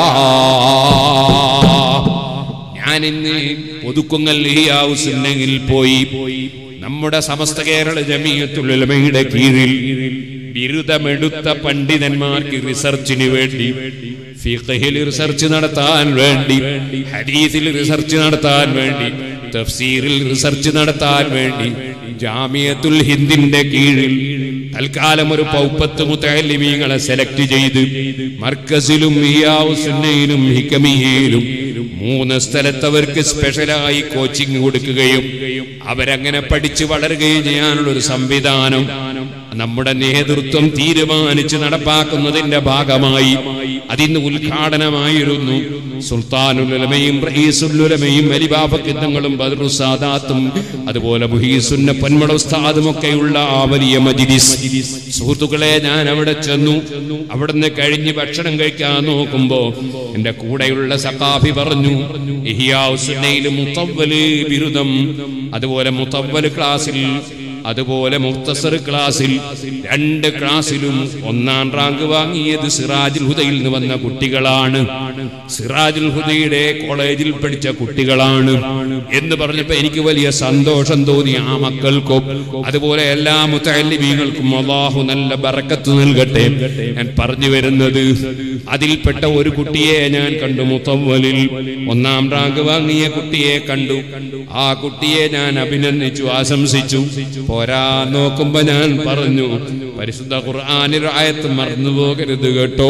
ഞാൻ ഇന്ന് ഒതുക്കുങ്ങൽ ഈ ഹൗസിനെങ്കിൽ പോയി നമ്മുടെ സമസ്ത കേരള ജമീയത്തുള്ളമയുടെ കീഴിൽ ബിരുദമെടുത്ത പണ്ഡിതന്മാർക്ക് റിസർച്ചിന് വേണ്ടി ഫിഖഹിൽ റിസർച്ച് നടത്താൻ വേണ്ടി ഹദീസിൽ റിസർച്ച് നടത്താൻ വേണ്ടി തഫ്സീറിൽ റിസർച്ച് നടത്താൻ വേണ്ടി ജാമിയത്തുൽ ഹിന്ദിന്റെ കീഴിൽ തൽക്കാലം ഒരു പൗപ്പത്ത് മുത്തലിമീങ്ങളെ സെലക്ട് ചെയ്ത് മർക്കസിലും സുന്നയിലും ഹിക്കമിയയിലും മൂന്ന് സ്ഥലത്ത് അവർക്ക് സ്പെഷ്യലായി കോച്ചിങ് കൊടുക്കുകയും അവരങ്ങനെ പഠിച്ചു വളരുകയും ചെയ്യാനുള്ള ഒരു സംവിധാനം നമ്മുടെ നേതൃത്വം തീരുമാനിച്ച് നടപ്പാക്കുന്നതിന്റെ ഭാഗമായി അതിന് ഉദ്ഘാടനമായിരുന്നു സുൽത്താനുലമയും റഈസുലുലമയും അലിബാബക്കിത്തങ്ങളും ബദറുസാദാത്തും അതുപോലെ മുഹീസുന്ന പൊന്മട ഉസ്താദും ഒക്കെയുള്ള ആ വലിയ മജിലിസ് സുഹൃത്തുക്കളെ ഞാൻ അവിടെ ചെന്നു അവിടുന്ന് കഴിഞ്ഞ് ഭക്ഷണം കഴിക്കാൻ നോക്കുമ്പോ എന്റെ കൂടെയുള്ള സഖാഫി പറഞ്ഞു ഇഹിയാ സുന്നയിൽ മുത്തവ്വല് ബിരുദം അതുപോലെ മുത്തവ്വല് ക്ലാസ്സിൽ അതുപോലെ മുക്തസർ ക്ലാസ്സിൽ രണ്ട് ക്ലാസ്സിലും ഒന്നാം റാങ്ക് വാങ്ങിയത് സിറാജുൽ ഹുദയിൽ നിന്ന് വന്ന കുട്ടികളാണ് സിറാജുൽ ഹുദയുടെ കോളേജിൽ പഠിച്ച കുട്ടികളാണ് എന്ന് പറഞ്ഞപ്പോ എനിക്ക് വലിയ സന്തോഷം തോന്നി ആ മക്കൾക്കും അതുപോലെ എല്ലാ മുത്തല്ലിമീങ്ങൾക്കും അള്ളാഹു നല്ല ബറക്കത്ത് നൽകട്ടെ ഞാൻ പറഞ്ഞു വരുന്നത് അതിൽപ്പെട്ട ഒരു കുട്ടിയെ ഞാൻ കണ്ടു മുത്തവലിൽ ഒന്നാം റാങ്ക് വാങ്ങിയ കുട്ടിയെ കണ്ടു ആ കുട്ടിയെ ഞാൻ അഭിനന്ദിച്ചു ആശംസിച്ചു പോരാ നോക്കുമ്പോ ഞാൻ പറഞ്ഞു പരിശുദ്ധ ഖുർആാനിൽ ആയത്ത് മറന്നു പോകരുത് കേട്ടോ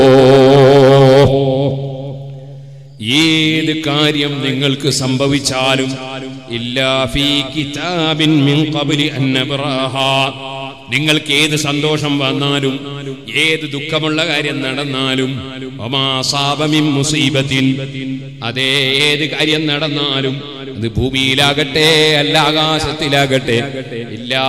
ഏത് കാര്യം നിങ്ങൾക്ക് സംഭവിച്ചാലും ഇല്ലാ ഫീ കിതാബിൻ മിൻ ഖബ്ലി അൻ നബ്റാഹാ നിങ്ങൾക്ക് ഏത് സന്തോഷം വന്നാലും ഏത് ദുഃഖമുള്ള കാര്യം നടന്നാലും വമാ സാബ മിൻ മുസീബത്തിൻ അതേ ഏത് കാര്യം നടന്നാലും അത് ഭൂമിയിലാകട്ടെ അല്ല ആകാശത്തിലാകട്ടെ ഇല്ലാ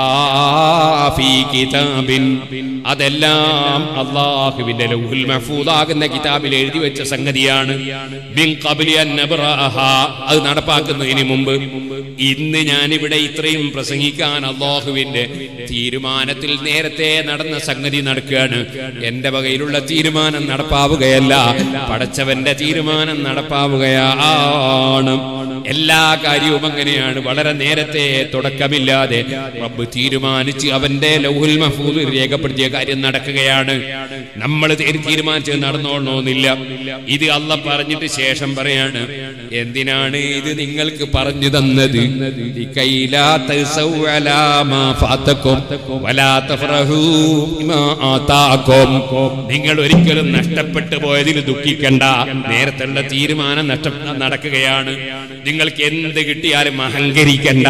ഫീ കിതാബിൻ അതെല്ലാം അള്ളാഹുവിന്റെ ലൗഹുൽ മഹ്ഫൂദാകുന്ന കിതാബിൽ എഴുതി വെച്ച സംഗതിയാണ് മിൻ ഖബ്ലി അൻ നബ്റാഹ അത് നടപ്പാക്കുന്നതിന് മുമ്പ് ഇന്ന് ഞാൻ ഇവിടെ ഇത്രയും പ്രസംഗിക്കാൻ അള്ളാഹുവിന്റെ തീരുമാനത്തിൽ നേരത്തെ നടന്ന സംഗതി നടക്കുകയാണ് എന്റെ വകയിലുള്ള തീരുമാനം നടപ്പാവുകയല്ല പടച്ചവന്റെ തീരുമാനം നടപ്പാവുകയാണ് എല്ലാ കാര്യവും അങ്ങനെയാണ് വളരെ നേരത്തെ തുടക്കമില്ലാതെ റബ്ബ് തീരുമാനിച്ച് അവന്റെ ലൗഹുൽ മഹ്ഫൂദ് രേഖപ്പെടുത്തിയ കാര്യം നടക്കുകയാണ് നമ്മൾ തീരുമാനിച്ചത് നടന്നോളണമെന്നില്ല ഇത് അല്ല പറഞ്ഞിട്ട് ശേഷം പറയാണ് എന്തിനാണ് ഇത് നിങ്ങൾക്ക് പറഞ്ഞു തന്നത് ലൈലാ തസൗ അലാ മാ ഫാതക്കും വലാ തഫറഹൂ ബിമാ ആതാക്കും നിങ്ങൾ ഒരിക്കലും നഷ്ടപ്പെട്ടു പോയതിൽ ദുഃഖിക്കണ്ട നേരത്തുള്ള തീരുമാനം നഷ്ട നടക്കുകയാണ് നിങ്ങൾക്ക് എന്ത് കിട്ടിയാലും അഹങ്കരിക്കണ്ട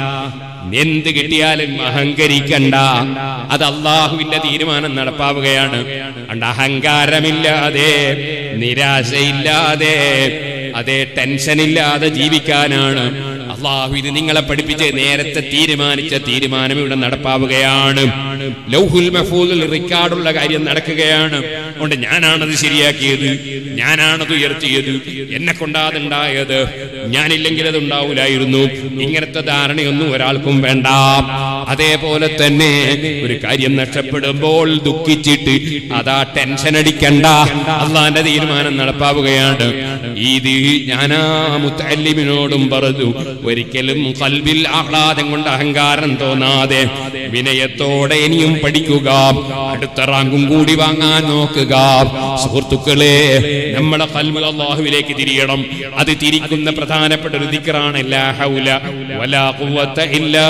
എന്ത് കിട്ടിയാലും അഹങ്കരിക്കണ്ട അത് അള്ളാഹുവിന്റെ തീരുമാനം നടപ്പാവുകയാണ് അണ്ട് അഹങ്കാരമില്ലാതെ നിരാശയില്ലാതെ അതേ ടെൻഷനില്ലാതെ ജീവിക്കാനാണ് അള്ളാഹു ഇത് നിങ്ങളെ പഠിപ്പിച്ച് നേരത്തെ തീരുമാനിച്ച തീരുമാനം ഇവിടെ നടപ്പാവുകയാണ് ലൗഹുൽ മഹഫൂദിൽ റിക്കാർഡുള്ള കാര്യം നടക്കുകയാണ് അതുകൊണ്ട് ഞാനാണത് ശരിയാക്കിയത് ഞാനാണത് ഉയർത്തിയത് എന്നെ കൊണ്ടാതുണ്ടായത് ഞാനില്ലെങ്കിൽ അത് ഉണ്ടാവൂലായിരുന്നു ഇങ്ങനത്തെ ധാരണയൊന്നും ഒരാൾക്കും വേണ്ട അതേപോലെ തന്നെ ഒരു കാര്യം നഷ്ടപ്പെടുമ്പോൾ ദുഃഖിച്ചിട്ട് അതാ ടെൻഷൻ അടിക്കണ്ട അള്ളാന്റെ തീരുമാനം നടപ്പാവുകയാണ് ഇത് ഞാനാ മുത്തല്ലിമിനോടും പറഞ്ഞു ഒരിക്കലും കൽവിൽ ആഹ്ലാദം കൊണ്ട് അഹങ്കാരം തോന്നാതെ വിനയത്തോടെ ഇനിയും പഠിക്കുക അടുത്ത റാങ്കും കൂടി വാങ്ങാൻ നോക്കുക സുഹൃത്തുക്കളെ നമ്മളെ കൽവ് അള്ളാഹുവിലേക്ക് തിരിയണം അത് തിരിക്കുന്ന പ്രധാനപ്പെട്ട ഒരു ദിക്റാണ് ലാ ഹൗല വലാ ഖുവത ഇല്ലാ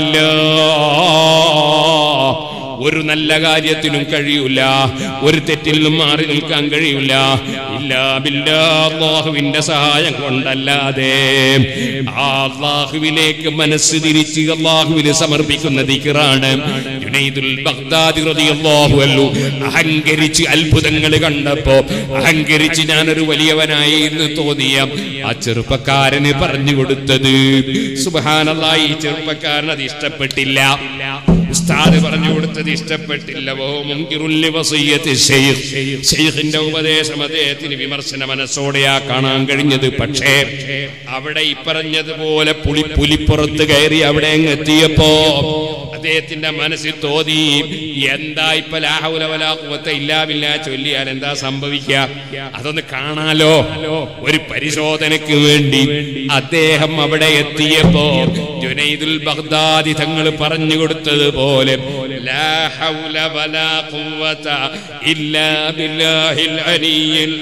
ബില്ലാഹ് ഒരു നല്ല കാര്യത്തിനും കഴിയൂല ഒരു തെറ്റിൽ നിന്നും മാറി നിൽക്കാൻ കഴിയൂല ഇല്ലാ ബില്ലാ അള്ളാഹുവിന്റെ സഹായം കൊണ്ടല്ലാതെ ആ അള്ളാഹുവിലേക്ക് മനസ്സ് തിരിച്ച് അള്ളാഹുവിന് സമർപ്പിക്കുന്ന ദിക്റാണ് ജുനൈദുൽ ബഗ്ദാദി റളിയല്ലാഹു അൻഹു അഹങ്കരിച്ച് അത്ഭുതങ്ങൾ കണ്ടപ്പോ അഹങ്കരിച്ച് ഞാനൊരു വലിയവനായി എന്ന് തോന്നിയ ആ ചെറുപ്പക്കാരന് പറഞ്ഞു കൊടുത്തത് സുബ്ഹാനല്ലാഹ് ഈ ചെറുപ്പക്കാരൻ അത് ഇഷ്ടപ്പെട്ടില്ല ഉസ്താദ് പറഞ്ഞു കൊടുത്തത് ഇഷ്ടപ്പെട്ടില്ല വോ മുൻകിറുല്ലി വസിയ്യത്തി ശൈഖ് ശൈഖിന്റെ ഉപദേശം അദ്ദേഹത്തിന് വിമർശന മനസ്സോടെയാ കാണാൻ കഴിഞ്ഞത് പക്ഷേ അവിടെ ഇപ്പറഞ്ഞതുപോലെ പുളി പുലിപ്പുറത്ത് കയറി അവിടെ അങ്ങ് എത്തിയപ്പോ അദ്ദേഹത്തിന്റെ മനസ്സിൽ തോന്നി എന്താ ഇപ്പൊ ലാഹുലവലാഹുവത്തെ ഇല്ലാവില്ല ചൊല്ലിയാൽ എന്താ സംഭവിക്കുക അതൊന്ന് കാണാലോ ഒരു പരിശോധനയ്ക്ക് വേണ്ടി അദ്ദേഹം അവിടെ എത്തിയപ്പോ ജുനൈദുൽ ബഗ്ദാദി തങ്ങൾ പറഞ്ഞു കൊടുത്തതുപോലെ ലാ ഹൗല വലാ ഖുവത ഇല്ലാ ബില്ലാഹിൽ അലിയിൽ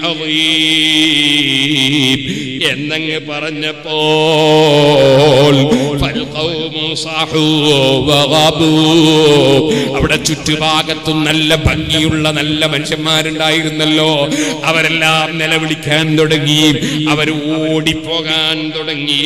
അളീം എന്നങ്ങ് പറഞ്ഞപ്പോൾ ഫൽഖൗമു സഹൂ വഗബൂ അവിടെ ചുറ്റുഭാഗത്തും നല്ല ഭംഗിയുള്ള നല്ല മനുഷ്യന്മാരുണ്ടായിരുന്നല്ലോ അവരെല്ലാം നിലവിളിക്കാൻ തുടങ്ങി അവർ ഓടിപ്പോകാൻ തുടങ്ങി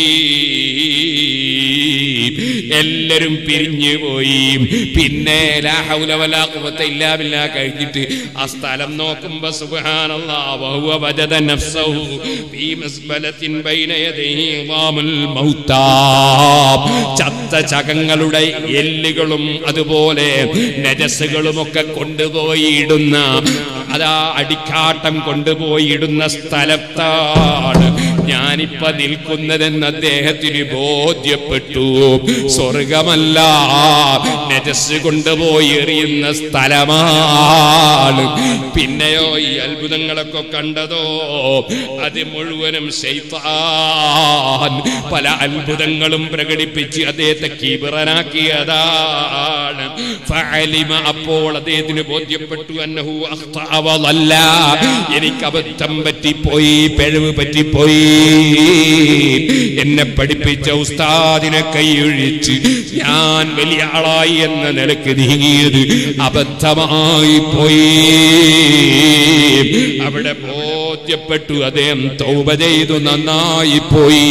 എല്ലാരും പിരിഞ്ഞു പോയി പിന്നെ ലാ ഹൗല വലാ ഖുവത ഇല്ലാ ബില്ലാ കഴിഞ്ഞിട്ട് ആ സ്ഥലം നോക്കുമ്പോ സുബ്ഹാനല്ലാഹ് വഹുവ വജദ നഫ്സഹു ഫീ മസ്ബലത്തിൻ ബൈന യദൈഹി ഇളാമുൽ മൗത്താ ചത്ത ചകങ്ങളുടെ എല്ലുകളും അതുപോലെ നജസ്സുകളും ഒക്കെ കൊണ്ടുപോയി ഇടുന്ന അതാ അടിക്കാട്ടം കൊണ്ടുപോയി ഇടുന്ന സ്ഥലത്താണ് ഞാനിപ്പ നിൽക്കുന്നതെന്ന് അദ്ദേഹത്തിന് ബോധ്യപ്പെട്ടു സ്വർഗമല്ല നജസ് കൊണ്ടുപോയി എറിയുന്ന സ്ഥലമാണ് പിന്നെയോ ഈ അത്ഭുതങ്ങളൊക്കെ കണ്ടതോ അത് മുഴുവനും ശൈത്താൻ പല അത്ഭുതങ്ങളും പ്രകടിപ്പിച്ച് അദ്ദേഹത്തെ കീബറനാക്കിയതാണ് ഫഅലിമ അപ്പോൾ അദ്ദേഹത്തിന് ബോധ്യപ്പെട്ടു അന്നഹു അഖ്തഅവളല്ല എനിക്ക് അബദ്ധം പറ്റിപ്പോയി പിഴവ് പറ്റിപ്പോയി എന്നെ പഠിപ്പിച്ച ഉസ്താദിനെ കൈയൊഴിച്ച് ഞാൻ വലിയ ആളായി എന്ന നിലക്ക് നീങ്ങിയത് അബദ്ധമായി പോയി അവിടെ ബോധ്യപ്പെട്ടു അദ്ദേഹം തൗബ ചെയ്തു നന്നായി പോയി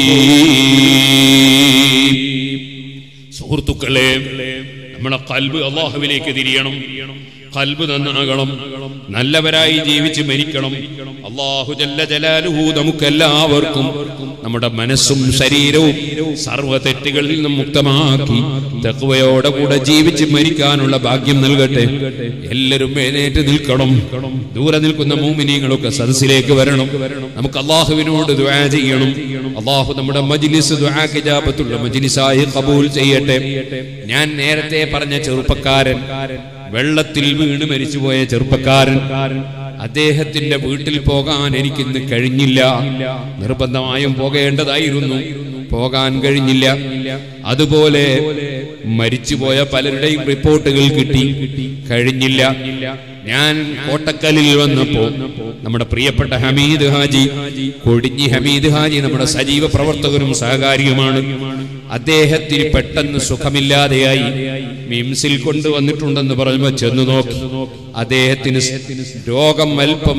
സുഹൃത്തുക്കളെ നമ്മളെ കൽബ് അള്ളാഹുവിലേക്ക് തിരിയണം കൽബ് നന്നാകണം നല്ലവരായി ജീവിച്ച് മരിക്കണം അള്ളാഹു ജല്ല ജലാലുഹു നമുക്കെല്ലാവർക്കും നമ്മുടെ മനസ്സും ശരീരവും സർവ്വ തെറ്റുകളിൽ നിന്നും മുക്തമാക്കി തെക്കുവയോടെ കൂടെ ജീവിച്ച് മരിക്കാനുള്ള ഭാഗ്യം നൽകട്ടെ എല്ലാവരും എഴുന്നേറ്റ് നിൽക്കണം ദൂരെ നിൽക്കുന്ന മൂമിനികളൊക്കെ സദസ്സിലേക്ക് വരണം നമുക്ക് അള്ളാഹുവിനോട് ദുആ ചെയ്യണം അള്ളാഹു നമ്മുടെ മജ്ലിസ് ദുആക്ക് ഇജാബത്തുള്ള മജ്ലിസായി കബൂൽ ചെയ്യട്ടെ ഞാൻ നേരത്തെ പറഞ്ഞ ചെറുപ്പക്കാരൻ വെള്ളത്തിൽ വീണ് മരിച്ചുപോയ ചെറുപ്പക്കാരൻ അദ്ദേഹത്തിന്റെ വീട്ടിൽ പോകാൻ എനിക്കിന്ന് കഴിഞ്ഞില്ല നിർബന്ധമായും പോകേണ്ടതായിരുന്നു പോകാൻ കഴിഞ്ഞില്ല അതുപോലെ മരിച്ചുപോയ പലരുടെയും റിപ്പോർട്ടുകൾ കിട്ടി കഴിഞ്ഞില്ല ഞാൻ കോട്ടക്കലിൽ വന്നപ്പോ നമ്മുടെ പ്രിയപ്പെട്ട ഹമീദ് ഹാജി കൊടിഞ്ഞി ഹമീദ് ഹാജി നമ്മുടെ സജീവ പ്രവർത്തകരും സഹകാരിയുമാണ് അദ്ദേഹത്തിന് പെട്ടെന്ന് സുഖമില്ലാതെയായി മിംസിൽ കൊണ്ടുവന്നിട്ടുണ്ടെന്ന് പറയുമ്പോ ചെന്നു നോക്കി അദ്ദേഹത്തിന് രോഗം അല്പം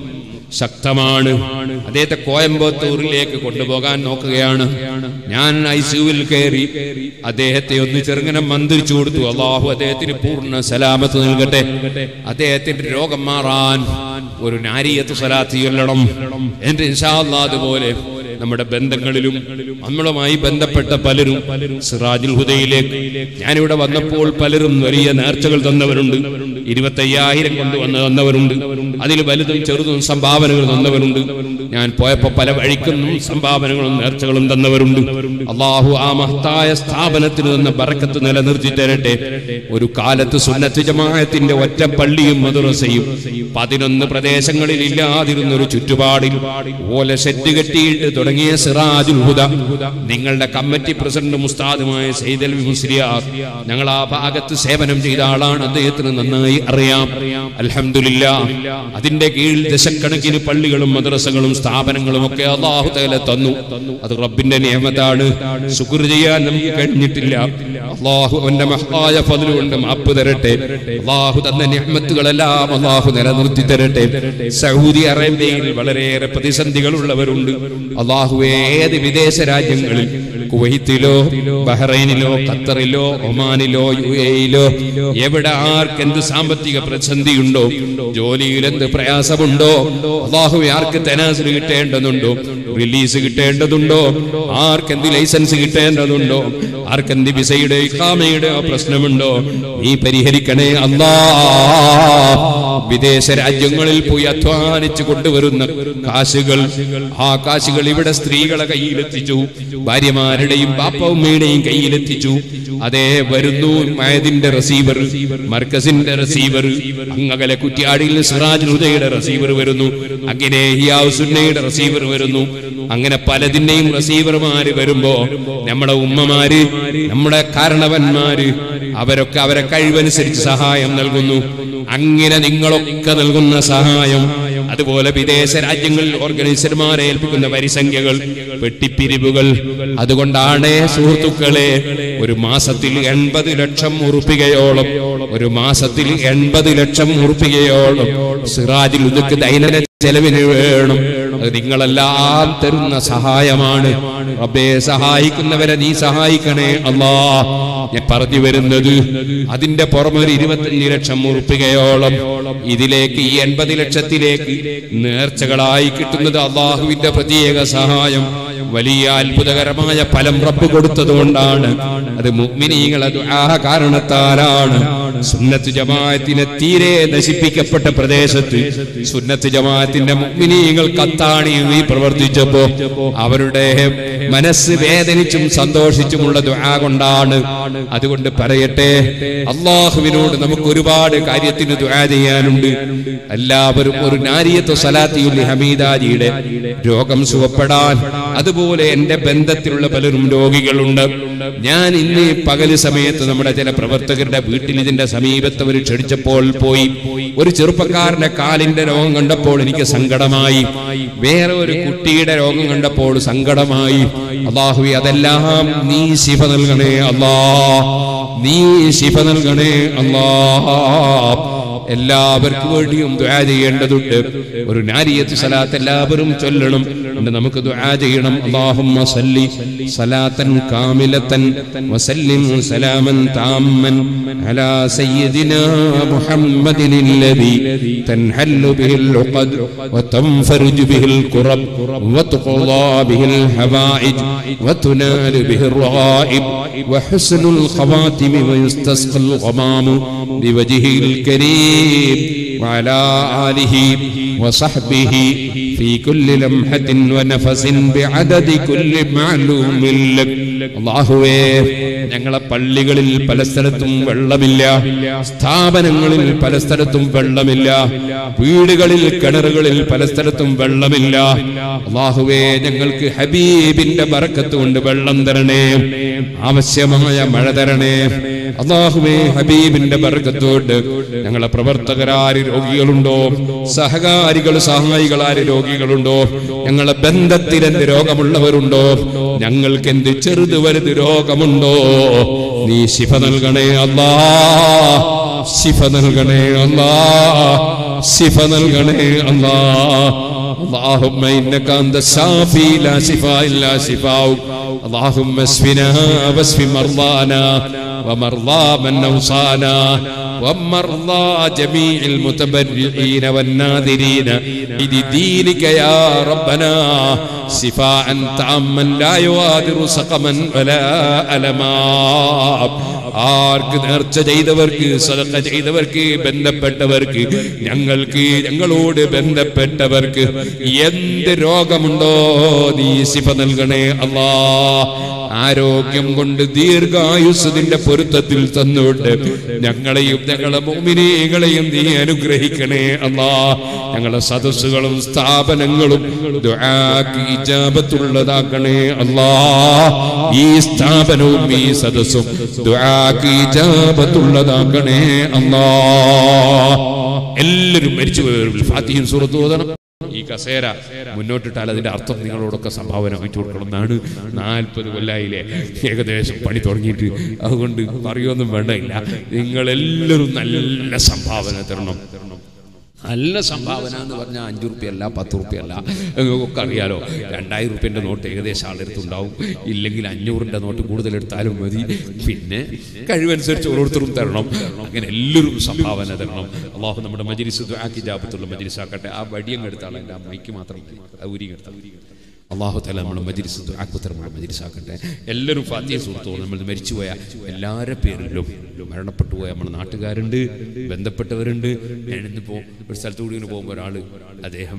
ശക്തമാണ് അദ്ദേഹത്തെ കോയമ്പത്തൂരിലേക്ക് കൊണ്ടുപോകാൻ നോക്കുകയാണ് ഞാൻ ഐ സിയുവിൽ കയറി അദ്ദേഹത്തെ ഒന്ന് ചെറുങ്ങനെ മന്ത്രിച്ചു കൊടുത്തു അള്ളാഹു അദ്ദേഹത്തിന് പൂർണ്ണ സലാമത്ത് നൽകട്ടെ അദ്ദേഹത്തിന്റെ രോഗം മാറാൻ ഒരു നാരിയത്ത് സലാത്ത് ചൊല്ലണം എന്റെ ഇൻഷാല്ലാ അതുപോലെ നമ്മുടെ ബന്ധങ്ങളിലും നമ്മളുമായി ബന്ധപ്പെട്ട പലരും സിറാജുൽ ഹുദയിലേക്ക് ഞാനിവിടെ വന്നപ്പോൾ പലരും വലിയ നേർച്ചകൾ തന്നവരുണ്ട് ഇരുപത്തയ്യായിരം കൊണ്ടുവന്ന് തന്നവരുണ്ട് അതിൽ വലുതും ചെറുതും സംഭാവനകൾ തന്നവരുണ്ട് ഞാൻ പോയപ്പോ പല വഴിക്കും സംഭാവനകളും നേർച്ചകളും തന്നവരുണ്ട് അള്ളാഹു ആ മഹത്തായ സ്ഥാപനത്തിന് തന്ന ബറക്കത്ത് നിലനിർത്തി തരട്ടെ ഒരു കാലത്ത് സുന്നത്ത് ജമാഅത്തിന്റെ ഒറ്റ പള്ളിയും മദ്രസയും പതിനൊന്ന് പ്രദേശങ്ങളിൽ ഇല്ലാതിരുന്ന ഒരു ചുറ്റുപാടിൽ ഓല ഷെഡ് കെട്ടിയിട്ട് തുടങ്ങിയ സിറാജുൽ ഹുദ നിങ്ങളുടെ കമ്മിറ്റി പ്രസിഡന്റ് മുസ്താദുമായ സൈദൽ മുസ്ലിയാർ ഞങ്ങൾ ആ ഭാഗത്ത് സേവനം ചെയ്ത ആളാണ് അദ്ദേഹത്തിന് നന്നായി അറിയാം അൽഹംദുലില്ല അതിന്റെ കീഴിൽ ദശക്കണക്കിന് പള്ളികളും മദ്രസകളും സ്ഥാപനങ്ങളും ഒക്കെ അള്ളാഹു തല തന്നു അത് റബ്ബിന്റെ നിയമത്താണ് ശുക്ർ ചെയ്യാൻ നമുക്ക് കഴിഞ്ഞിട്ടില്ല അള്ളാഹു അവന്റെ മഹായ ഫതിലുകൊണ്ട് മാപ്പ് തരട്ടെ അള്ളാഹു തന്ന നിയമത്തുകളെല്ലാം അള്ളാഹു നിലനിർത്തി തരട്ടെ സൗദി അറേബ്യയിൽ വളരെയേറെ പ്രതിസന്ധികൾ ഉള്ളവരുണ്ട് അള്ളാഹു ഏത് വിദേശ രാജ്യങ്ങളിൽ കുവൈത്തിലോ ബഹ്റൈനിലോ ഖത്തറിലോ ഒമാനിലോ യു എയിലോ എവിടെ ആർക്ക് എന്ത് സാമ്പത്തിക പ്രതിസന്ധിയുണ്ടോ ജോലിയിൽ എന്ത് പ്രയാസമുണ്ടോ അള്ളാഹു ആർക്ക് തെനാസിൽ കിട്ടേണ്ടതുണ്ടോ റിലീസ് കിട്ടേണ്ടതുണ്ടോ ആർക്ക് എന്ത് ലൈസൻസ് കിട്ടേണ്ടതുണ്ടോ ആർക്ക് എന്ത് വിസയുടെ ഇക്കാമയുടെ പ്രശ്നമുണ്ടോ നീ പരിഹരിക്കണേ അല്ലാ വിദേശ രാജ്യങ്ങളിൽ പോയി അധ്വാനിച്ചു കൊണ്ടുവരുന്ന കാശുകൾ ആ കാശുകൾ ഇവിടെ സ്ത്രീകളെ കയ്യിലെത്തിച്ചു ഭാര്യമാരുടെയും ബാപ്പമ്മയുടെയും കയ്യിലെത്തിച്ചു അതേ വരുന്നു മയതിന്റെ റിസീവർ മർക്കസിന്റെ റിസീവർ അങ്ങകലെ കുറ്റിയാടിയിൽ സിറാജ് ഹുദയുടെ റിസീവർ വരുന്നു അങ്ങനെ ഹിയാസുന്നയുടെ റിസീവർ വരുന്നു അങ്ങനെ പലതിന്റെയും റിസീവർമാര് വരുമ്പോ നമ്മുടെ ഉമ്മമാര് നമ്മുടെ കാരണവന്മാര് അവരൊക്കെ അവരെ കഴിവനുസരിച്ച് സഹായം നൽകുന്നു അങ്ങനെ നിങ്ങളൊക്കെ നൽകുന്ന സഹായം അതുപോലെ വിദേശ രാജ്യങ്ങളിൽ ഓർഗനൈസർമാരെ ഏൽപ്പിക്കുന്ന വരിസംഖ്യകൾ വെട്ടിപ്പിരിവുകൾ അതുകൊണ്ടാണ് സുഹൃത്തുക്കളെ ഒരു മാസത്തിൽ എൺപത് ലക്ഷം ഉറുപ്പികയോളം ഒരു മാസത്തിൽ എൺപത് ലക്ഷം ഉറുപ്പികയോളം സിറാജിൽ ഉദക്ക് ദൈനംദിന ചെലവിന് വേണം അത് നിങ്ങളെല്ലാം തരുന്ന സഹായമാണ് റബ്ബേ സഹായിക്കുന്നവരെ നീ സഹായിക്കണേ അല്ലാ ഞാൻ പറഞ്ഞു വരുന്നത് അതിന്റെ പുറമെ ഒരു ഇരുപത്തഞ്ച് ലക്ഷം ഉറുപ്പികയോളം ഇതിലേക്ക് ഈ എൺപത് ലക്ഷത്തിലേക്ക് നേർച്ചകളായി കിട്ടുന്നത് അള്ളാഹുവിന്റെ പ്രത്യേക സഹായം വലിയ അത്ഭുതകരമായ ഫലം റബ്ബ് കൊടുത്തതുകൊണ്ടാണ് അത് മുഗ്മിനീകളെ ആ കാരണത്താലാണ് സുന്നത്ത് ജമാഅത്തിനെ തീരെ നശിപ്പിക്കപ്പെട്ട പ്രദേശത്ത് സുന്നത്ത് ജമാഅത്തിന്റെ മുഗ്മിനീങ്ങൾ കത്ത പുറത്താണ് ഈ പ്രവർത്തിച്ചപ്പോ അവരുടെ മനസ്സ് വേദനിച്ചും സന്തോഷിച്ചുമുള്ള ദുആ കൊണ്ടാണ് അതുകൊണ്ട് പറയട്ടെ അള്ളാഹുവിനോട് നമുക്ക് ഒരുപാട് കാര്യത്തിന് ദുആ ചെയ്യാനുണ്ട് എല്ലാവരും ഒരു നാരിയത്ത് സലാത്തിയുൽ ഹമീദാജിയുടെ രോഗം സുഖപ്പെടാൻ അതുപോലെ എന്റെ ബന്ധത്തിലുള്ള പലരും രോഗികളുണ്ട് ഞാൻ ഇന്ന് ഈ പകല് സമയത്ത് നമ്മുടെ ചില പ്രവർത്തകരുടെ വീട്ടിൽ ഇതിന്റെ സമീപത്ത് അവർ ക്ഷണിച്ചപ്പോൾ പോയി ഒരു ചെറുപ്പക്കാരന്റെ കാലിന്റെ രോഗം കണ്ടപ്പോൾ എനിക്ക് സങ്കടമായി വേറെ ഒരു കുട്ടിയുടെ രോഗം കണ്ടപ്പോൾ സങ്കടമായി അള്ളാഹുവി അതെല്ലാം നീ ശിഫ നൽകണേ അല്ലാ നീ ശിഫ നൽകണേ അല്ലാ എല്ലാവർക്കും വേണ്ടിയും ദുആ ചെയ്യേണ്ടതുണ്ട് ഒരു നാരിയത്ത് സലാത്ത് എല്ലാവരും ചൊല്ലണം എന്നിട്ട് നമുക്ക് ദുആ ചെയ്യണം അല്ലാഹുമ്മ സല്ലി സലാത്തൻ കാമിലത്തൻ വസല്ലിം സലാമൻ താമ്മൻ അലാ സയ്യിദിനാ മുഹമ്മദിൻ الذي تنحل به العقد وتنفرج به الكرب وتقضى به الحوائج وتنال به الرغائب وحسن الخواتم ويستسقى الغمام بوجهه الكريم وعلى آله وصحبه في كل لمحة ونفس بعدد كل معلوم لك അള്ളാഹുവേ ഞങ്ങളെ പള്ളികളിൽ പല സ്ഥലത്തും വെള്ളമില്ല സ്ഥാപനങ്ങളിൽ പല സ്ഥലത്തും വെള്ളമില്ല വീടുകളിൽ കിണറുകളിൽ പല സ്ഥലത്തും വെള്ളമില്ല അള്ളാഹുവേ ഞങ്ങൾക്ക് ഹബീബിന്റെ ബറക്കത്ത് കൊണ്ട് വെള്ളം തരണേ ആവശ്യമായ മഴ തരണേ അള്ളാഹുവേ ഹബീബിന്റെ ബർക്കത്തോട് ഞങ്ങളെ പ്രവർത്തകരാര് രോഗികളുണ്ടോ സഹകാരികൾ സഹായികളാര് രോഗികളുണ്ടോ ഞങ്ങളെ ബന്ധത്തിൽ എന്ത് രോഗമുള്ളവരുണ്ടോ ഞങ്ങൾക്ക് എന്ത് ചെറുത് വലുത് രോഗമുണ്ടോ നീ ശിഫ നൽകണേ അല്ലാ ശിഫ നൽകണേ അല്ലാ ശിഫ നൽകണേ അല്ലാ اللهم انك انت الشافي لا شفاء الا شفاؤك اللهم اشفنا واشف مرضانا ومرضى من اوصانا ومرضى جميع المتبرعين والناذرين بدينك يا ربنا شفاء تاما لا يغادر سقما ولا الما ആർക്ക് നേർച്ച ചെയ്തവർക്ക് സദക്ക ചെയ്തവർക്ക് ബന്ധപ്പെട്ടവർക്ക് ഞങ്ങൾക്ക് ഞങ്ങളോട് ബന്ധപ്പെട്ടവർക്ക് എന്ത് രോഗമുണ്ടോ നീ ശിഫ നൽകണേ അല്ലാ ആരോഗ്യം കൊണ്ട് ദീർഘായുസ്സതിന്റെ പൊരുത്തത്തിൽ തന്നുകൊണ്ട് ഞങ്ങളെയും ഞങ്ങളെ മോമിനികളെയും നീ അനുഗ്രഹിക്കണേ അല്ലാ ഞങ്ങളെ സദസ്സുകളും സ്ഥാപനങ്ങളും ദുആക്ക് ഇജാബത്തുള്ളതാക്കണേ അല്ലാ ഈ സ്ഥാപനവും ഈ സദസ്സും ദുആക്ക് ഇജാബത്തുള്ളതാക്കണേ അല്ലാ എല്ലാവരും മരിച്ചുപോയവരിൽ ഫാത്തിയും സൂറത്ത് ഓതണം ഈ കസേര മുന്നോട്ടിട്ടാൽ അതിന്റെ അർത്ഥം നിങ്ങളോടൊക്കെ സംഭാവന വെച്ചു കൊടുക്കണം എന്നാണ് നാൽപ്പത് കൊല്ലായിലെ ഏകദേശം പണി തുടങ്ങിയിട്ട് അതുകൊണ്ട് പറയുമൊന്നും വേണ്ടയില്ല നിങ്ങൾ എല്ലാവരും നല്ല സംഭാവന തരണം നല്ല സംഭാവന എന്ന് പറഞ്ഞാൽ അഞ്ചു റുപ്യ അല്ല പത്ത് റുപ്യ അല്ല ഒക്കെ അറിയാലോ രണ്ടായിരം റുപ്യൻ്റെ നോട്ട് ഏകദേശം ആളെടുത്തുണ്ടാവും ഇല്ലെങ്കിൽ അഞ്ഞൂറിൻ്റെ നോട്ട് കൂടുതൽ എടുത്താലും മതി പിന്നെ കഴിവനുസരിച്ച് ഓരോരുത്തരും തരണം അങ്ങനെ എല്ലാവരും സംഭാവന തരണം അള്ളാഹു നമ്മുടെ മജിരിസ് ആക്കി ജാപത്തുള്ള മജിരിസ് ആക്കട്ടെ ആ വടിയങ്ങ് എടുത്താൽ എൻ്റെ അമ്മയ്ക്ക് മാത്രം മതി. അത് ഉരിയും എടുത്താൽ അള്ളാഹു തല നമ്മൾ മജിരിസ് ആക്കുത്തരമുള്ള മജിരിസ് ആക്കട്ടെ എല്ലാവരും ഫാത്തിയ സുഹൃത്തുക്കൾ നമ്മൾ മരിച്ചുപോയ എല്ലാവരുടെ പേരിലും മരണപ്പെട്ടു പോയ നമ്മുടെ നാട്ടുകാരുണ്ട് ബന്ധപ്പെട്ടവരുണ്ട് ഞാനിന്നിപ്പോൾ ഒരു സ്ഥലത്ത് കൂടി ഇങ്ങനെ പോകുമ്പോൾ ഒരാൾ അദ്ദേഹം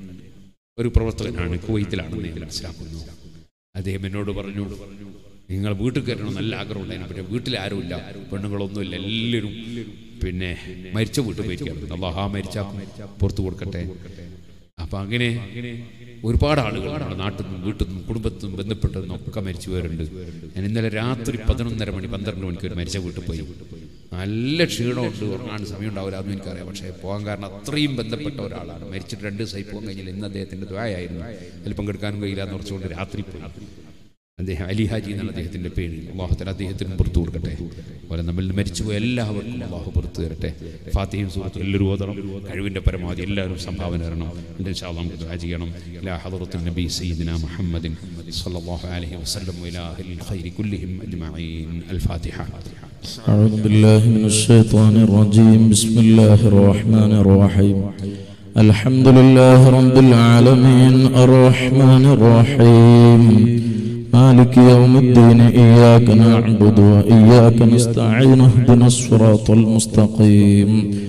ഒരു പ്രവർത്തകനാണ് കുവൈത്തിലാണെന്ന് ഞാൻ മനസ്സിലാക്കുന്നു അദ്ദേഹം എന്നോട് പറഞ്ഞു നിങ്ങൾ വീട്ടിൽ കയറണം നല്ല ആഗ്രഹം ഉണ്ടായിരുന്നു പക്ഷേ വീട്ടിൽ ആരുമില്ല പെണ്ണുങ്ങളൊന്നുമില്ല എല്ലാവരും പിന്നെ മരിച്ച വീട്ടിൽ പോയിരിക്കുകയാണ് അള്ളാഹ് ആ മരിച്ച പുറത്തു കൊടുക്കട്ടെ അപ്പൊ അങ്ങനെ ഒരുപാട് ആളുകൾ നമ്മുടെ നാട്ടിൽ നിന്നും വീട്ടിൽ നിന്നും കുടുംബത്തിൽ നിന്നും ബന്ധപ്പെട്ടതെന്നും ഒക്കെ മരിച്ചു പോയവരുണ്ട് ഞാൻ ഇന്നലെ രാത്രി പതിനൊന്നര മണി പന്ത്രണ്ട് മണിക്ക് ഒരു മരിച്ച വീട്ടിൽ പോയി നല്ല ക്ഷീണമുണ്ട് ഉറങ്ങാൻ സമയം ഉണ്ടാവില്ല എന്ന് എനിക്കറിയാം പക്ഷേ പോകാൻ കാരണം അത്രയും ബന്ധപ്പെട്ട ഒരാളാണ് മരിച്ചിട്ട് രണ്ട് ദിവസമായി പോകാൻ കഴിഞ്ഞില്ല ഇന്ന് അദ്ദേഹത്തിന്റെ ദ്വായായിരുന്നു അതിൽ പങ്കെടുക്കാനും കഴിയില്ല എന്ന് ഉറച്ചുകൊണ്ട് രാത്രി പോയി അദ്ദേഹം അലി ഹാജി എന്നാണ് അദ്ദേഹത്തിന്റെ പേര് അള്ളാഹുത്തല അദ്ദേഹത്തിന് പുറത്തു കൊടുക്കട്ടെ അതുപോലെ നമ്മിൽ നിന്ന് മരിച്ചുപോയ എല്ലാവർക്കും അള്ളാഹു പുറത്തു തരട്ടെ ഫാത്തിയും സുഹൃത്തും എല്ലാവരും ഓതണം കഴിവിന്റെ പരമാവധി എല്ലാവരും സംഭാവന തരണം എൻ്റെ ശാ നമുക്ക് ദുആ ചെയ്യണം ഇലാ ഹദറത്തുൻ നബി സയ്യിദിന മുഹമ്മദിൻ സല്ലല്ലാഹു അലൈഹി വസല്ലം ഇലാ അഹ്ലിൽ ഖൈരി കുല്ലിഹിം അജ്മഈൻ അൽ ഫാത്തിഹ أعوذ بالله من الشيطان الرجيم بسم الله الرحمن الرحيم الحمد لله رب العالمين الرحمن الرحيم مالك يوم الدين إياك نعبد وإياك نستعين اهدنا الصراط المستقيم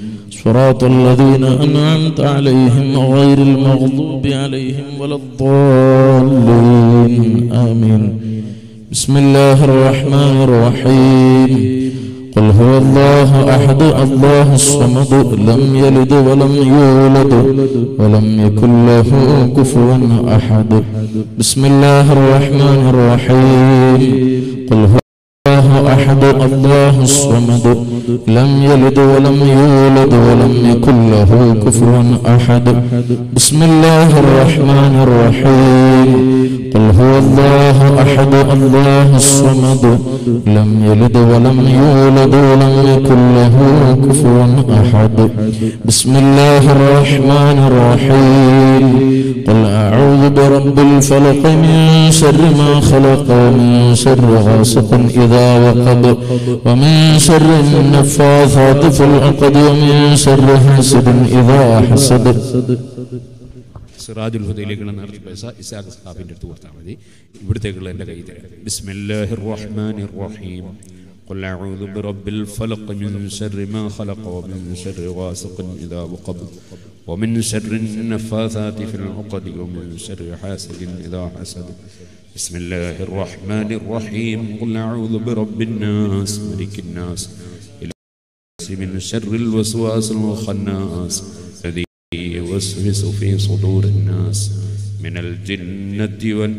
صراط الذين أنعمت عليهم غير المغضوب عليهم ولا الضالين آمين بسم الله الرحمن الرحيم قل هو الله أحد الله الصمد لم يلد ولم يولد ولم يكن له كفوا أحد بسم الله الرحمن الرحيم قل هو الله أحد الله الصمد لم يلد ولم يولد ولم يكن له كفوا أحد بسم الله الرحمن الرحيم قل هو الله أحد الله الصمد لم يلد ولم يولد ولم يكن له كفوا أحد بسم الله الرحمن الرحيم قل أعوذ برب الفلق من شر ما خلق ومن شر غاسق إذا وقب ومن شر النفاثات في العقد ومن شر حاسد إذا حسد സിറാജുൽ ഹുദയിലേക്കുള്ള നേരത്തെ പൈസ ഇസാഖ് സാഹിബിന്റെ അടുത്ത് കൊടുത്താൽ മതി ഇവിടത്തേക്കുള്ള എൻ്റെ കയ്യിൽ തരാം ബിസ്മില്ലാഹിർ റഹ്മാനിർ റഹീം قل أعوذ برب الفلق من شر ما خلق ومن شر غاسق إذا وقب ومن شر النفاثات في العقد ومن شر حاسد إذا حسد بسم الله الرحمن الرحيم قل أعوذ برب الناس ملك الناس الناس من شر الوسواس الخناس الذي يوسوس في صدور الناس من الجنة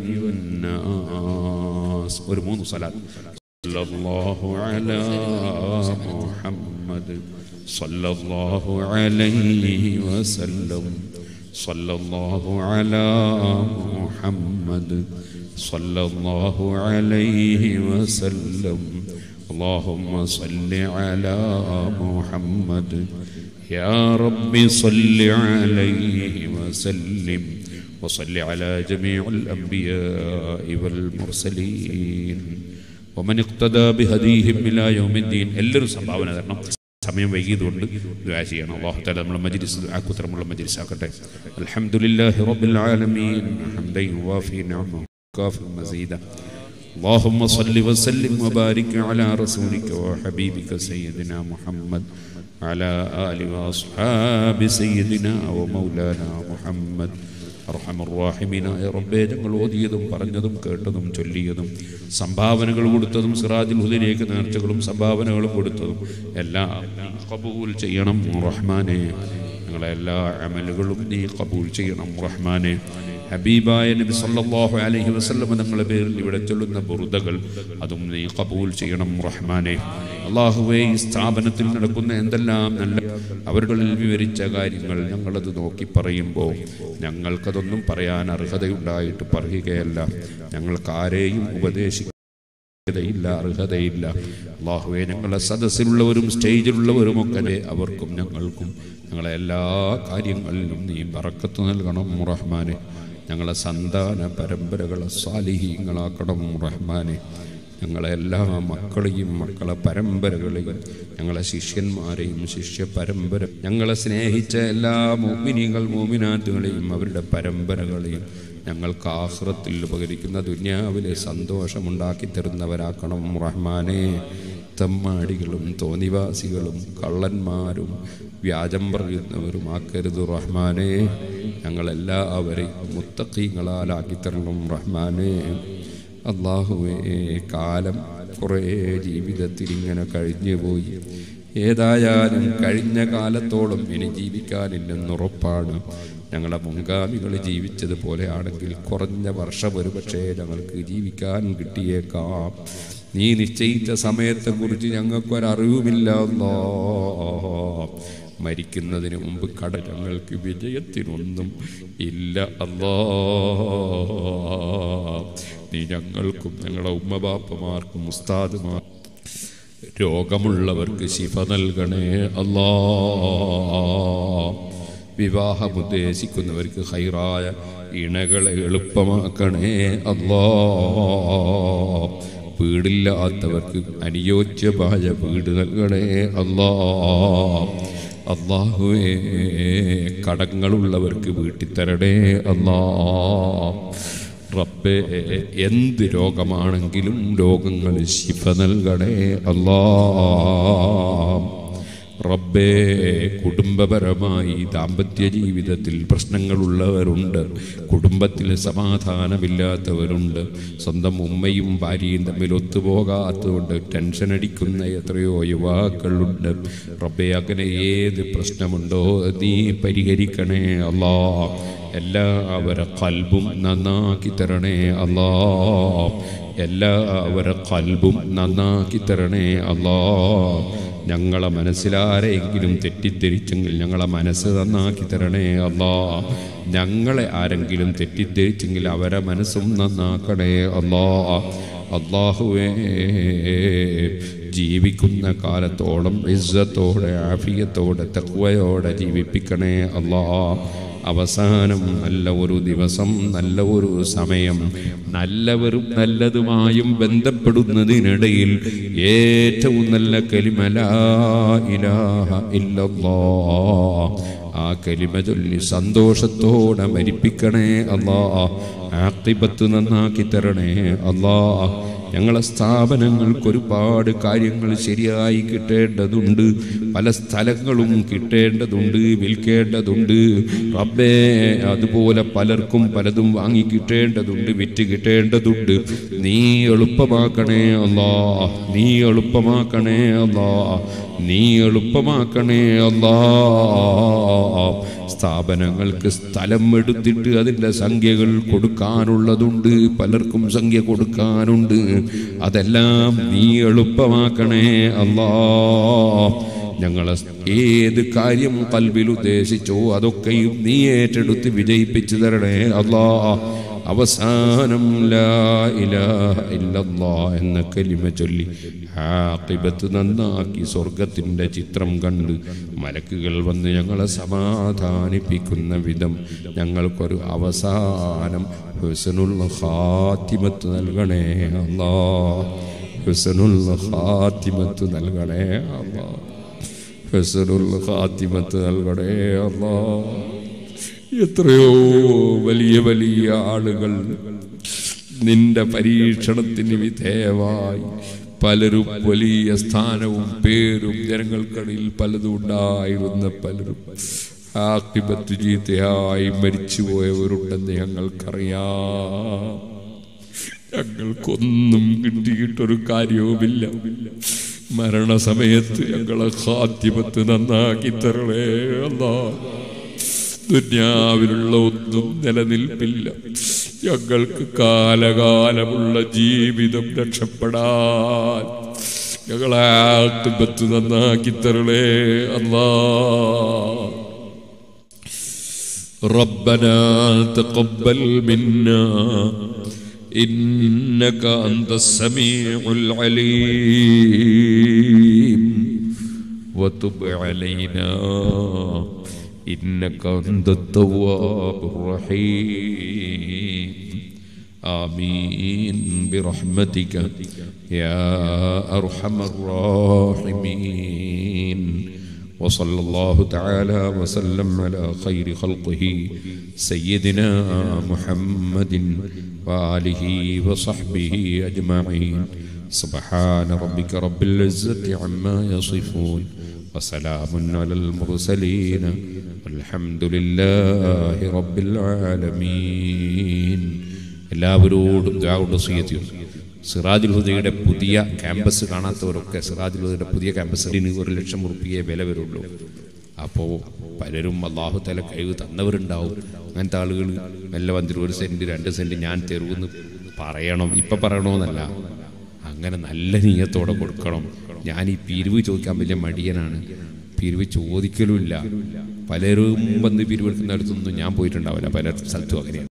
والناس ورمون صلاة صلى الله على محمد صلى الله عليه وسلم صلى الله على محمد صلى الله عليه وسلم اللهم صل على محمد يا رب صل عليه وسلم وصل على جميع الأنبياء والمرسلين ومن اقتدى بهديهم إلى يوم الدين എല്ലാവരും സംഭാവന തരണം സമയം വൈകിയതുകൊണ്ട് ദുആ ചെയ്യണം അല്ലാഹു തആല നമ്മുടെ മജ്ലിസ് ദുആക്കുത്തരമുള്ള മജ്ലിസ് ആക്കട്ടെ അൽഹംദുലില്ലാഹി റബ്ബിൽ ആലമീൻ ഹംദൻ യുവാഫി നിഅമഹു കാഫി മസീദ اللهم صل وسلم وبارك على رسولك وحبيبك سيدنا محمد على آل وأصحاب سيدنا ومولانا محمد അർഹമറാഹിമീനായ റബ്ബേ ഞങ്ങൾ ഓതിയതും പറഞ്ഞതും കേട്ടതും ചൊല്ലിയതും സംഭാവനകൾ കൊടുത്തതും സിറാജുൽ ഹുദിലേക്ക് നേർച്ചകളും സംഭാവനകളും കൊടുത്തതും എല്ലാം നീ കബൂൽ ചെയ്യണം റഹ്മാനെ ഞങ്ങളെ എല്ലാ അമലുകളും നീ കബൂൽ ചെയ്യണം റഹ്മാനെ ഹബീബായ നബി സല്ലല്ലാഹു അലൈഹി വസല്ലം തങ്ങളുടെ പേരിൽ ഇവിടെ ചൊല്ലുന്ന ബുറുദകൾ അതും നീ കബൂൽ ചെയ്യണം റഹ്മാനെ അള്ളാഹുവെ ഈ സ്ഥാപനത്തിൽ നടക്കുന്ന എന്തെല്ലാം നല്ല അവരുടെ വിവരിച്ച കാര്യങ്ങൾ ഞങ്ങളത് നോക്കി പറയുമ്പോൾ ഞങ്ങൾക്കതൊന്നും പറയാൻ അർഹതയുണ്ടായിട്ട് പറയുകയല്ല ഞങ്ങൾക്ക് ആരെയും ഉപദേശിക്കതയില്ല അർഹതയില്ല അള്ളാഹുവെ ഞങ്ങളെ സദസ്സിലുള്ളവരും സ്റ്റേജിലുള്ളവരും ഒക്കെ അവർക്കും ഞങ്ങൾക്കും ഞങ്ങളെ എല്ലാ കാര്യങ്ങളിലും നീ പറക്കത്ത് നൽകണം റഹ്മാനെ ഞങ്ങളെ സന്താന പരമ്പരകളെ സാലിഹീങ്ങളാക്കണം റഹ്മാനെ ഞങ്ങളെ എല്ലാ മക്കളെയും മക്കളെ പരമ്പരകളെയും ഞങ്ങളെ ശിഷ്യന്മാരെയും ശിഷ്യ പരമ്പര ഞങ്ങളെ സ്നേഹിച്ച എല്ലാ മോമിനികൾ മോമിനാത്തുകളെയും അവരുടെ പരമ്പരകളെയും ഞങ്ങൾക്ക് ആഹ്റത്തിൽ ഉപകരിക്കുന്ന ദുന്യാവിലെ സന്തോഷമുണ്ടാക്കി തരുന്നവരാക്കണം റഹ്മാനെ തമ്മാടികളും തോന്നിവാസികളും കള്ളന്മാരും വ്യാജം പറയുന്നവരുമാക്കരുത് റഹ്മാനെ ഞങ്ങളെല്ലാവരെയും മുത്തക്കീങ്ങളാലാക്കി തരണം റഹ്മാനെ അള്ളാഹുവേ കാലം കുറേ ജീവിതത്തിൽ ഇങ്ങനെ കഴിഞ്ഞു പോയി ഏതായാലും കഴിഞ്ഞ കാലത്തോളം ഇനി ജീവിക്കാനില്ലെന്നുറപ്പാണ് ഞങ്ങളുടെ മുൻഗാമികൾ ജീവിച്ചതുപോലെ ആണെങ്കിൽ കുറഞ്ഞ വർഷം ഒരു പക്ഷേ ഞങ്ങൾക്ക് ജീവിക്കാൻ കിട്ടിയേക്കാം നീ നിശ്ചയിച്ച സമയത്തെക്കുറിച്ച് ഞങ്ങൾക്കൊരറിവുമില്ല അല്ലാ മരിക്കുന്നതിന് മുമ്പ് കട ഞങ്ങൾക്ക് വിജയത്തിനൊന്നും ഇല്ല അല്ലാ നീ ഞങ്ങൾക്കും ഞങ്ങളുടെ ഉമ്മബാപ്പമാർക്കും ഉസ്താദുമാർ രോഗമുള്ളവർക്ക് ശിഫ നൽകണേ അല്ലാ വിവാഹം ഉദ്ദേശിക്കുന്നവർക്ക് ഹൈറായ ഇണകളെ എളുപ്പമാക്കണേ അല്ലാ വീടില്ലാത്തവർക്ക് അനുയോജ്യമായ വീട് നൽകണേ അല്ലാ അള്ളാഹുവേ കടങ്ങളുള്ളവർക്ക് വീട്ടിൽ തരണേ അല്ലാ റബ്ബേ എന്ത് രോഗമാണെങ്കിലും രോഗങ്ങൾ ശിഫ നൽകണേ അല്ലാ റബ്ബേ കുടുംബപരമായി ദാമ്പത്യ ജീവിതത്തിൽ പ്രശ്നങ്ങളുള്ളവരുണ്ട് കുടുംബത്തിൽ സമാധാനമില്ലാത്തവരുണ്ട് സ്വന്തം ഉമ്മയും ഭാര്യയും തമ്മിൽ ഒത്തുപോകാത്തതുകൊണ്ട് ടെൻഷൻ അടിക്കുന്ന എത്രയോ യുവാക്കളുണ്ട് റബ്ബെ അങ്ങനെ ഏത് പ്രശ്നമുണ്ടോ നീ പരിഹരിക്കണേ അല്ലാ എല്ലാവരെ കൽബും നന്നാക്കി തരണേ അല്ലാ എല്ലാവരെ കൽബും നന്നാക്കി തരണേ അല്ലാ ഞങ്ങളെ മനസ്സിലാരെങ്കിലും തെറ്റിദ്ധരിച്ചെങ്കിൽ ഞങ്ങളെ മനസ്സ് നന്നാക്കി തരണേ അല്ലാ ഞങ്ങളെ ആരെങ്കിലും തെറ്റിദ്ധരിച്ചെങ്കിൽ അവരെ മനസ്സും നന്നാക്കണേ അല്ലാ അള്ളാഹുവേ ജീവിക്കുന്ന കാലത്തോളം ഇസ്സത്തോടെ ആഫിയത്തോടെ തക്വയോടെ ജീവിപ്പിക്കണേ അല്ലാ അവസാനം നല്ല ഒരു ദിവസം നല്ല ഒരു സമയം നല്ലവരും നല്ലതുമായും ബന്ധപ്പെടുന്നതിനിടയിൽ ഏറ്റവും നല്ല കലിമല ഇലാഹ ഇല്ലല്ലാ ആ കലിമ ചൊല്ലി സന്തോഷത്തോടെ മരിപ്പിക്കണേ അല്ലാ ആക്തിപത്ത് നന്നാക്കി തരണേ അല്ലാ ഞങ്ങളെ സ്ഥാപനങ്ങൾക്ക് ഒരുപാട് കാര്യങ്ങൾ ശരിയായി കിട്ടേണ്ടതുണ്ട് പല സ്ഥലങ്ങളും കിട്ടേണ്ടതുണ്ട് വിൽക്കേണ്ടതുണ്ട് റബ്ബേ അതുപോലെ പലർക്കും പലതും വാങ്ങി കിട്ടേണ്ടതുണ്ട് വിറ്റ് കിട്ടേണ്ടതുണ്ട് നീ എളുപ്പമാക്കണേ അല്ലാ നീ എളുപ്പമാക്കണേ അല്ലാ നീ എളുപ്പമാക്കണേ അല്ലാ സ്ഥാപനങ്ങൾക്ക് സ്ഥലം എടുത്തിട്ട് അതിൻ്റെ സംഖ്യകൾ കൊടുക്കാനുള്ളതുണ്ട് പലർക്കും സംഖ്യ കൊടുക്കാനുണ്ട് അതെല്ലാം നീ എളുപ്പമാക്കണേ അല്ലാ ഞങ്ങളെ ഏത് കാര്യം കൽബിൽ ഉദ്ദേശിച്ചോ അതൊക്കെയും നീ ഏറ്റെടുത്ത് വിജയിപ്പിച്ചു തരണേ അല്ലാ അവസാനം ലാ ഇലാഹ ഇല്ലല്ലാ എന്ന കലിമ ചൊല്ലി ആഖിബത്ത് നന്നാക്കി സ്വർഗത്തിൻ്റെ ചിത്രം കണ്ട് മലക്കുകൾ വന്ന് ഞങ്ങളെ സമാധാനിപ്പിക്കുന്ന വിധം ഞങ്ങൾക്കൊരു അവസാനം ഹുസനുൽ ഖാത്തിമത്ത് നൽകണേ അല്ലാ ഹുസനുൽ ഖാത്തിമത്ത് നൽകണേ അല്ലാ ഹുസനുൽ ഖാത്തിമത്ത് നൽകണേ അല്ലാ എത്രയോ വലിയ വലിയ ആളുകൾ നിന്റെ പരീക്ഷണത്തിന് വിധേയമായി പലരും വലിയ സ്ഥാനവും പേരും ജനങ്ങൾക്കിടയിൽ പലതും ഉണ്ടായിരുന്ന പലരും ആക്കിപത്ത് ചീത്തയായി മരിച്ചുപോയവരുണ്ടെന്ന് ഞങ്ങൾക്കറിയാം ഞങ്ങൾക്കൊന്നും കിട്ടിയിട്ടൊരു കാര്യവുമില്ല മരണസമയത്ത് ഞങ്ങളെ ഖാത്തിമത്ത് നന്നാക്കി തരണേ അല്ലാ ദുന്യാവിലുള്ള ഒന്നും നിലനിൽപ്പില്ല ഞങ്ങൾക്ക് കാലകാലമുള്ള ജീവിതം രക്ഷപ്പെടാൻ ഞങ്ങളെ ആത്മത്ത് നന്നാക്കി തരണേ അല്ലാ ربنا تقبل منا إنك أنت السميع العليم وتب علينا إنك أنت التواب الرحيم آمين برحمتك يا أرحم الراحمين وصلى الله تعالى وسلم على خير خلقه سيدنا محمد وآله وصحبه أجمعين سبحان ربك رب العزة عما يصفون وسلام على المرسلين والحمد لله رب العالمين എല്ലാവരോടും ദ്രാവുണ്ട് സ്വീയത്തിയും സിറാജുൽ ഹുദയുടെ പുതിയ ക്യാമ്പസ് കാണാത്തവരൊക്കെ സിറാജുൽ ഹുദയുടെ പുതിയ ക്യാമ്പസിന് ഒരു ലക്ഷം റുപ്യയെ വില വരുള്ളൂ അപ്പോൾ പലരും അള്ളാഹു തല കഴിവ് തന്നവരുണ്ടാവും അങ്ങനത്തെ ആളുകൾ മെല്ലെ വന്നിട്ട് ഒരു സെൻറ്റ് രണ്ട് സെൻറ്റ് ഞാൻ തരുമെന്ന് പറയണം ഇപ്പം പറയണമെന്നല്ല അങ്ങനെ നല്ല നീയത്തോടെ കൊടുക്കണം ഞാൻ ഈ പിരിവ് ചോദിക്കാൻ വലിയ മടിയനാണ് പിരിവ് ചോദിക്കലുമില്ല പലരും വന്ന് പിരിവെടുക്കുന്നിടത്തൊന്നും ഞാൻ പോയിട്ടുണ്ടാവില്ല പല സ്ഥലത്തും അങ്ങനെയാണ്